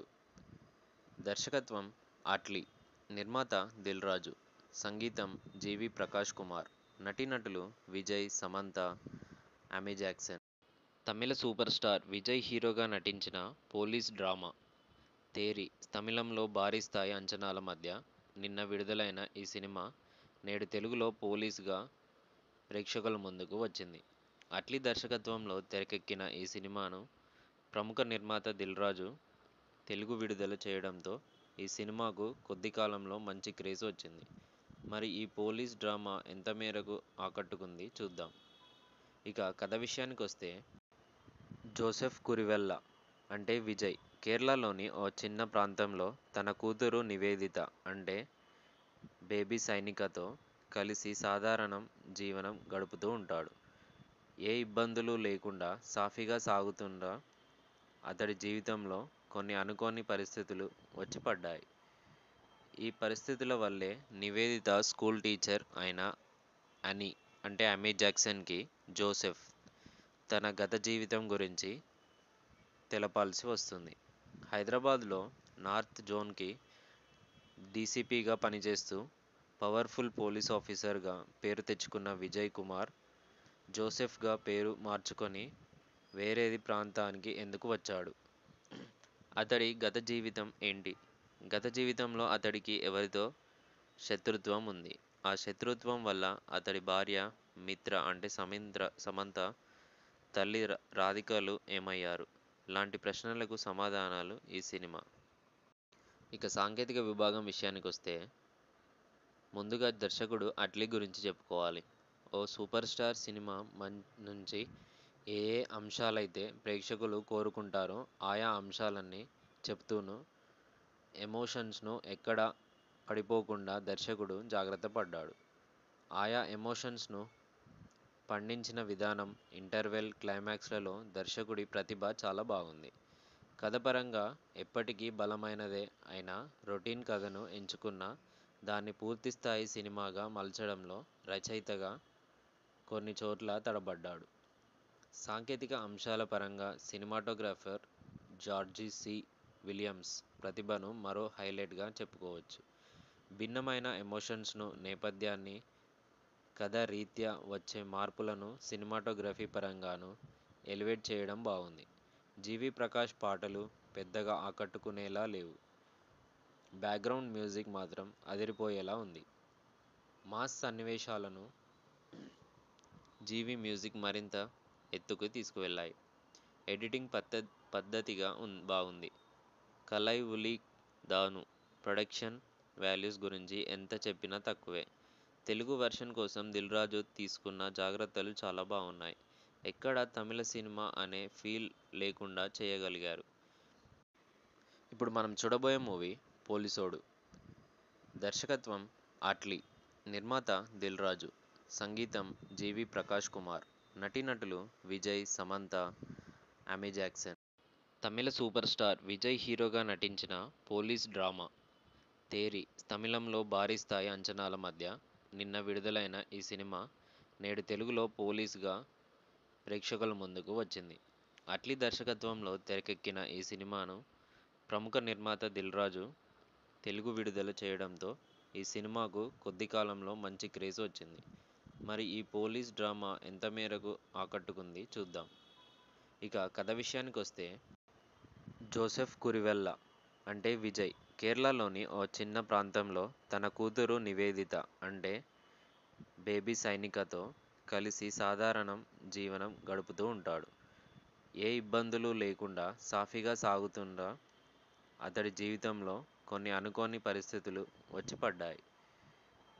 దర్శకత్వం ఆట్లీ నిర్మాత దిల్ రాజు సంగీతం జీవి ప్రకాష్ కుమార్ నటీనటులు Vijay Samantha Amy Jackson Tamil super star Vijay హీరోగా నటించిన పోలీస్ డ్రామా తేరి తమిళంలో భారీ స్థాయి అంచనాల మధ్య నిన్న విడుదలైన ఈ సినిమా నేడు తెలుగులో పోలీస్గా ప్రేక్షకుల ముందుకు వచ్చింది అట్లీ దర్శకత్వంలో తెరకెక్కిన ఈ సినిమాను ప్రముఖ నిర్మాత దిల్ రాజు తెలుగు విడుదల చేయడంతో ఈ సినిమాకు కొద్ది కాలంలో మంచి క్రేజ్ వచ్చింది మరి ఈ పోలీస్ డ్రామా ఎంత మేరకు ఆకట్టుకుంది చూద్దాం ఇక కథ విషయానికి వస్తే జోసెఫ్ కురివెల్ల అంటే విజయ్ కేరళలోని ఓ చిన్న ప్రాంతంలో తన కూతురు నివేదిత అంటే బేబీ సైనికతో కలిసి సాధారణం జీవనం గడుపుతూ ఉంటాడు ఏ ఇబ్బందులు లేకుండా సాఫీగా సాగుతున్న అతడి జీవితంలో కొన్ని అనుకోని పరిస్థితులు వచ్చి పడ్డాయి ఈ పరిస్థితుల వల్లే నివేదిత స్కూల్ టీచర్ అయిన అని అంటే అమీ జాక్సన్కి జోసెఫ్ తన గత జీవితం గురించి తెలపాల్సి వస్తుంది హైదరాబాద్లో నార్త్ జోన్కి డీసీపీగా పనిచేస్తూ పవర్ఫుల్ పోలీస్ ఆఫీసర్గా పేరు తెచ్చుకున్న విజయ్ కుమార్ జోసెఫ్గా పేరు మార్చుకొని వేరేది ప్రాంతానికి ఎందుకు వచ్చాడు అతడి గత జీవితం ఏంటి గత జీవితంలో అతడికి ఎవరితో శత్రుత్వం ఉంది ఆ శత్రుత్వం వల్ల అతడి భార్య మిత్ర అంటే సమింద్ర సమంత తల్లి రా- రాధికలు ఏమయ్యారు లాంటి ప్రశ్నలకు సమాధానాలు ఈ సినిమా ఇక సాంకేతిక విభాగం విషయానికి వస్తే ముందుగా దర్శకుడు అట్లీ గురించి చెప్పుకోవాలి ఓ సూపర్ స్టార్ సినిమా మం నుంచి ఏ ఏ అంశాలైతే ప్రేక్షకులు కోరుకుంటారో ఆయా అంశాలన్నీ చెప్తూను ఎమోషన్స్ను ఎక్కడ పడిపోకుండా దర్శకుడు జాగ్రత్త పడ్డాడు ఆయా ఎమోషన్స్ను పండించిన విధానం ఇంటర్వెల్ క్లైమాక్స్లలో దర్శకుడి ప్రతిభ చాలా బాగుంది కథపరంగా ఎప్పటికీ బలమైనదే అయినా రొటీన్ కథను ఎంచుకున్న దాన్ని పూర్తిస్థాయి సినిమాగా మలచడంలో రచయితగా కొన్ని చోట్ల తడబడ్డాడు సాంకేతిక అంశాల పరంగా సినిమాటోగ్రాఫర్ జార్జీ సి విలియమ్స్ ప్రతిభను మరో హైలైట్గా చెప్పుకోవచ్చు భిన్నమైన ఎమోషన్స్ను నేపథ్యాన్ని కథ రీత్యా వచ్చే మార్పులను సినిమాటోగ్రఫీ పరంగాను ఎలివేట్ చేయడం బాగుంది జీవి ప్రకాష్ పాటలు పెద్దగా ఆకట్టుకునేలా లేవు బ్యాక్గ్రౌండ్ మ్యూజిక్ మాత్రం అదిరిపోయేలా ఉంది మాస్ సన్నివేశాలను జీవి మ్యూజిక్ మరింత ఎత్తుకు తీసుకువెళ్ళాయి ఎడిటింగ్ పద్ధ పద్ధతిగా ఉన్ బాగుంది కలై ఉలి దాను ప్రొడక్షన్ వాల్యూస్ గురించి ఎంత చెప్పినా తక్కువే తెలుగు వెర్షన్ కోసం దిల్ రాజు తీసుకున్న జాగ్రత్తలు చాలా బాగున్నాయి ఎక్కడ తమిళ సినిమా అనే ఫీల్ లేకుండా చేయగలిగారు ఇప్పుడు మనం చూడబోయే మూవీ పోలీసోడు దర్శకత్వం ఆట్లీ నిర్మాత దిల్ రాజు సంగీతం జీవి ప్రకాష్ కుమార్ నటీనటులు Vijay Samantha Amy Jackson Tamil super star Vijay హీరోగా నటించిన పోలీస్ డ్రామా తేరి తమిళంలో భారీ స్థాయి అంచనాల మధ్య నిన్న విడుదలైన ఈ సినిమా నేడు తెలుగులో పోలీస్గా ప్రేక్షకుల ముందుకు వచ్చింది అట్లీ దర్శకత్వంలో తెరకెక్కిన ఈ సినిమాను ప్రముఖ నిర్మాత దిల్ రాజు తెలుగు విడుదల చేయడంతో ఈ సినిమాకు కొద్ది కాలంలో మంచి క్రేజ్ వచ్చింది మరి ఈ పోలీస్ డ్రామా ఎంత మేరకు ఆకట్టుకుంది చూద్దాం ఇక కథ విషయానికి వస్తే జోసెఫ్ కురివెల్ల అంటే విజయ్ కేరళలోని ఓ చిన్న ప్రాంతంలో తన కూతురు నివేదిత అంటే బేబీ సైనికతో కలిసి సాధారణం జీవనం గడుపుతూ ఉంటాడు ఏ ఇబ్బందులు లేకుండా సాఫీగా సాగుతున్న అతడి జీవితంలో కొన్ని అనుకోని పరిస్థితులు వచ్చి పడ్డాయి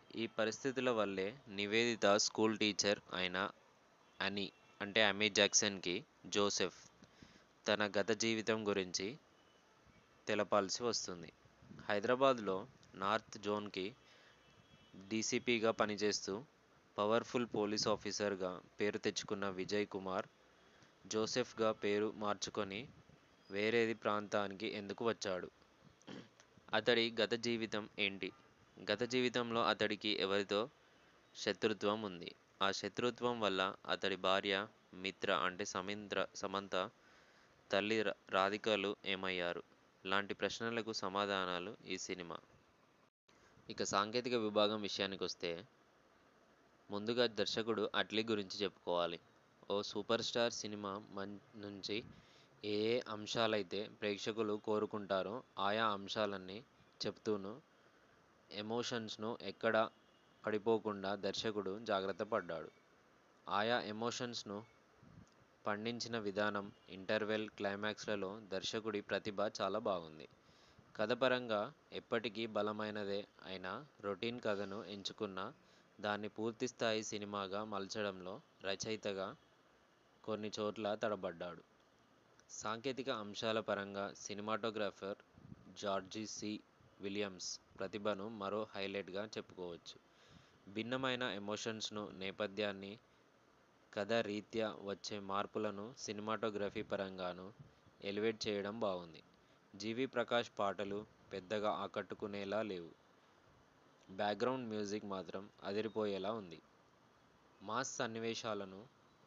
ఈ పరిస్థితుల వల్లే నివేదిత స్కూల్ టీచర్ అయిన అని అంటే అమీ జాక్సన్కి జోసెఫ్ తన గత జీవితం గురించి తెలపాల్సి వస్తుంది హైదరాబాద్లో నార్త్ జోన్కి డీసీపీగా పనిచేస్తూ పవర్ఫుల్ పోలీస్ ఆఫీసర్గా పేరు తెచ్చుకున్న విజయ్ కుమార్ జోసెఫ్గా పేరు మార్చుకొని వేరేది ప్రాంతానికి ఎందుకు వచ్చాడు అతడి గత జీవితం ఏంటి గత జీవితంలో అతడికి ఎవరితో శత్రుత్వం ఉంది ఆ శత్రుత్వం వల్ల అతడి భార్య మిత్ర అంటే సమింద్ర సమంత తల్లి రా- రాధికలు ఏమయ్యారు లాంటి ప్రశ్నలకు సమాధానాలు ఈ సినిమా ఇక సాంకేతిక విభాగం విషయానికి వస్తే ముందుగా దర్శకుడు అట్లీ గురించి చెప్పుకోవాలి ఓ సూపర్ స్టార్ సినిమా మం నుంచి ఏ ఏ అంశాలైతే ప్రేక్షకులు కోరుకుంటారో ఆయా అంశాలన్నీ చెప్తూను ఎమోషన్స్ను ఎక్కడ పడిపోకుండా దర్శకుడు జాగ్రత్త పడ్డాడు ఆయా ఎమోషన్స్ను పండించిన విధానం ఇంటర్వెల్ క్లైమాక్స్లలో దర్శకుడి ప్రతిభ చాలా బాగుంది కథపరంగా ఎప్పటికీ బలమైనదే అయినా రొటీన్ కథను ఎంచుకున్న దాన్ని పూర్తిస్థాయి సినిమాగా మలచడంలో రచయితగా కొన్ని చోట్ల తడబడ్డాడు సాంకేతిక అంశాల పరంగా సినిమాటోగ్రాఫర్ జార్జీ సి విలియమ్స్ ప్రతిభను మరో హైలైట్గా చెప్పుకోవచ్చు భిన్నమైన ఎమోషన్స్ను నేపథ్యాన్ని కథ రీత్యా వచ్చే మార్పులను సినిమాటోగ్రఫీ పరంగాను ఎలివేట్ చేయడం బాగుంది జీవి ప్రకాష్ పాటలు పెద్దగా ఆకట్టుకునేలా లేవు బ్యాక్గ్రౌండ్ మ్యూజిక్ మాత్రం అదిరిపోయేలా ఉంది మాస్ సన్నివేశాలను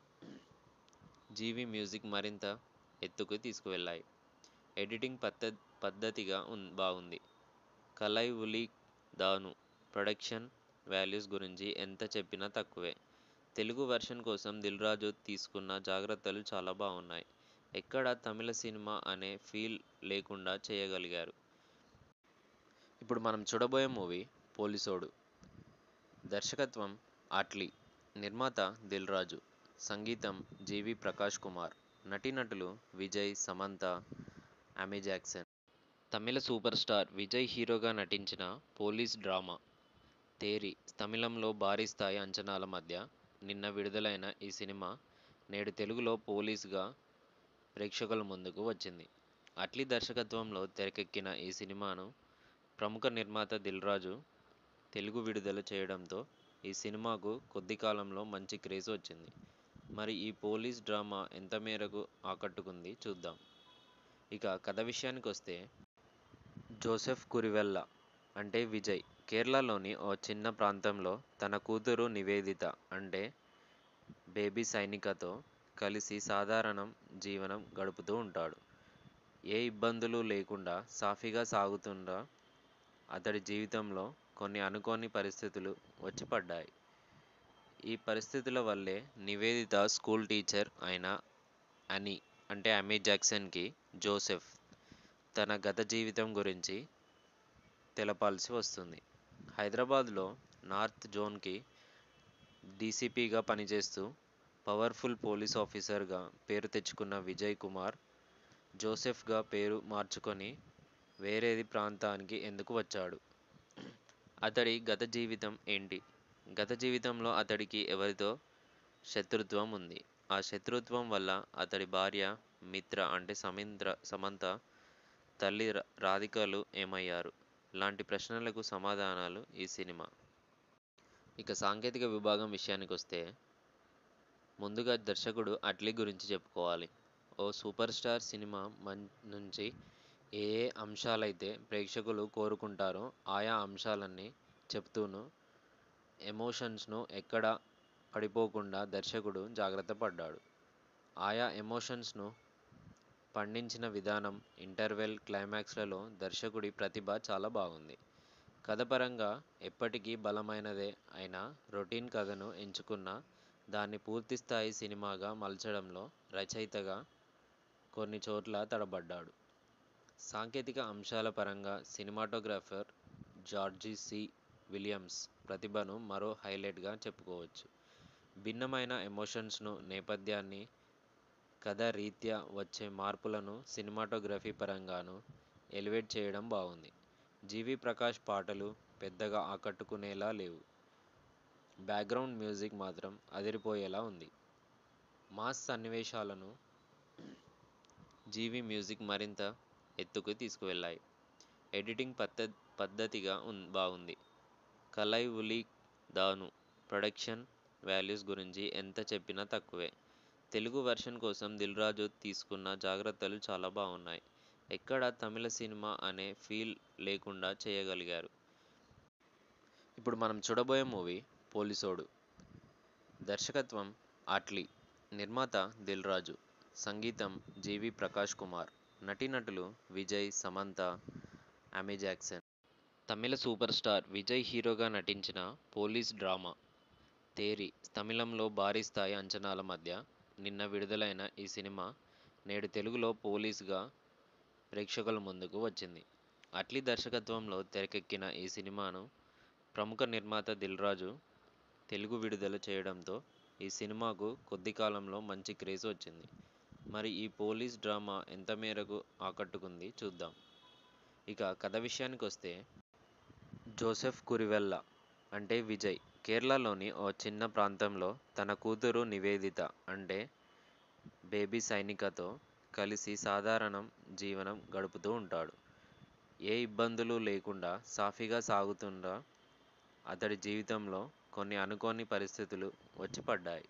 జీవి మ్యూజిక్ మరింత ఎత్తుకు తీసుకువెళ్ళాయి ఎడిటింగ్ పద్ధ పద్ధతిగా ఉన్ బాగుంది కలై ఉలి దాను ప్రొడక్షన్ వాల్యూస్ గురించి ఎంత చెప్పినా తక్కువే తెలుగు వెర్షన్ కోసం దిల్ రాజు తీసుకున్న జాగ్రత్తలు చాలా బాగున్నాయి ఎక్కడ తమిళ సినిమా అనే ఫీల్ లేకుండా చేయగలిగారు ఇప్పుడు మనం చూడబోయే మూవీ పోలీసోడు దర్శకత్వం ఆట్లీ నిర్మాత దిల్ రాజు సంగీతం జీవి ప్రకాష్ కుమార్ నటీనటులు Vijay Samantha Amy Jackson Tamil super star Vijay హీరోగా నటించిన పోలీస్ డ్రామా తేరి తమిళంలో భారీ స్థాయి అంచనాల మధ్య నిన్న విడుదలైన ఈ సినిమా నేడు తెలుగులో పోలీస్గా ప్రేక్షకుల ముందుకు వచ్చింది అట్లీ దర్శకత్వంలో తెరకెక్కిన ఈ సినిమాను ప్రముఖ నిర్మాత దిల్ రాజు తెలుగు విడుదల చేయడంతో ఈ సినిమాకు కొద్ది కాలంలో మంచి క్రేజ్ వచ్చింది మరి ఈ పోలీస్ డ్రామా ఎంత మేరకు ఆకట్టుకుంది చూద్దాం ఇక కథ విషయానికి వస్తే జోసెఫ్ కురివెల్ల అంటే విజయ్ కేరళలోని ఓ చిన్న ప్రాంతంలో తన కూతురు నివేదిత అంటే బేబీ సైనికతో కలిసి సాధారణం జీవనం గడుపుతూ ఉంటాడు ఏ ఇబ్బందులు లేకుండా సాఫీగా సాగుతున్న అతడి జీవితంలో కొన్ని అనుకోని పరిస్థితులు వచ్చి పడ్డాయి ఈ పరిస్థితుల వల్లే నివేదిత స్కూల్ టీచర్ అయిన అని అంటే అమీ జాక్సన్కి జోసెఫ్ తన గత జీవితం గురించి తెలపాల్సి వస్తుంది హైదరాబాద్లో నార్త్ జోన్కి డీసీపీగా పనిచేస్తూ పవర్ఫుల్ పోలీస్ ఆఫీసర్గా పేరు తెచ్చుకున్న విజయ్ కుమార్ జోసెఫ్గా పేరు మార్చుకొని వేరేది ప్రాంతానికి ఎందుకు వచ్చాడు అతడి గత జీవితం ఏంటి గత జీవితంలో అతడికి ఎవరితో శత్రుత్వం ఉంది ఆ శత్రుత్వం వల్ల అతడి భార్య మిత్ర అంటే సమింద్ర సమంత తల్లి రా- రాధికలు ఏమయ్యారు లాంటి ప్రశ్నలకు సమాధానాలు ఈ సినిమా ఇక సాంకేతిక విభాగం విషయానికి వస్తే ముందుగా దర్శకుడు అట్లీ గురించి చెప్పుకోవాలి ఓ సూపర్ స్టార్ సినిమా మం నుంచి ఏ ఏ అంశాలైతే ప్రేక్షకులు కోరుకుంటారో ఆయా అంశాలన్నీ చెప్తూను ఎమోషన్స్ను ఎక్కడ పడిపోకుండా దర్శకుడు జాగ్రత్త పడ్డాడు ఆయా ఎమోషన్స్ను పండించిన విధానం ఇంటర్వెల్ క్లైమాక్స్లలో దర్శకుడి ప్రతిభ చాలా బాగుంది కథపరంగా ఎప్పటికీ బలమైనదే అయినా రొటీన్ కథను ఎంచుకున్న దాన్ని పూర్తిస్థాయి సినిమాగా మలచడంలో రచయితగా కొన్ని చోట్ల తడబడ్డాడు సాంకేతిక అంశాల పరంగా సినిమాటోగ్రాఫర్ జార్జీ సి విలియమ్స్ ప్రతిభను మరో హైలైట్గా చెప్పుకోవచ్చు భిన్నమైన ఎమోషన్స్ను నేపథ్యాన్ని కథ రీత్యా వచ్చే మార్పులను సినిమాటోగ్రఫీ పరంగాను ఎలివేట్ చేయడం బాగుంది జీవి ప్రకాష్ పాటలు పెద్దగా ఆకట్టుకునేలా లేవు బ్యాక్గ్రౌండ్ మ్యూజిక్ మాత్రం అదిరిపోయేలా ఉంది మాస్ సన్నివేశాలను జీవి మ్యూజిక్ మరింత ఎత్తుకు తీసుకువెళ్ళాయి ఎడిటింగ్ పద్ధ పద్ధతిగా ఉన్ బాగుంది కలై ఉలి దాను ప్రొడక్షన్ వాల్యూస్ గురించి ఎంత చెప్పినా తక్కువే తెలుగు వెర్షన్ కోసం దిల్ రాజు తీసుకున్న జాగ్రత్తలు చాలా బాగున్నాయి ఎక్కడ తమిళ సినిమా అనే ఫీల్ లేకుండా చేయగలిగారు ఇప్పుడు మనం చూడబోయే మూవీ పోలీసోడు దర్శకత్వం ఆట్లీ నిర్మాత దిల్ రాజు సంగీతం జీవి ప్రకాష్ కుమార్ నటీనటులు Vijay Samantha Amy Jackson Tamil super star Vijay హీరోగా నటించిన పోలీస్ డ్రామా తేరి తమిళంలో భారీ స్థాయి అంచనాల మధ్య నిన్న విడుదలైన ఈ సినిమా నేడు తెలుగులో పోలీస్గా ప్రేక్షకుల ముందుకు వచ్చింది అట్లీ దర్శకత్వంలో తెరకెక్కిన ఈ సినిమాను ప్రముఖ నిర్మాత దిల్ రాజు తెలుగు విడుదల చేయడంతో ఈ సినిమాకు కొద్ది కాలంలో మంచి క్రేజ్ వచ్చింది మరి ఈ పోలీస్ డ్రామా ఎంత మేరకు ఆకట్టుకుంది చూద్దాం ఇక కథ విషయానికి వస్తే జోసెఫ్ కురివెల్ల అంటే విజయ్ కేరళలోని ఓ చిన్న ప్రాంతంలో తన కూతురు నివేదిత అంటే బేబీ సైనికతో కలిసి సాధారణం జీవనం గడుపుతూ ఉంటాడు ఏ ఇబ్బందులు లేకుండా సాఫీగా సాగుతున్న అతడి జీవితంలో కొన్ని అనుకోని పరిస్థితులు వచ్చి పడ్డాయి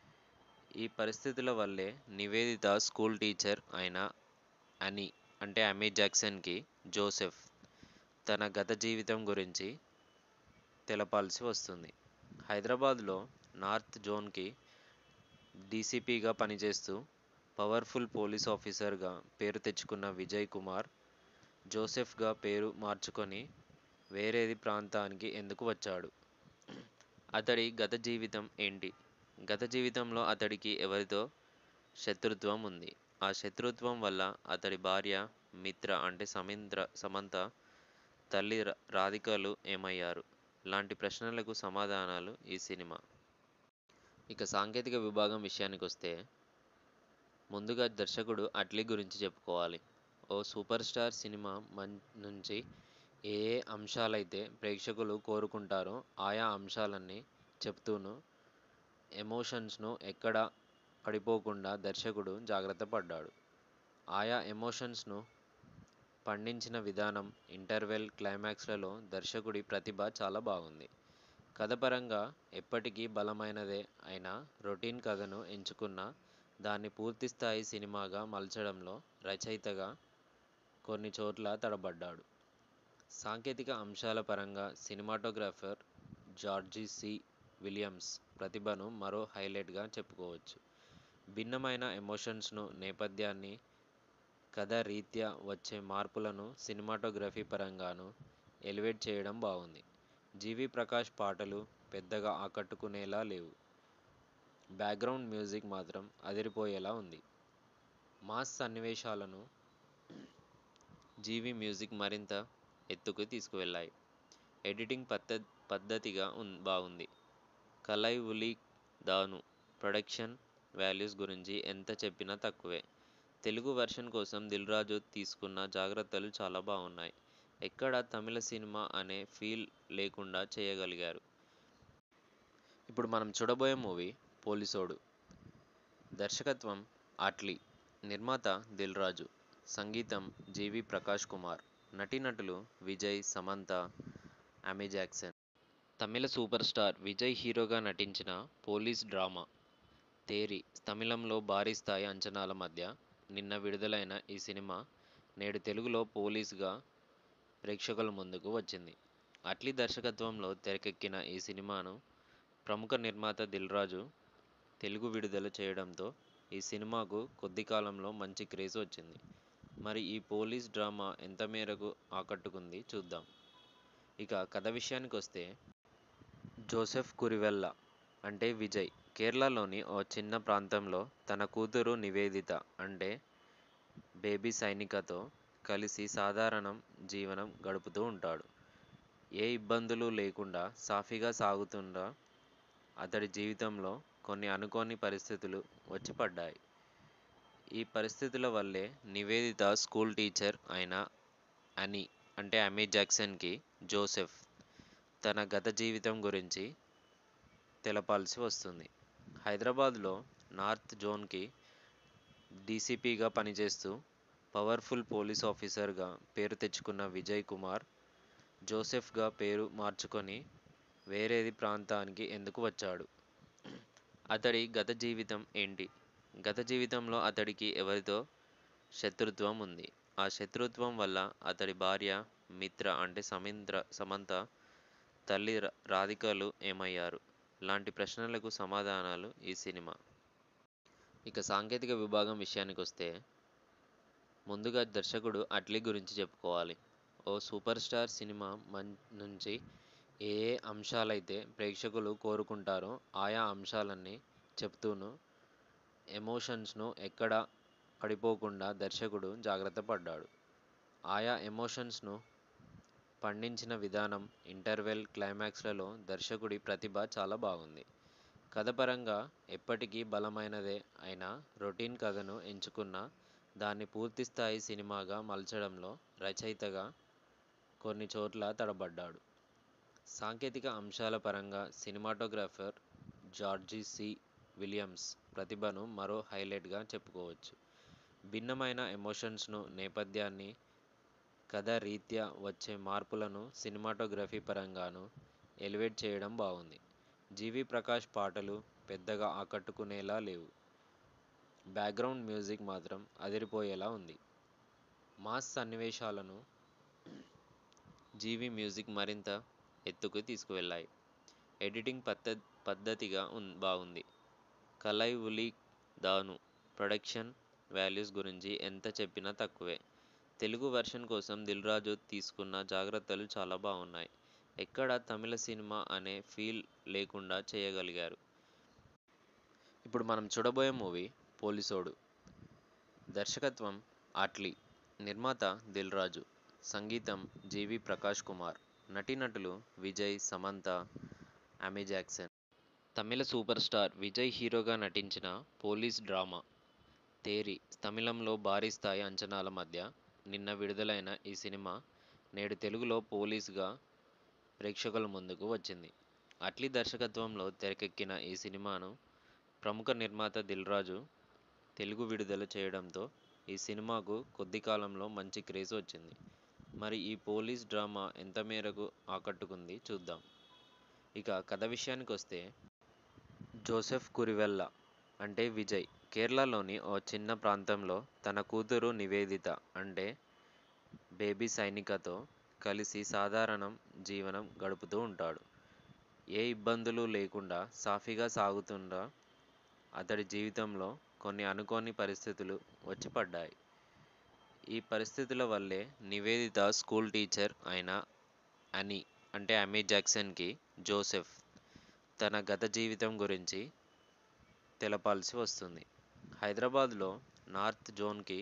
ఈ పరిస్థితుల వల్లే నివేదిత స్కూల్ టీచర్ అయిన అని అంటే అమీ జాక్సన్కి జోసెఫ్ తన గత జీవితం గురించి తెలపాల్సి వస్తుంది హైదరాబాద్లో నార్త్ జోన్కి డీసీపీగా పనిచేస్తూ పవర్ఫుల్ పోలీస్ ఆఫీసర్గా పేరు తెచ్చుకున్న విజయ్ కుమార్ జోసెఫ్గా పేరు మార్చుకొని వేరేది ప్రాంతానికి ఎందుకు వచ్చాడు అతడి గత జీవితం ఏంటి గత జీవితంలో అతడికి ఎవరితో శత్రుత్వం ఉంది ఆ శత్రుత్వం వల్ల అతడి భార్య మిత్ర అంటే సమింద్ర సమంత తల్లి రా- రాధికలు ఏమయ్యారు లాంటి ప్రశ్నలకు సమాధానాలు ఈ సినిమా ఇక సాంకేతిక విభాగం విషయానికి వస్తే ముందుగా దర్శకుడు అట్లీ గురించి చెప్పుకోవాలి ఓ సూపర్ స్టార్ సినిమా మం నుంచి ఏ ఏ అంశాలైతే ప్రేక్షకులు కోరుకుంటారో ఆయా అంశాలన్నీ చెప్తూను ఎమోషన్స్ను ఎక్కడ పడిపోకుండా దర్శకుడు జాగ్రత్త పడ్డాడు ఆయా ఎమోషన్స్ను పండించిన విధానం ఇంటర్వెల్ క్లైమాక్స్లలో దర్శకుడి ప్రతిభ చాలా బాగుంది కథపరంగా ఎప్పటికీ బలమైనదే అయినా రొటీన్ కథను ఎంచుకున్న దాన్ని పూర్తిస్థాయి సినిమాగా మలచడంలో రచయితగా కొన్ని చోట్ల తడబడ్డాడు సాంకేతిక అంశాల పరంగా సినిమాటోగ్రాఫర్ జార్జీ సి విలియమ్స్ ప్రతిభను మరో హైలైట్గా చెప్పుకోవచ్చు భిన్నమైన ఎమోషన్స్ను నేపథ్యాన్ని కథ రీత్యా వచ్చే మార్పులను సినిమాటోగ్రఫీ పరంగాను ఎలివేట్ చేయడం బాగుంది జీవి ప్రకాష్ పాటలు పెద్దగా ఆకట్టుకునేలా లేవు బ్యాక్గ్రౌండ్ మ్యూజిక్ మాత్రం అదిరిపోయేలా ఉంది మాస్ సన్నివేశాలను జీవి మ్యూజిక్ మరింత ఎత్తుకు తీసుకువెళ్ళాయి ఎడిటింగ్ పద్ధ పద్ధతిగా ఉన్ బాగుంది కలై ఉలి దాను ప్రొడక్షన్ వాల్యూస్ గురించి ఎంత చెప్పినా తక్కువే తెలుగు వెర్షన్ కోసం దిల్ రాజు తీసుకున్న జాగ్రత్తలు చాలా బాగున్నాయి ఎక్కడ తమిళ సినిమా అనే ఫీల్ లేకుండా చేయగలిగారు ఇప్పుడు మనం చూడబోయే మూవీ పోలీసోడు దర్శకత్వం ఆట్లీ నిర్మాత దిల్ రాజు సంగీతం జీవి ప్రకాష్ కుమార్ నటీనటులు Vijay Samantha Amy Jackson Tamil super star Vijay హీరోగా నటించిన పోలీస్ డ్రామా తేరి తమిళంలో భారీ స్థాయి అంచనాల మధ్య నిన్న విడుదలైన ఈ సినిమా నేడు తెలుగులో పోలీస్గా ప్రేక్షకుల ముందుకు వచ్చింది అట్లీ దర్శకత్వంలో తెరకెక్కిన ఈ సినిమాను ప్రముఖ నిర్మాత దిల్ రాజు తెలుగు విడుదల చేయడంతో ఈ సినిమాకు కొద్ది కాలంలో మంచి క్రేజ్ వచ్చింది మరి ఈ పోలీస్ డ్రామా ఎంత మేరకు ఆకట్టుకుంది చూద్దాం ఇక కథ విషయానికి వస్తే జోసెఫ్ కురివెల్ల అంటే విజయ్ కేరళలోని ఓ చిన్న ప్రాంతంలో తన కూతురు నివేదిత అంటే బేబీ సైనికతో కలిసి సాధారణం జీవనం గడుపుతూ ఉంటాడు ఏ ఇబ్బందులు లేకుండా సాఫీగా సాగుతున్న అతడి జీవితంలో కొన్ని అనుకోని పరిస్థితులు వచ్చి పడ్డాయి ఈ పరిస్థితుల వల్లే నివేదిత స్కూల్ టీచర్ అయిన అని అంటే అమీ జాక్సన్కి జోసెఫ్ తన గత జీవితం గురించి తెలపాల్సి వస్తుంది హైదరాబాద్లో నార్త్ జోన్కి డీసీపీగా పనిచేస్తూ పవర్ఫుల్ పోలీస్ ఆఫీసర్గా పేరు తెచ్చుకున్న విజయ్ కుమార్ జోసెఫ్గా పేరు మార్చుకొని వేరేది ప్రాంతానికి ఎందుకు వచ్చాడు అతడి గత జీవితం ఏంటి గత జీవితంలో అతడికి ఎవరితో శత్రుత్వం ఉంది ఆ శత్రుత్వం వల్ల అతడి భార్య మిత్ర అంటే సమింద్ర సమంత తల్లి రా- రాధికలు ఏమయ్యారు లాంటి ప్రశ్నలకు సమాధానాలు ఈ సినిమా ఇక సాంకేతిక విభాగం విషయానికి వస్తే ముందుగా దర్శకుడు అట్లీ గురించి చెప్పుకోవాలి ఓ సూపర్ స్టార్ సినిమా మం నుంచి ఏ ఏ అంశాలైతే ప్రేక్షకులు కోరుకుంటారో ఆయా అంశాలన్నీ చెప్తూను ఎమోషన్స్ను ఎక్కడ పడిపోకుండా దర్శకుడు జాగ్రత్త పడ్డాడు ఆయా ఎమోషన్స్ను పండించిన విధానం ఇంటర్వెల్ క్లైమాక్స్లలో దర్శకుడి ప్రతిభ చాలా బాగుంది కథపరంగా ఎప్పటికీ బలమైనదే అయినా రొటీన్ కథను ఎంచుకున్న దాన్ని పూర్తిస్థాయి సినిమాగా మలచడంలో రచయితగా కొన్ని చోట్ల తడబడ్డాడు సాంకేతిక అంశాల పరంగా సినిమాటోగ్రాఫర్ జార్జీ సి విలియమ్స్ ప్రతిభను మరో హైలైట్గా చెప్పుకోవచ్చు భిన్నమైన ఎమోషన్స్ను నేపథ్యాన్ని కథ రీత్యా వచ్చే మార్పులను సినిమాటోగ్రఫీ పరంగాను ఎలివేట్ చేయడం బాగుంది జీవి ప్రకాష్ పాటలు పెద్దగా ఆకట్టుకునేలా లేవు బ్యాక్గ్రౌండ్ మ్యూజిక్ మాత్రం అదిరిపోయేలా ఉంది మాస్ సన్నివేశాలను జీవి మ్యూజిక్ మరింత ఎత్తుకు తీసుకువెళ్ళాయి ఎడిటింగ్ పద్ధ పద్ధతిగా ఉన్ బాగుంది కలై ఉలి దాను ప్రొడక్షన్ వాల్యూస్ గురించి ఎంత చెప్పినా తక్కువే తెలుగు వెర్షన్ కోసం దిల్ రాజు తీసుకున్న జాగ్రత్తలు చాలా బాగున్నాయి ఎక్కడ తమిళ సినిమా అనే ఫీల్ లేకుండా చేయగలిగారు ఇప్పుడు మనం చూడబోయే మూవీ పోలీసోడు దర్శకత్వం ఆట్లీ నిర్మాత దిల్ రాజు సంగీతం జీవి ప్రకాష్ కుమార్ నటీనటులు Vijay Samantha Amy Jackson Tamil super star Vijay హీరోగా నటించిన పోలీస్ డ్రామా తేరి తమిళంలో భారీ స్థాయి అంచనాల మధ్య నిన్న విడుదలైన ఈ సినిమా నేడు తెలుగులో పోలీస్గా ప్రేక్షకుల ముందుకు వచ్చింది అట్లీ దర్శకత్వంలో తెరకెక్కిన ఈ సినిమాను ప్రముఖ నిర్మాత దిల్ రాజు తెలుగు విడుదల చేయడంతో ఈ సినిమాకు కొద్ది కాలంలో మంచి క్రేజ్ వచ్చింది మరి ఈ పోలీస్ డ్రామా ఎంత మేరకు ఆకట్టుకుంది చూద్దాం ఇక కథ విషయానికి వస్తే జోసెఫ్ కురివెల్ల అంటే విజయ్ కేరళలోని ఓ చిన్న ప్రాంతంలో తన కూతురు నివేదిత అంటే బేబీ సైనికతో కలిసి సాధారణం జీవనం గడుపుతూ ఉంటాడు ఏ ఇబ్బందులు లేకుండా సాఫీగా సాగుతున్న అతడి జీవితంలో కొన్ని అనుకోని పరిస్థితులు వచ్చి పడ్డాయి ఈ పరిస్థితుల వల్లే నివేదిత స్కూల్ టీచర్ అయిన అని అంటే అమీ జాక్సన్కి జోసెఫ్ తన గత జీవితం గురించి తెలపాల్సి వస్తుంది హైదరాబాద్లో నార్త్ జోన్కి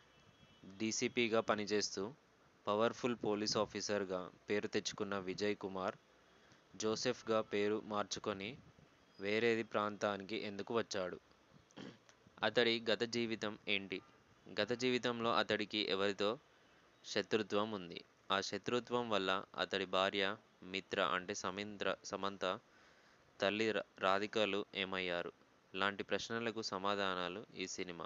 డీసీపీగా పనిచేస్తూ పవర్ఫుల్ పోలీస్ ఆఫీసర్గా పేరు తెచ్చుకున్న విజయ్ కుమార్ జోసెఫ్గా పేరు మార్చుకొని వేరేది ప్రాంతానికి ఎందుకు వచ్చాడు అతడి గత జీవితం ఏంటి గత జీవితంలో అతడికి ఎవరితో శత్రుత్వం ఉంది ఆ శత్రుత్వం వల్ల అతడి భార్య మిత్ర అంటే సమింద్ర సమంత తల్లి రా- రాధికలు ఏమయ్యారు లాంటి ప్రశ్నలకు సమాధానాలు ఈ సినిమా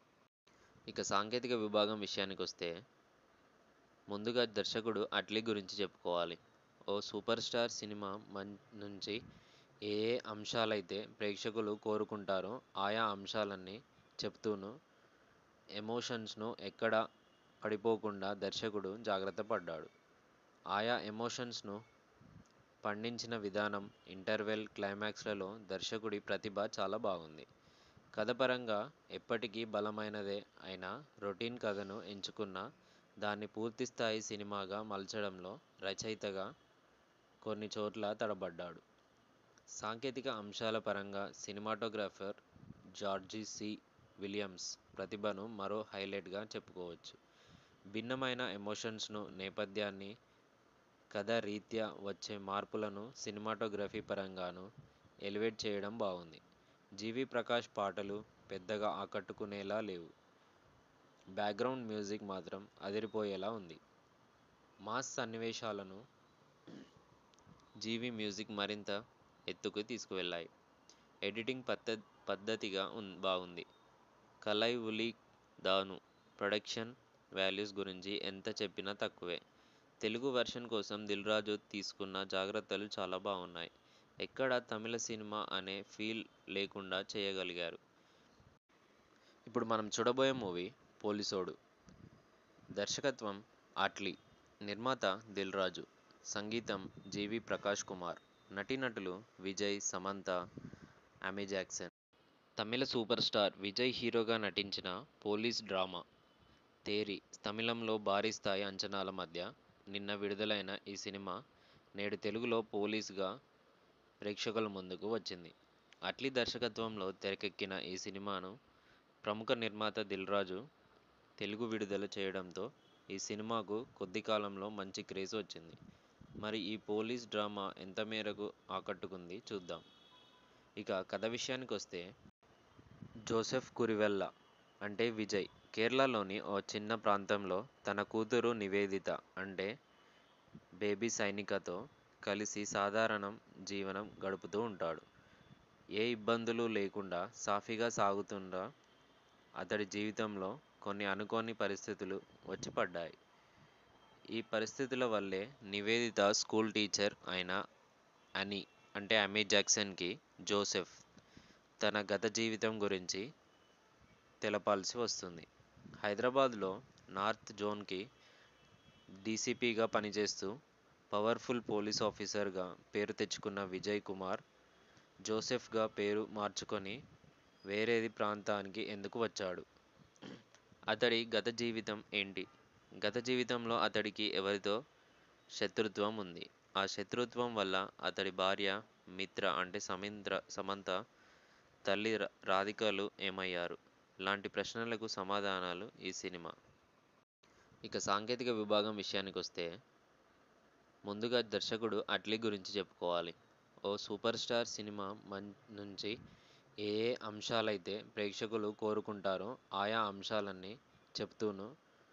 ఇక సాంకేతిక విభాగం విషయానికి వస్తే ముందుగా దర్శకుడు అట్లీ గురించి చెప్పుకోవాలి ఓ సూపర్ స్టార్ సినిమా మం నుంచి ఏ ఏ అంశాలైతే ప్రేక్షకులు కోరుకుంటారో ఆయా అంశాలన్నీ చెప్తూను ఎమోషన్స్ను ఎక్కడ పడిపోకుండా దర్శకుడు జాగ్రత్త పడ్డాడు ఆయా ఎమోషన్స్ను పండించిన విధానం ఇంటర్వెల్ క్లైమాక్స్లలో దర్శకుడి ప్రతిభ చాలా బాగుంది కథపరంగా ఎప్పటికీ బలమైనదే అయినా రొటీన్ కథను ఎంచుకున్న దాన్ని పూర్తిస్థాయి సినిమాగా మలచడంలో రచయితగా కొన్ని చోట్ల తడబడ్డాడు సాంకేతిక అంశాల పరంగా సినిమాటోగ్రాఫర్ జార్జీ సి విలియమ్స్ ప్రతిభను మరో హైలైట్గా చెప్పుకోవచ్చు భిన్నమైన ఎమోషన్స్ను నేపథ్యాన్ని కథ రీత్యా వచ్చే మార్పులను సినిమాటోగ్రఫీ పరంగాను ఎలివేట్ చేయడం బాగుంది జీవి ప్రకాష్ పాటలు పెద్దగా ఆకట్టుకునేలా లేవు బ్యాక్గ్రౌండ్ మ్యూజిక్ మాత్రం అదిరిపోయేలా ఉంది మాస్ సన్నివేశాలను జీవి మ్యూజిక్ మరింత ఎత్తుకు తీసుకువెళ్ళాయి ఎడిటింగ్ పద్ధ పద్ధతిగా ఉన్ బాగుంది కలై ఉలి దాను ప్రొడక్షన్ వాల్యూస్ గురించి ఎంత చెప్పినా తక్కువే తెలుగు వెర్షన్ కోసం దిల్ రాజు తీసుకున్న జాగ్రత్తలు చాలా బాగున్నాయి ఎక్కడ తమిళ సినిమా అనే ఫీల్ లేకుండా చేయగలిగారు ఇప్పుడు మనం చూడబోయే మూవీ పోలీసోడు దర్శకత్వం అట్లీ నిర్మాత దిల్ రాజు సంగీతం జీవి ప్రకాష్ కుమార్ నటీనటులు Vijay Samantha Amy Jackson Tamil super star Vijay హీరోగా నటించిన పోలీస్ డ్రామా తేరి తమిళంలో భారీ స్థాయి అంచనాల మధ్య నిన్న విడుదలైన ఈ సినిమా నేడు తెలుగులో పోలీస్గా ప్రేక్షకుల ముందుకు వచ్చింది అట్లీ దర్శకత్వంలో తెరకెక్కిన ఈ సినిమాను ప్రముఖ నిర్మాత దిల్ రాజు తెలుగు విడుదల చేయడంతో ఈ సినిమాకు కొద్ది కాలంలో మంచి క్రేజ్ వచ్చింది మరి ఈ పోలీస్ డ్రామా ఎంత మేరకు ఆకట్టుకుంది చూద్దాం ఇక కథ విషయానికి వస్తే జోసెఫ్ కురివెల్ల అంటే విజయ్ కేరళలోని ఓ చిన్న ప్రాంతంలో తన కూతురు నివేదిత అంటే బేబీ సైనికతో కలిసి సాధారణం జీవనం గడుపుతూ ఉంటాడు ఏ ఇబ్బందులు లేకుండా సాఫీగా సాగుతున్న అతడి జీవితంలో కొన్ని అనుకోని పరిస్థితులు వచ్చి పడ్డాయి ఈ పరిస్థితుల వల్లే నివేదిత స్కూల్ టీచర్ అయిన అని అంటే అమీ జాక్సన్కి జోసెఫ్ తన గత జీవితం గురించి తెలపాల్సి వస్తుంది హైదరాబాద్లో నార్త్ జోన్కి డీసీపీగా పనిచేస్తూ పవర్ఫుల్ పోలీస్ ఆఫీసర్గా పేరు తెచ్చుకున్న విజయ్ కుమార్ జోసెఫ్గా పేరు మార్చుకొని వేరేది ప్రాంతానికి ఎందుకు వచ్చాడు అతడి గత జీవితం ఏంటి గత జీవితంలో అతడికి ఎవరితో శత్రుత్వం ఉంది ఆ శత్రుత్వం వల్ల అతడి భార్య మిత్ర అంటే సమింద్ర సమంత తల్లి రా- రాధికలు ఏమయ్యారు లాంటి ప్రశ్నలకు సమాధానాలు ఈ సినిమా ఇక సాంకేతిక విభాగం విషయానికి వస్తే ముందుగా దర్శకుడు అట్లీ గురించి చెప్పుకోవాలి ఓ సూపర్ స్టార్ సినిమా మం నుంచి ఏ ఏ అంశాలైతే ప్రేక్షకులు కోరుకుంటారో ఆయా అంశాలన్నీ చెప్తూను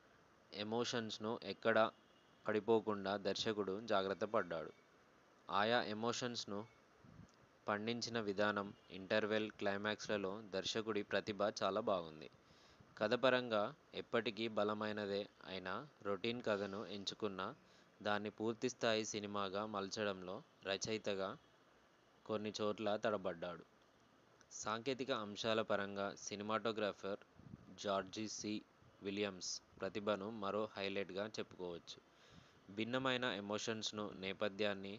ఎమోషన్స్ను ఎక్కడ పడిపోకుండా దర్శకుడు జాగ్రత్త పడ్డాడు ఆయా ఎమోషన్స్ను పండించిన విధానం ఇంటర్వెల్ క్లైమాక్స్లలో దర్శకుడి ప్రతిభ చాలా బాగుంది కథపరంగా ఎప్పటికీ బలమైనదే అయినా రొటీన్ కథను ఎంచుకున్న దాన్ని పూర్తిస్థాయి సినిమాగా మలచడంలో రచయితగా కొన్ని చోట్ల తడబడ్డాడు సాంకేతిక అంశాల పరంగా సినిమాటోగ్రాఫర్ జార్జీ సి విలియమ్స్ ప్రతిభను మరో హైలైట్గా చెప్పుకోవచ్చు భిన్నమైన ఎమోషన్స్ను నేపథ్యాన్ని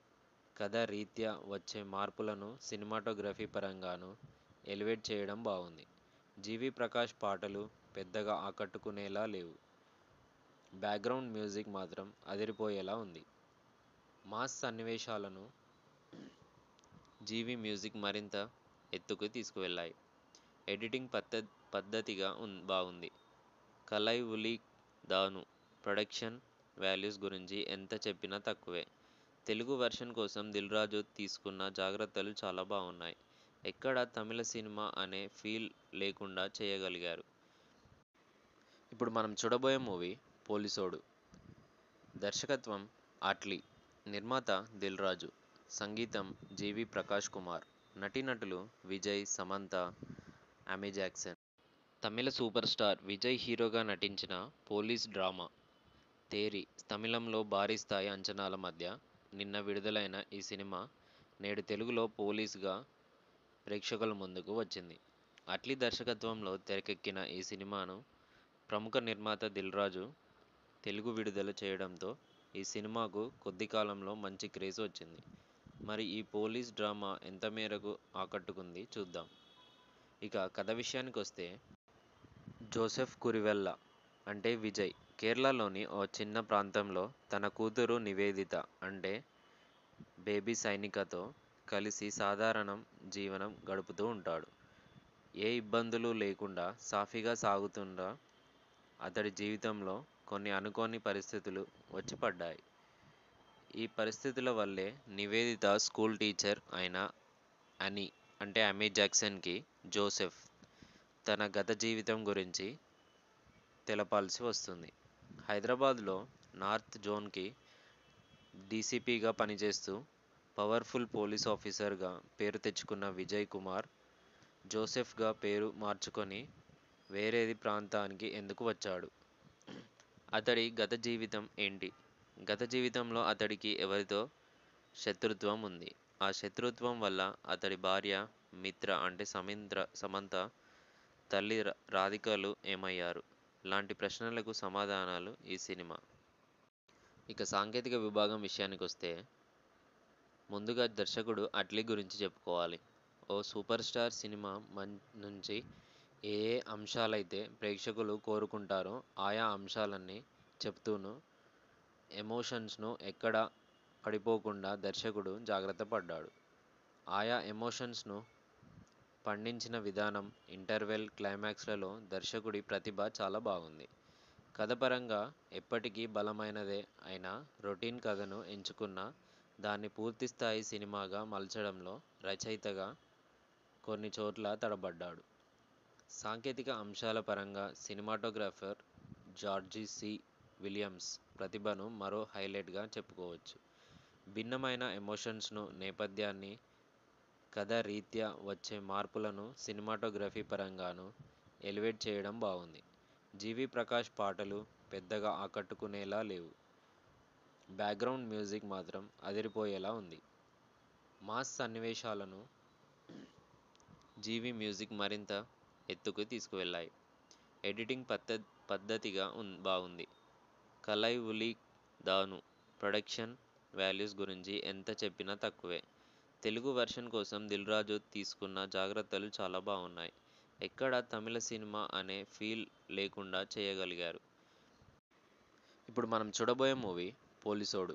కథ రీత్యా వచ్చే మార్పులను సినిమాటోగ్రఫీ పరంగాను ఎలివేట్ చేయడం బాగుంది జీవి ప్రకాష్ పాటలు పెద్దగా ఆకట్టుకునేలా లేవు బ్యాక్గ్రౌండ్ మ్యూజిక్ మాత్రం అదిరిపోయేలా ఉంది మాస్ సన్నివేశాలను జీవి మ్యూజిక్ మరింత ఎత్తుకు తీసుకువెళ్ళాయి ఎడిటింగ్ పద్ధ పద్ధతిగా ఉన్ బాగుంది కలై ఉలి దాను ప్రొడక్షన్ వాల్యూస్ గురించి ఎంత చెప్పినా తక్కువే తెలుగు వెర్షన్ కోసం దిల్ రాజు తీసుకున్న జాగ్రత్తలు చాలా బాగున్నాయి ఎక్కడ తమిళ సినిమా అనే ఫీల్ లేకుండా చేయగలిగారు ఇప్పుడు మనం చూడబోయే మూవీ పోలీసోడు దర్శకత్వం అట్లీ నిర్మాత దిల్ రాజు సంగీతం జీవి ప్రకాష్ కుమార్ నటీనటులు Vijay Samantha Amy Jackson Tamil super star Vijay హీరోగా నటించిన పోలీస్ డ్రామా తేరి తమిళంలో భారీ స్థాయి అంచనాల మధ్య నిన్న విడుదలైన ఈ సినిమా నేడు తెలుగులో పోలీస్గా ప్రేక్షకుల ముందుకు వచ్చింది అట్లీ దర్శకత్వంలో తెరకెక్కిన ఈ సినిమాను ప్రముఖ నిర్మాత దిల్ రాజు తెలుగు విడుదల చేయడంతో ఈ సినిమాకు కొద్ది కాలంలో మంచి క్రేజ్ వచ్చింది మరి ఈ పోలీస్ డ్రామా ఎంత మేరకు ఆకట్టుకుంది చూద్దాం ఇక కథ విషయానికి వస్తే జోసెఫ్ కురివెల్ల అంటే విజయ్ కేరళలోని ఓ చిన్న ప్రాంతంలో తన కూతురు నివేదిత అంటే బేబీ సైనికతో కలిసి సాధారణం జీవనం గడుపుతూ ఉంటాడు ఏ ఇబ్బందులు లేకుండా సాఫీగా సాగుతున్న అతడి జీవితంలో కొన్ని అనుకోని పరిస్థితులు వచ్చి పడ్డాయి ఈ పరిస్థితుల వల్లే నివేదిత స్కూల్ టీచర్ అయిన అని అంటే అమీ జాక్సన్కి జోసెఫ్ తన గత జీవితం గురించి తెలపాల్సి వస్తుంది హైదరాబాద్లో నార్త్ జోన్కి డీసీపీగా పనిచేస్తూ పవర్ఫుల్ పోలీస్ ఆఫీసర్గా పేరు తెచ్చుకున్న విజయ్ కుమార్ జోసెఫ్గా పేరు మార్చుకొని వేరేది ప్రాంతానికి ఎందుకు వచ్చాడు అతడి గత జీవితం ఏంటి గత జీవితంలో అతడికి ఎవరితో శత్రుత్వం ఉంది ఆ శత్రుత్వం వల్ల అతడి భార్య మిత్ర అంటే సమింద్ర సమంత తల్లి రా- రాధికలు ఏమయ్యారు లాంటి ప్రశ్నలకు సమాధానాలు ఈ సినిమా ఇక సాంకేతిక విభాగం విషయానికి వస్తే ముందుగా దర్శకుడు అట్లీ గురించి చెప్పుకోవాలి ఓ సూపర్ స్టార్ సినిమా మం నుంచి ఏ ఏ అంశాలైతే ప్రేక్షకులు కోరుకుంటారో ఆయా అంశాలన్నీ చెప్తూను ఎమోషన్స్ను ఎక్కడ పడిపోకుండా దర్శకుడు జాగ్రత్త పడ్డాడు ఆయా ఎమోషన్స్ను పండించిన విధానం ఇంటర్వెల్ క్లైమాక్స్లలో దర్శకుడి ప్రతిభ చాలా బాగుంది కథపరంగా ఎప్పటికీ బలమైనదే అయినా రొటీన్ కథను ఎంచుకున్న దాన్ని పూర్తిస్థాయి సినిమాగా మలచడంలో రచయితగా కొన్ని చోట్ల తడబడ్డాడు సాంకేతిక అంశాల పరంగా సినిమాటోగ్రాఫర్ జార్జీ సి విలియమ్స్ ప్రతిభను మరో హైలైట్గా చెప్పుకోవచ్చు భిన్నమైన ఎమోషన్స్ను నేపథ్యాన్ని కథ రీత్యా వచ్చే మార్పులను సినిమాటోగ్రఫీ పరంగాను ఎలివేట్ చేయడం బాగుంది జీవి ప్రకాష్ పాటలు పెద్దగా ఆకట్టుకునేలా లేవు బ్యాక్గ్రౌండ్ మ్యూజిక్ మాత్రం అదిరిపోయేలా ఉంది మాస్ సన్నివేశాలను జీవి మ్యూజిక్ మరింత ఎత్తుకు తీసుకువెళ్ళాయి ఎడిటింగ్ పద్ధ పద్ధతిగా ఉన్ బాగుంది కలై ఉలి దాను ప్రొడక్షన్ వాల్యూస్ గురించి ఎంత చెప్పినా తక్కువే తెలుగు వెర్షన్ కోసం దిల్ రాజు తీసుకున్న జాగ్రత్తలు చాలా బాగున్నాయి ఎక్కడ తమిళ సినిమా అనే ఫీల్ లేకుండా చేయగలిగారు ఇప్పుడు మనం చూడబోయే మూవీ పోలీసోడు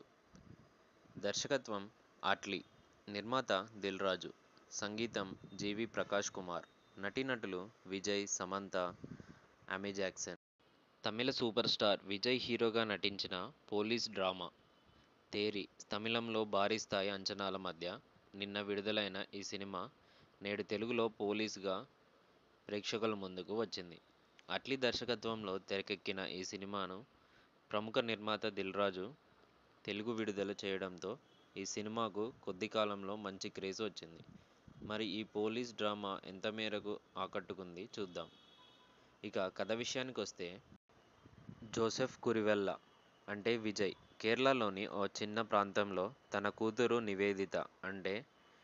దర్శకత్వం ఆట్లీ నిర్మాత దిల్ రాజు సంగీతం జీవి ప్రకాష్ కుమార్ నటీనటులు Vijay Samantha Amy Jackson Tamil super star Vijay హీరోగా నటించిన పోలీస్ డ్రామా తేరి తమిళంలో భారీ స్థాయి అంచనాల మధ్య నిన్న విడుదలైన ఈ సినిమా నేడు తెలుగులో పోలీస్గా ప్రేక్షకుల ముందుకు వచ్చింది అట్లీ దర్శకత్వంలో తెరకెక్కిన ఈ సినిమాను ప్రముఖ నిర్మాత దిల్ రాజు తెలుగు విడుదల చేయడంతో ఈ సినిమాకు కొద్ది కాలంలో మంచి క్రేజ్ వచ్చింది మరి ఈ పోలీస్ డ్రామా ఎంత మేరకు ఆకట్టుకుంది చూద్దాం ఇక కథ విషయానికి వస్తే జోసెఫ్ కురివెల్ల అంటే విజయ్ కేరళలోని ఓ చిన్న ప్రాంతంలో తన కూతురు నివేదిత అంటే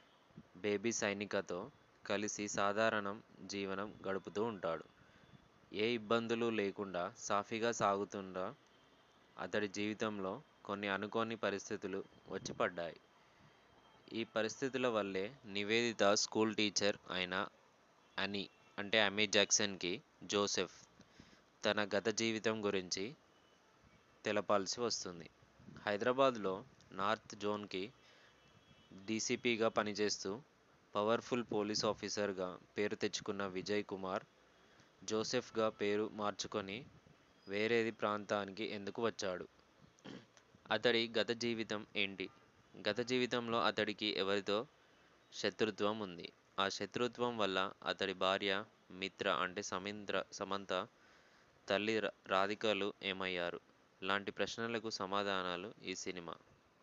బేబీ సైనికతో కలిసి సాధారణం జీవనం గడుపుతూ ఉంటాడు ఏ ఇబ్బందులు లేకుండా సాఫీగా సాగుతున్న అతడి జీవితంలో కొన్ని అనుకోని పరిస్థితులు వచ్చి పడ్డాయి ఈ పరిస్థితుల వల్లే నివేదిత స్కూల్ టీచర్ అయిన అని అంటే అమీ జాక్సన్కి జోసెఫ్ తన గత జీవితం గురించి తెలపాల్సి వస్తుంది హైదరాబాద్లో నార్త్ జోన్కి డీసీపీగా పనిచేస్తూ పవర్ఫుల్ పోలీస్ ఆఫీసర్గా పేరు తెచ్చుకున్న విజయ్ కుమార్ జోసెఫ్గా పేరు మార్చుకొని వేరేది ప్రాంతానికి ఎందుకు వచ్చాడు అతడి గత జీవితం ఏంటి గత జీవితంలో అతడికి ఎవరితో శత్రుత్వం ఉంది ఆ శత్రుత్వం వల్ల అతడి భార్య మిత్ర అంటే సమీంద్ర సమంత తల్లి రా- రాధికలు ఏమయ్యారు లాంటి ప్రశ్నలకు సమాధానాలు ఈ సినిమా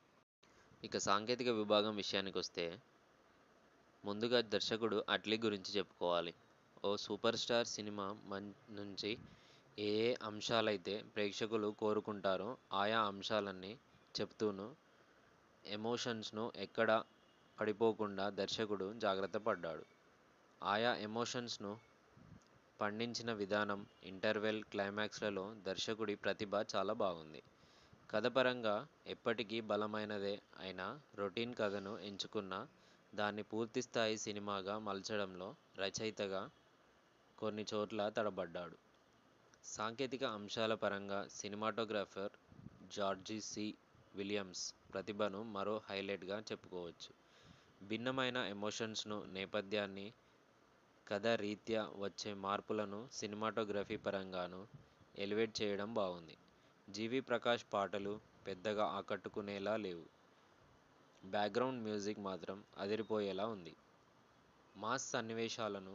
ఇక సాంకేతిక విభాగం విషయానికి వస్తే ముందుగా దర్శకుడు అట్లీ గురించి చెప్పుకోవాలి ఓ సూపర్ స్టార్ సినిమా మం నుంచి ఏ ఏ అంశాలైతే ప్రేక్షకులు కోరుకుంటారో ఆయా అంశాలన్నీ చెప్తూను ఎమోషన్స్ను ఎక్కడ పడిపోకుండా దర్శకుడు జాగ్రత్త పడ్డాడు ఆయా ఎమోషన్స్ను పండించిన విధానం ఇంటర్వెల్ క్లైమాక్స్లలో దర్శకుడి ప్రతిభ చాలా బాగుంది కథపరంగా ఎప్పటికీ బలమైనదే అయినా రొటీన్ కథను ఎంచుకున్న దాన్ని పూర్తిస్థాయి సినిమాగా మలచడంలో రచయితగా కొన్ని చోట్ల తడబడ్డాడు సాంకేతిక అంశాల పరంగా సినిమాటోగ్రాఫర్ జార్జీ సి విలియమ్స్ ప్రతిభను మరో హైలైట్గా చెప్పుకోవచ్చు భిన్నమైన ఎమోషన్స్ను నేపథ్యాన్ని కథ రీత్యా వచ్చే మార్పులను సినిమాటోగ్రఫీ పరంగాను ఎలివేట్ చేయడం బాగుంది జీవి ప్రకాష్ పాటలు పెద్దగా ఆకట్టుకునేలా లేవు బ్యాక్గ్రౌండ్ మ్యూజిక్ మాత్రం అదిరిపోయేలా ఉంది మాస్ సన్నివేశాలను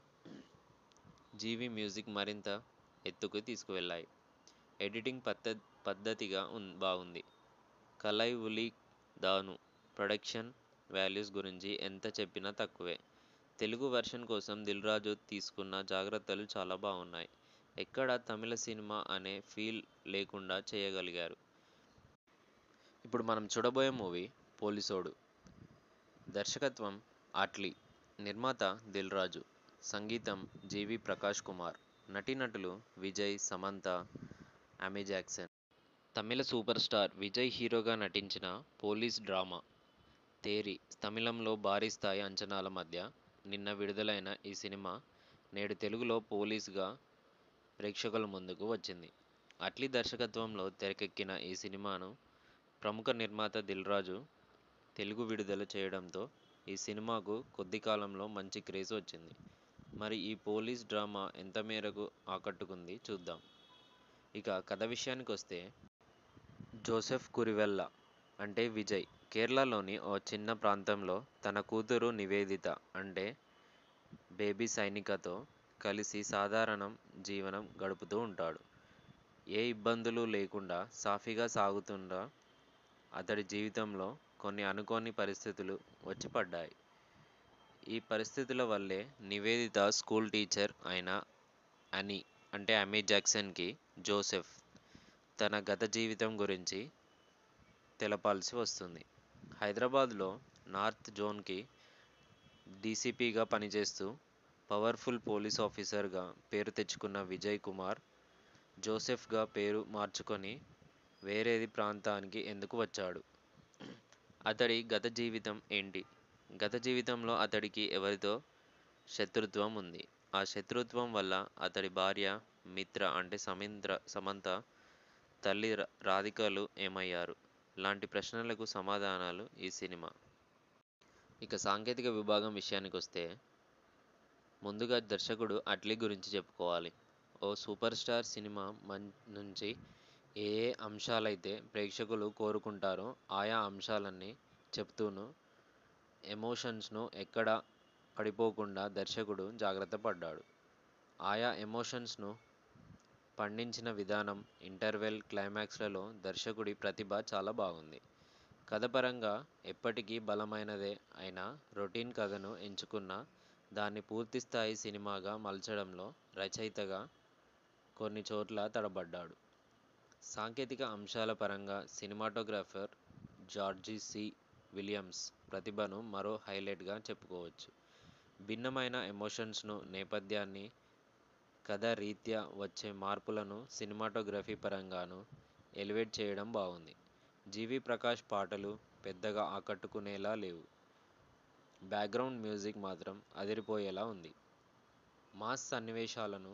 జీవి మ్యూజిక్ మరింత ఎత్తుకు తీసుకువెళ్ళాయి ఎడిటింగ్ పద్ధ పద్ధతిగా ఉన్ బాగుంది కలై ఉలి దాను ప్రొడక్షన్ వాల్యూస్ గురించి ఎంత చెప్పినా తక్కువే తెలుగు వెర్షన్ కోసం దిల్ రాజు తీసుకున్న జాగ్రత్తలు చాలా బాగున్నాయి ఎక్కడ తమిళ సినిమా అనే ఫీల్ లేకుండా చేయగలిగారు ఇప్పుడు మనం చూడబోయే మూవీ పోలీసోడు దర్శకత్వం అట్లీ నిర్మాత దిల్ రాజు సంగీతం జీవి ప్రకాష్ కుమార్ నటీనటులు Vijay Samantha Amy Jackson Tamil super star Vijay హీరోగా నటించిన పోలీస్ డ్రామా తేరి తమిళంలో భారీ స్థాయి అంచనాల మధ్య నిన్న విడుదలైన ఈ సినిమా నేడు తెలుగులో పోలీస్గా ప్రేక్షకుల ముందుకు వచ్చింది అట్లీ దర్శకత్వంలో తెరకెక్కిన ఈ సినిమాను ప్రముఖ నిర్మాత దిల్ రాజు తెలుగు విడుదల చేయడంతో ఈ సినిమాకు కొద్ది కాలంలో మంచి క్రేజ్ వచ్చింది మరి ఈ పోలీస్ డ్రామా ఎంత మేరకు ఆకట్టుకుంది చూద్దాం ఇక కథ విషయానికి వస్తే జోసెఫ్ కురివెల్ల అంటే విజయ్ కేరళలోని ఓ చిన్న ప్రాంతంలో తన కూతురు నివేదిత అంటే బేబీ సైనికతో కలిసి సాధారణం జీవనం గడుపుతూ ఉంటాడు ఏ ఇబ్బందులు లేకుండా సాఫీగా సాగుతున్న అతడి జీవితంలో కొన్ని అనుకోని పరిస్థితులు వచ్చి పడ్డాయి ఈ పరిస్థితుల వల్లే నివేదిత స్కూల్ టీచర్ అయిన అని అంటే అమీ జాక్సన్కి జోసెఫ్ తన గత జీవితం గురించి తెలపాల్సి వస్తుంది హైదరాబాద్లో నార్త్ జోన్కి డీసీపీగా పనిచేస్తూ పవర్ఫుల్ పోలీస్ ఆఫీసర్గా పేరు తెచ్చుకున్న విజయ్ కుమార్ జోసెఫ్గా పేరు మార్చుకొని వేరేది ప్రాంతానికి ఎందుకు వచ్చాడు అతడి గత జీవితం ఏంటి గత జీవితంలో అతడికి ఎవరితో శత్రుత్వం ఉంది ఆ శత్రుత్వం వల్ల అతడి భార్య మిత్ర అంటే సమింద్ర సమంత తల్లి రా- రాధికలు ఏమయ్యారు లాంటి ప్రశ్నలకు సమాధానాలు ఈ సినిమా ఇక సాంకేతిక విభాగం విషయానికి వస్తే ముందుగా దర్శకుడు అట్లీ గురించి చెప్పుకోవాలి ఓ సూపర్ స్టార్ సినిమా మం నుంచి ఏ ఏ అంశాలైతే ప్రేక్షకులు కోరుకుంటారో ఆయా అంశాలన్నీ చెప్తూను ఎమోషన్స్ను ఎక్కడ పడిపోకుండా దర్శకుడు జాగ్రత్త పడ్డాడు ఆయా ఎమోషన్స్ను పండించిన విధానం ఇంటర్వెల్ క్లైమాక్స్లలో దర్శకుడి ప్రతిభ చాలా బాగుంది కథపరంగా ఎప్పటికీ బలమైనదే అయినా రొటీన్ కథను ఎంచుకున్న దాన్ని పూర్తిస్థాయి సినిమాగా మలచడంలో రచయితగా కొన్ని చోట్ల తడబడ్డాడు సాంకేతిక అంశాల పరంగా సినిమాటోగ్రాఫర్ జార్జి సి విలియమ్స్ ప్రతిభను మరో హైలైట్గా చెప్పుకోవచ్చు భిన్నమైన ఎమోషన్స్ను నేపథ్యాన్ని కథ రీత్యా వచ్చే మార్పులను సినిమాటోగ్రఫీ పరంగాను ఎలివేట్ చేయడం బాగుంది జీవి ప్రకాష్ పాటలు పెద్దగా ఆకట్టుకునేలా లేవు బ్యాక్గ్రౌండ్ మ్యూజిక్ మాత్రం అదిరిపోయేలా ఉంది మాస్ సన్నివేశాలను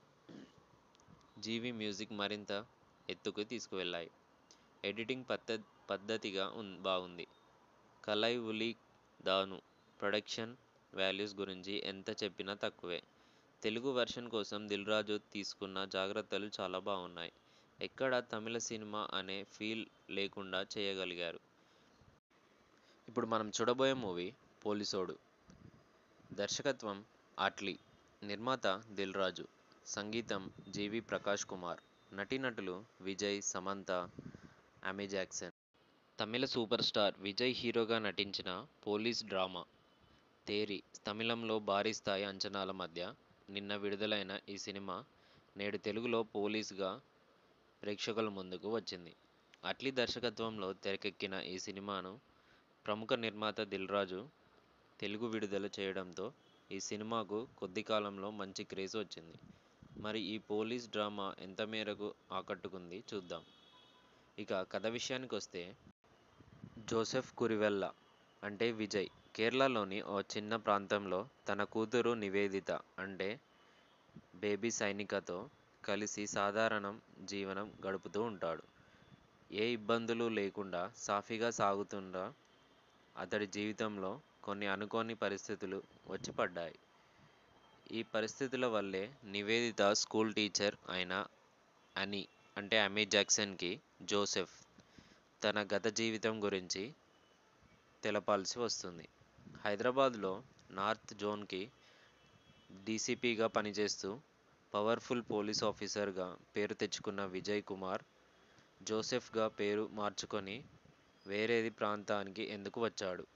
జీవి మ్యూజిక్ మరింత ఎత్తుకు తీసుకువెళ్ళాయి ఎడిటింగ్ పద్ధ పద్ధతిగా ఉన్ బాగుంది కలై ఉలి దాను ప్రొడక్షన్ వాల్యూస్ గురించి ఎంత చెప్పినా తక్కువే తెలుగు వెర్షన్ కోసం దిల్ రాజు తీసుకున్న జాగ్రత్తలు చాలా బాగున్నాయి ఎక్కడ తమిళ సినిమా అనే ఫీల్ లేకుండా చేయగలిగారు ఇప్పుడు మనం చూడబోయే మూవీ పోలీసోడు దర్శకత్వం అట్లీ నిర్మాత దిల్ రాజు సంగీతం జీవి ప్రకాష్ కుమార్ నటీనటులు Vijay Samantha Amy Jackson Tamil super star Vijay హీరోగా నటించిన పోలీస్ డ్రామా తేరి తమిళంలో భారీ స్థాయి అంచనాల మధ్య నిన్న విడుదలైన ఈ సినిమా నేడు తెలుగులో పోలీస్గా ప్రేక్షకుల ముందుకు వచ్చింది అట్లీ దర్శకత్వంలో తెరకెక్కిన ఈ సినిమాను ప్రముఖ నిర్మాత దిల్ రాజు తెలుగు విడుదల చేయడంతో ఈ సినిమాకు కొద్ది కాలంలో మంచి క్రేజ్ వచ్చింది మరి ఈ పోలీస్ డ్రామా ఎంత మేరకు ఆకట్టుకుంది చూద్దాం ఇక కథ విషయానికి వస్తే జోసెఫ్ కురివెల్ల అంటే విజయ్ కేరళలోని ఓ చిన్న ప్రాంతంలో తన కూతురు నివేదిత అంటే బేబీ సైనికతో కలిసి సాధారణం జీవనం గడుపుతూ ఉంటాడు ఏ ఇబ్బందులు లేకుండా సాఫీగా సాగుతున్న అతడి జీవితంలో కొన్ని అనుకోని పరిస్థితులు వచ్చి పడ్డాయి ఈ పరిస్థితుల వల్లే నివేదిత స్కూల్ టీచర్ అయిన అని అంటే అమీ జాక్సన్కి జోసెఫ్ తన గత జీవితం గురించి తెలపాల్సి వస్తుంది హైదరాబాద్లో నార్త్ జోన్కి డీసీపీగా పనిచేస్తూ పవర్ఫుల్ పోలీస్ ఆఫీసర్గా పేరు తెచ్చుకున్న విజయ్ కుమార్ జోసెఫ్గా పేరు మార్చుకొని వేరేది ప్రాంతానికి ఎందుకు వచ్చాడు